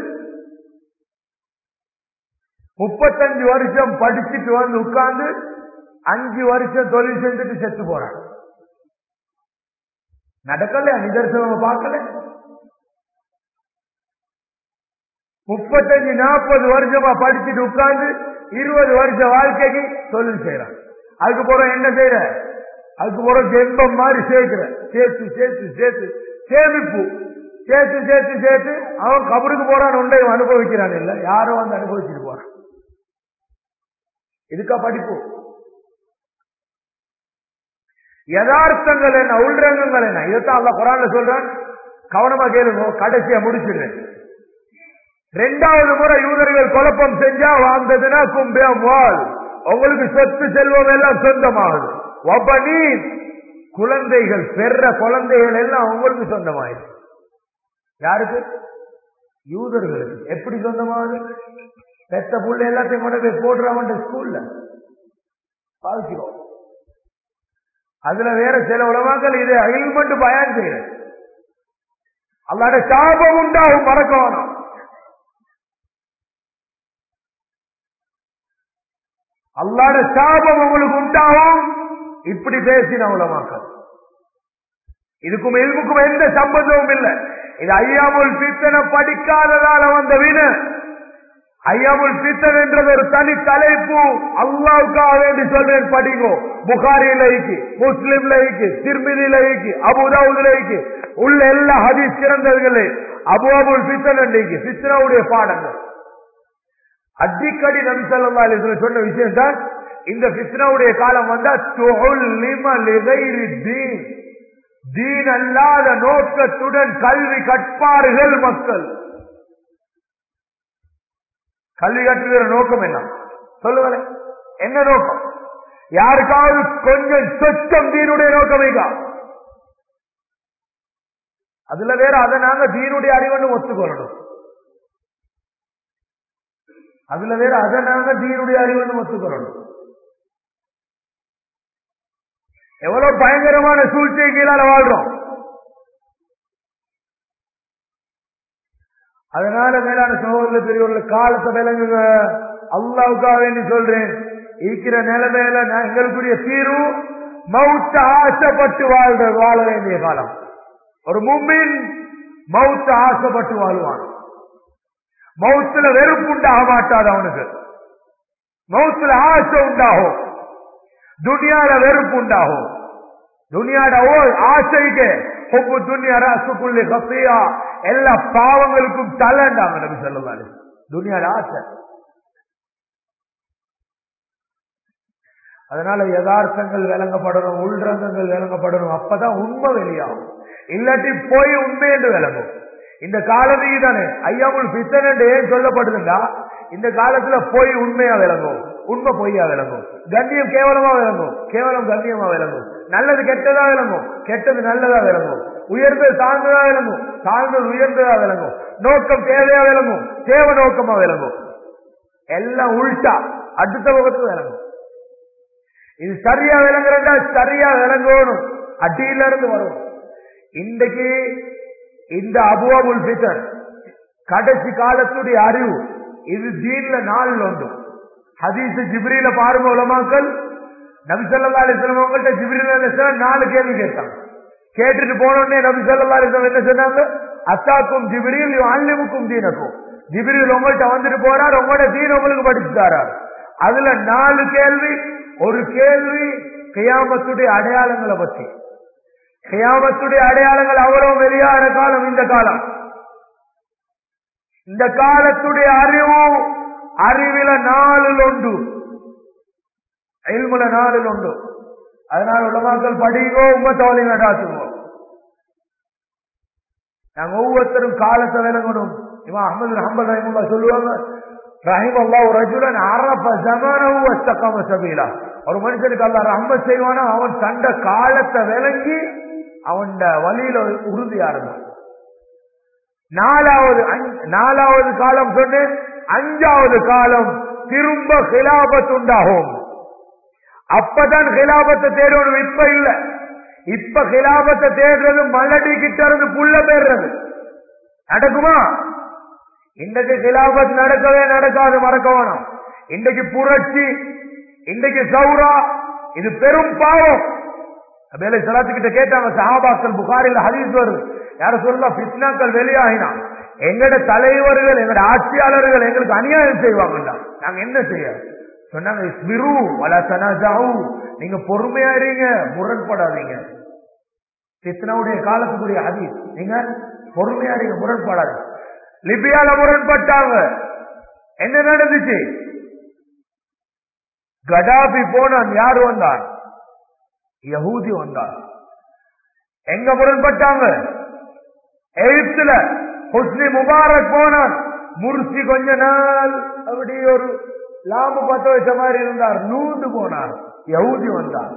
முப்பத்தஞ்சு வருஷம் படிச்சுட்டு வந்து உட்கார்ந்து அஞ்சு வருஷம் தொழில் செஞ்சுட்டு செத்து போறான் நடக்கல நிதர்சனம் பார்க்கல முப்பத்தஞ்சு நாற்பது வருஷமா படிச்சுட்டு உட்கார்ந்து இருபது வருஷ வாழ்க்கைக்கு தொழில் செய்யறான் அதுக்கு போற என்ன செய்யற அதுக்கு போற ஜென்பம் மாதிரி சேர்க்கிற சேர்த்து சேர்த்து சேர்த்து சேமிப்பு சேர்த்து சேர்த்து சேர்த்து அவன் கபருக்கு போறான் உண்டை அனுபவிக்கிறான் இல்ல யாரோ வந்து அனுபவிச்சுட்டு போறான் இதுக்கா படிப்பு யதார்த்தங்கள் என்ன உள்ரங்கங்கள் என்ன இதைத்தான் அல்ல குரான்ல சொல்றான் கவனமா கேளுங்க கடைசியா முடிச்சிடுறேன் ரெண்டாவது முறை யூதர்கள் குழப்பம் செஞ்சா வாழ்ந்ததுன்னா கும்பியம் வாழ் உங்களுக்கு சொத்து செல்வம் எல்லாம் சொந்தமாகுது ஒப்பனி குழந்தைகள் பெற குழந்தைகள் எல்லாம் உங்களுக்கு சொந்தமாயிரு யாருக்கு யூதர்களுக்கு எப்படி சொந்தமாகுது பெத்த புள்ள எல்லாத்தையும் கொண்டு போய் போடுறவன் ஸ்கூல்ல பாதிக்கிறோம் அதுல வேற சில உலமாக்கள் இது அகில்மெண்ட் பயன் செய்யற அல்லாட சாபம் உண்டாகும் மறக்க வேணாம் அல்லாட சாபம் உங்களுக்கு உண்டாகும் இப்படி பேசின உலமாக்கள் இதுக்கும் இதுக்கும் எந்த சம்பந்தமும் இல்லை இது ஐயாமுல் பித்தனை படிக்காததால வந்த வீண ஐயாமுல் பித்தன் என்றது ஒரு தனி தலைப்பு அல்லாவுக்காக வேண்டி சொல்றேன் படிங்கோ புகாரி லைக்கு முஸ்லிம் லைக்கு திருமிதி லைக்கு அபுதாவுது லைக்கு உள்ள எல்லா ஹதீஸ் சிறந்தவர்களே அபு அபுல் பித்தன் அன்றைக்கு பித்னாவுடைய பாடங்கள் அடிக்கடி நபி சொல்லா சொன்ன விஷயம் தான் இந்த பித்னாவுடைய காலம் வந்தா தீன் தீன் அல்லாத நோக்கத்துடன் கல்வி கற்பார்கள் மக்கள் கல்வி கற்றுகிற நோக்கம் என்ன சொல்லுங்களேன் என்ன நோக்கம் யாருக்காவது கொஞ்சம் சொச்சம் தீனுடைய நோக்கம் வைக்கா அதுல வேற அதை நாங்க தீனுடைய அறிவன்னு ஒத்துக்கொள்ளணும் அதுல வேற அதை நாங்க தீனுடைய அறிவுன்னு ஒத்துக்கிறோம் எவ்வளவு பயங்கரமான சூழ்ச்சியை கீழால வாழ்றோம் அதனால மேலான சகோதர பெரியவர்கள் காலத்தை விளங்குங்க அல்லாவுக்காக வேண்டி சொல்றேன் இருக்கிற நிலைமையில நான் எங்களுக்குரிய தீர்வு மவுத்த ஆசைப்பட்டு வாழ்ற வாழ வேண்டிய காலம் ஒரு மும்மின் மவுத்த ஆசைப்பட்டு வாழ்வான் மௌத்துல வெறுப்பு உண்டாக மாட்டாது அவனுக்கு மௌத்துல ஆசை உண்டாகும் துனியால வெறுப்பு உண்டாகும் துனியாட ஓ ஆசைக்கு ஒப்பு துனியாரா சுக்குள்ளி கப்பியா எல்லா பாவங்களுக்கும் தலைண்டாங்க நபி சொல்லலாம் துனியாட ஆசை அதனால யதார்த்தங்கள் விளங்கப்படணும் உள்ரங்கங்கள் விளங்கப்படணும் அப்பதான் உண்மை வெளியாகும் இல்லாட்டி போய் உண்மை என்று விளங்கும் இந்த காலத்துக்கு தானே ஐயாமுல் பித்தன் என்று ஏன் சொல்லப்படுதுண்டா இந்த காலத்துல போய் உண்மையா விளங்கும் உண்மை பொய்யா விளங்கும் கண்ணியம் கேவலமா விளங்கும் கேவலம் கண்ணியமா விளங்கும் நல்லது கெட்டதா விளங்கும் கெட்டது நல்லதா விளங்கும் உயர்ந்தது தாழ்ந்ததா விளங்கும் தாழ்ந்தது உயர்ந்ததா விளங்கும் நோக்கம் தேவையா விளங்கும் தேவ நோக்கமா விளங்கும் எல்லாம் உள்டா அடுத்த முகத்து விளங்கும் இது சரியா விளங்குறா சரியா விளங்கணும் அடியில இருந்து வரும் இன்றைக்கு இந்த அபுவாபுல் பித்தர் கடைசி காலத்துடைய அறிவு இது தீன்ல நாள் ஒன்று ஹதீஸ் ஜிப்ரியில பாருங்க உலமாக்கள் நபிசல்லா அலிஸ்லாம் அவங்கள்ட்ட ஜிப்ரில் அலிஸ்லாம் நாலு கேள்வி கேட்டாங்க கேட்டுட்டு போனோடனே நபிசல்லா அலிஸ்லாம் என்ன சொன்னாங்க அத்தாக்கும் ஜிப்ரில் அல்லிமுக்கும் தீனக்கும் ஜிப்ரில் உங்கள்கிட்ட வந்துட்டு போறார் உங்களோட தீன் உங்களுக்கு படிச்சு தரார் அதுல நாலு கேள்வி ஒரு கேள்வி கியாமத்துடைய அடையாளங்களை பற்றி கியாமத்துடைய அடையாளங்கள் அவ்வளவு வெளியான காலம் இந்த காலம் இந்த காலத்துடைய அறிவு அறிவில நாளில் உண்டு இல்முல நாளில் உண்டு அதனால உலமாக்கள் படிங்கோ உம்மத்தவளை நடாத்துவோம் நாங்க ஒவ்வொருத்தரும் காலத்தை விளங்கணும் இவன் அஹமது ஹம்பல் ரஹிமுல்லா சொல்லுவாங்க ரஹிம் அல்லா ஒரு ரஜுலன் அரப ஜமானவு வஸ்தகாம சபீலா ஒரு மனுஷனுக்கு அல்லா ரஹ்மத் செய்வானா அவன் கண்ட காலத்தை விளங்கி அவன் வழியில உறுதியா இருந்தான் நாலாவது நாலாவது காலம் சொன்னு அஞ்சாவது காலம் திரும்ப ஹிலாபத் உண்டாகும் அப்பதான் ஹிலாபத்தை தேடணும் இப்ப இல்ல இப்ப ஹிலாபத்தை தேடுறது மலடி கிட்ட இருந்து புள்ள பேர்றது நடக்குமா இன்றைக்கு ஹிலாபத் நடக்கவே நடக்காது மறக்க வேணும் இன்றைக்கு புரட்சி இன்றைக்கு சௌரா இது பெரும் பாவம் வேலை சலாத்துக்கிட்ட கேட்டாங்க சஹாபாக்கள் புகாரில் ஹதீஸ் வருது யார சொல்ல பித்னாக்கள் வெளியாகினா எங்கட தலைவர்கள் எங்கட ஆட்சியாளர்கள் எங்களுக்கு அநியாயம் செய்வாங்கடா நாங்க என்ன செய்ய சொன்னாங்க ஸ்மிரு வல தனஜாவு நீங்க பொறுமையா இருங்க முரண்படாதீங்க பித்னாவுடைய காலத்துக்குரிய ஹதீஸ் நீங்க பொறுமையா இருங்க முரண்படாது லிபியால முரண்பட்டாங்க என்ன நடந்துச்சு கடாபி போனான் யாரு வந்தான் யகூதி வந்தார் எங்க முரண்பட்டாங்க எகிப்துல ஹுஸ்னி முபாரக் போனான் முர்சி கொஞ்ச நாள் அப்படி ஒரு லாப பத்த வச்ச மாதிரி இருந்தார் நூந்து போனார் யகுதி வந்தார்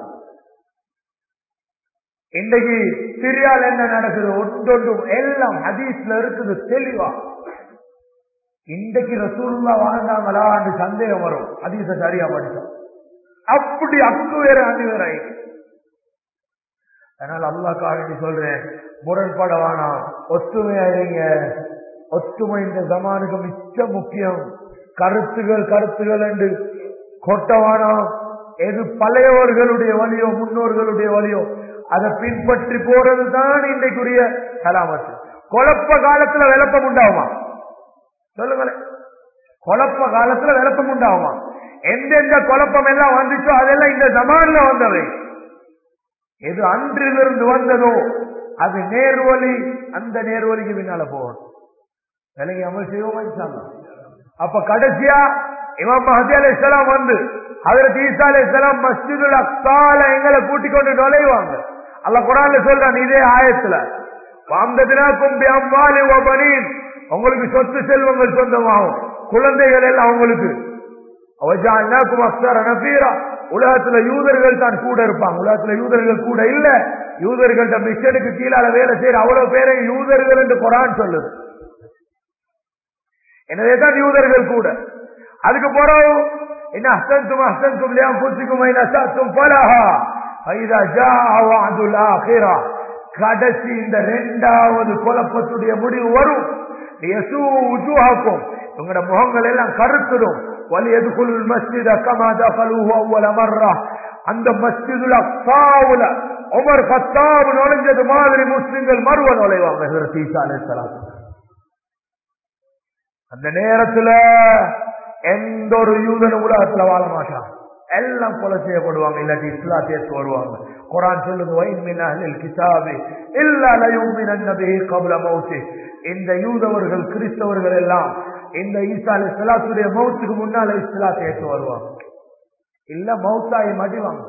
இன்றைக்கு சிரியால் என்ன நடக்குது ஒன்றொன்றும் எல்லாம் ஹதீஸ்ல இருக்குது தெளிவா இன்றைக்கு ரசூல்லா வாழ்ந்தாங்களா என்று சந்தேகம் வரும் ஹதீஸ சரியா படிச்சோம் அப்படி அக்கு வேற அது வேற ஆயிடுச்சு அதனால அல்லாக்காக சொல்றேன் முரண்பட வேணாம் ஒத்துமையா இருங்க ஒத்துமை இந்த ஜமானுக்கு மிச்ச முக்கியம் கருத்துகள் கருத்துகள் என்று கொட்டவானம் எது பழையவர்களுடைய வழியோ முன்னோர்களுடைய வழியோ அதை பின்பற்றி போறது தான் இன்றைக்குரிய கலாமத்து குழப்ப காலத்துல விளப்பம் உண்டாகுமா சொல்லுங்களேன் குழப்ப காலத்துல விளப்பம் உண்டாகுமா எந்தெந்த குழப்பம் எல்லாம் வந்துச்சோ அதெல்லாம் இந்த ஜமான்ல வந்தவை எது அன்றிலிருந்து வந்ததோ அது நேர்வழி அந்த நேர்வழிக்கு பின்னால போகணும் விலகி அமல் செய்வோம் அப்ப கடைசியா இமாம் மஹதி அலி இஸ்லாம் வந்து அதற்கு ஈசா அலி இஸ்லாம் மஸ்ஜிதுல் அக்சால எங்களை கூட்டிக் கொண்டு நுழைவாங்க அல்ல குரான்ல சொல்றான் இதே ஆயத்துல வாந்ததினாக்கும் அம்மாலி ஒபனீன் உங்களுக்கு சொத்து செல்வங்கள் சொந்தமாகும் குழந்தைகள் எல்லாம் அவங்களுக்கு அவஜாக்கும் அக்சார நபீரா உலகத்துல யூதர்கள் தான் கூட இருப்பாங்க உலகத்துல யூதர்கள் கூட இல்ல யூதர்கள்ட்ட மிஷனுக்கு கீழால வேலை செய்யற அவ்வளவு பேரை யூதர்கள் என்று குரான் சொல்லுது எனவே தான் யூதர்கள் கூட அதுக்கு பிறகு என்ன அஸ்தந்தும் அஸ்தந்தும் லியாம் புத்திக்கும் அசாத்தும் பலஹா ஐதா ஜா அவாதுல் ஆகிரா கடைசி இந்த இரண்டாவது குழப்பத்துடைய முடிவு வரும் யசூ உஜுஹாக்கும் உங்களோட முகங்கள் எல்லாம் கருத்துடும் வலியதுகுல் மஸ்ஜித கமா தகலுஹு அவ்வல மர்ரா அந்த மஸ்ஜிதுல் அக்ஸாவுல உமர் கத்தாப் நுழைஞ்சது மாதிரி முஸ்லிம்கள் மறுவ நுழைவாங்க ஹஜ்ரத் ஈசா அலைஹிஸ்ஸலாம் அந்த நேரத்துல எந்த ஒரு யூதனும் உலகத்துல வாழ மாட்டான் எல்லாம் கொலை செய்யப்படுவாங்க இல்லாட்டி இஸ்லாத்தியத்து வருவாங்க குரான் சொல்லுது வைன் மின் அஹ்லில் கிதாபி இல்லா லயுமினன் நபிஹி கப்ல மௌத்தி இந்த யூதவர்கள் கிறிஸ்தவர்கள் எல்லாம் இந்த ஈசா அலி சலாத்துடைய மௌத்துக்கு முன்னால இஸ்லாத்தை ஏற்று வருவாங்க இல்ல மௌத்தாயை மடிவாங்க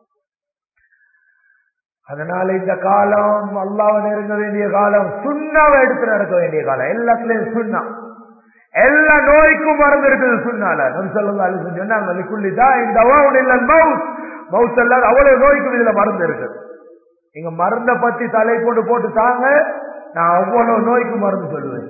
அதனால இந்த காலம் அல்லாவை நெருங்க வேண்டிய காலம் சுண்ணாவை எடுத்து நடக்க வேண்டிய காலம் எல்லாத்துலயும் சுண்ணா எல்லா நோய்க்கும் மருந்து இருக்குது சுண்ணால நபி சொல்லா அலி சொன்னாங்க லிக்குள்ளிதா இந்த அவாவுன் இல்ல மவுத் மவுத் எல்லாம் அவ்வளவு நோய்க்கும் இதுல மருந்து இருக்கு நீங்க மருந்த பத்தி தலை கொண்டு போட்டு தாங்க நான் அவ்வளவு நோய்க்கு மருந்து சொல்லுவேன்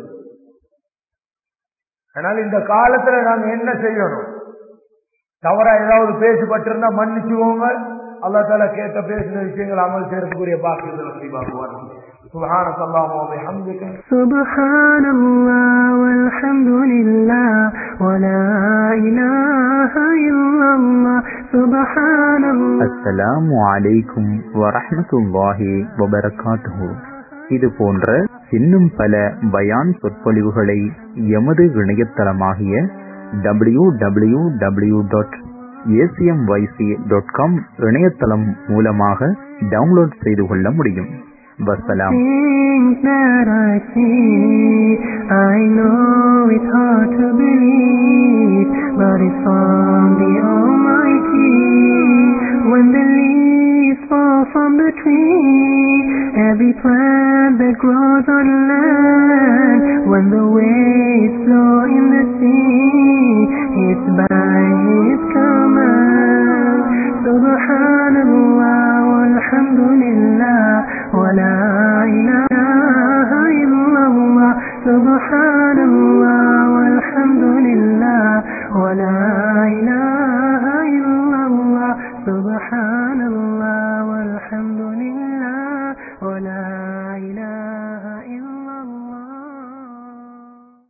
அதனால இந்த காலத்துல நாங்க என்ன செய்யணும் தவறா ஏதாவது பேசப்பட்டிருந்தா மன்னிச்சுவோங்க அல்லா தால கேட்ட பேசின விஷயங்கள் அமல் செய்யறதுக்குரிய பாக்கியத்தில் நசீபாக்குவார் سبحانك اللهم وبحمدك سبحان الله والحمد لله ولا إله إلا الله سبحان الله அஸ்ஸலாமு அலைக்கும் வரஹ்மத்துல்லாஹி வபரகாத்துஹு இது போன்ற இன்னும் பல பயான் சொற்பொழிவுகளை எமது இணையதளமாகிய W W W dot ACM YC dot com இணையதளம் மூலமாக டவுன்லோட் செய்து கொள்ள முடியும் வசலாம் Things that I see, I know it's hard to believe, but it's from the Almighty. When the leaves fall from the tree, every plant that grows on land, when the waves flow in the sea, it's by His command. Subhanallah walhamdulillah wa la ilaha illallah. Subhanallah walhamdulillah wa la ilaha illallah. Subhan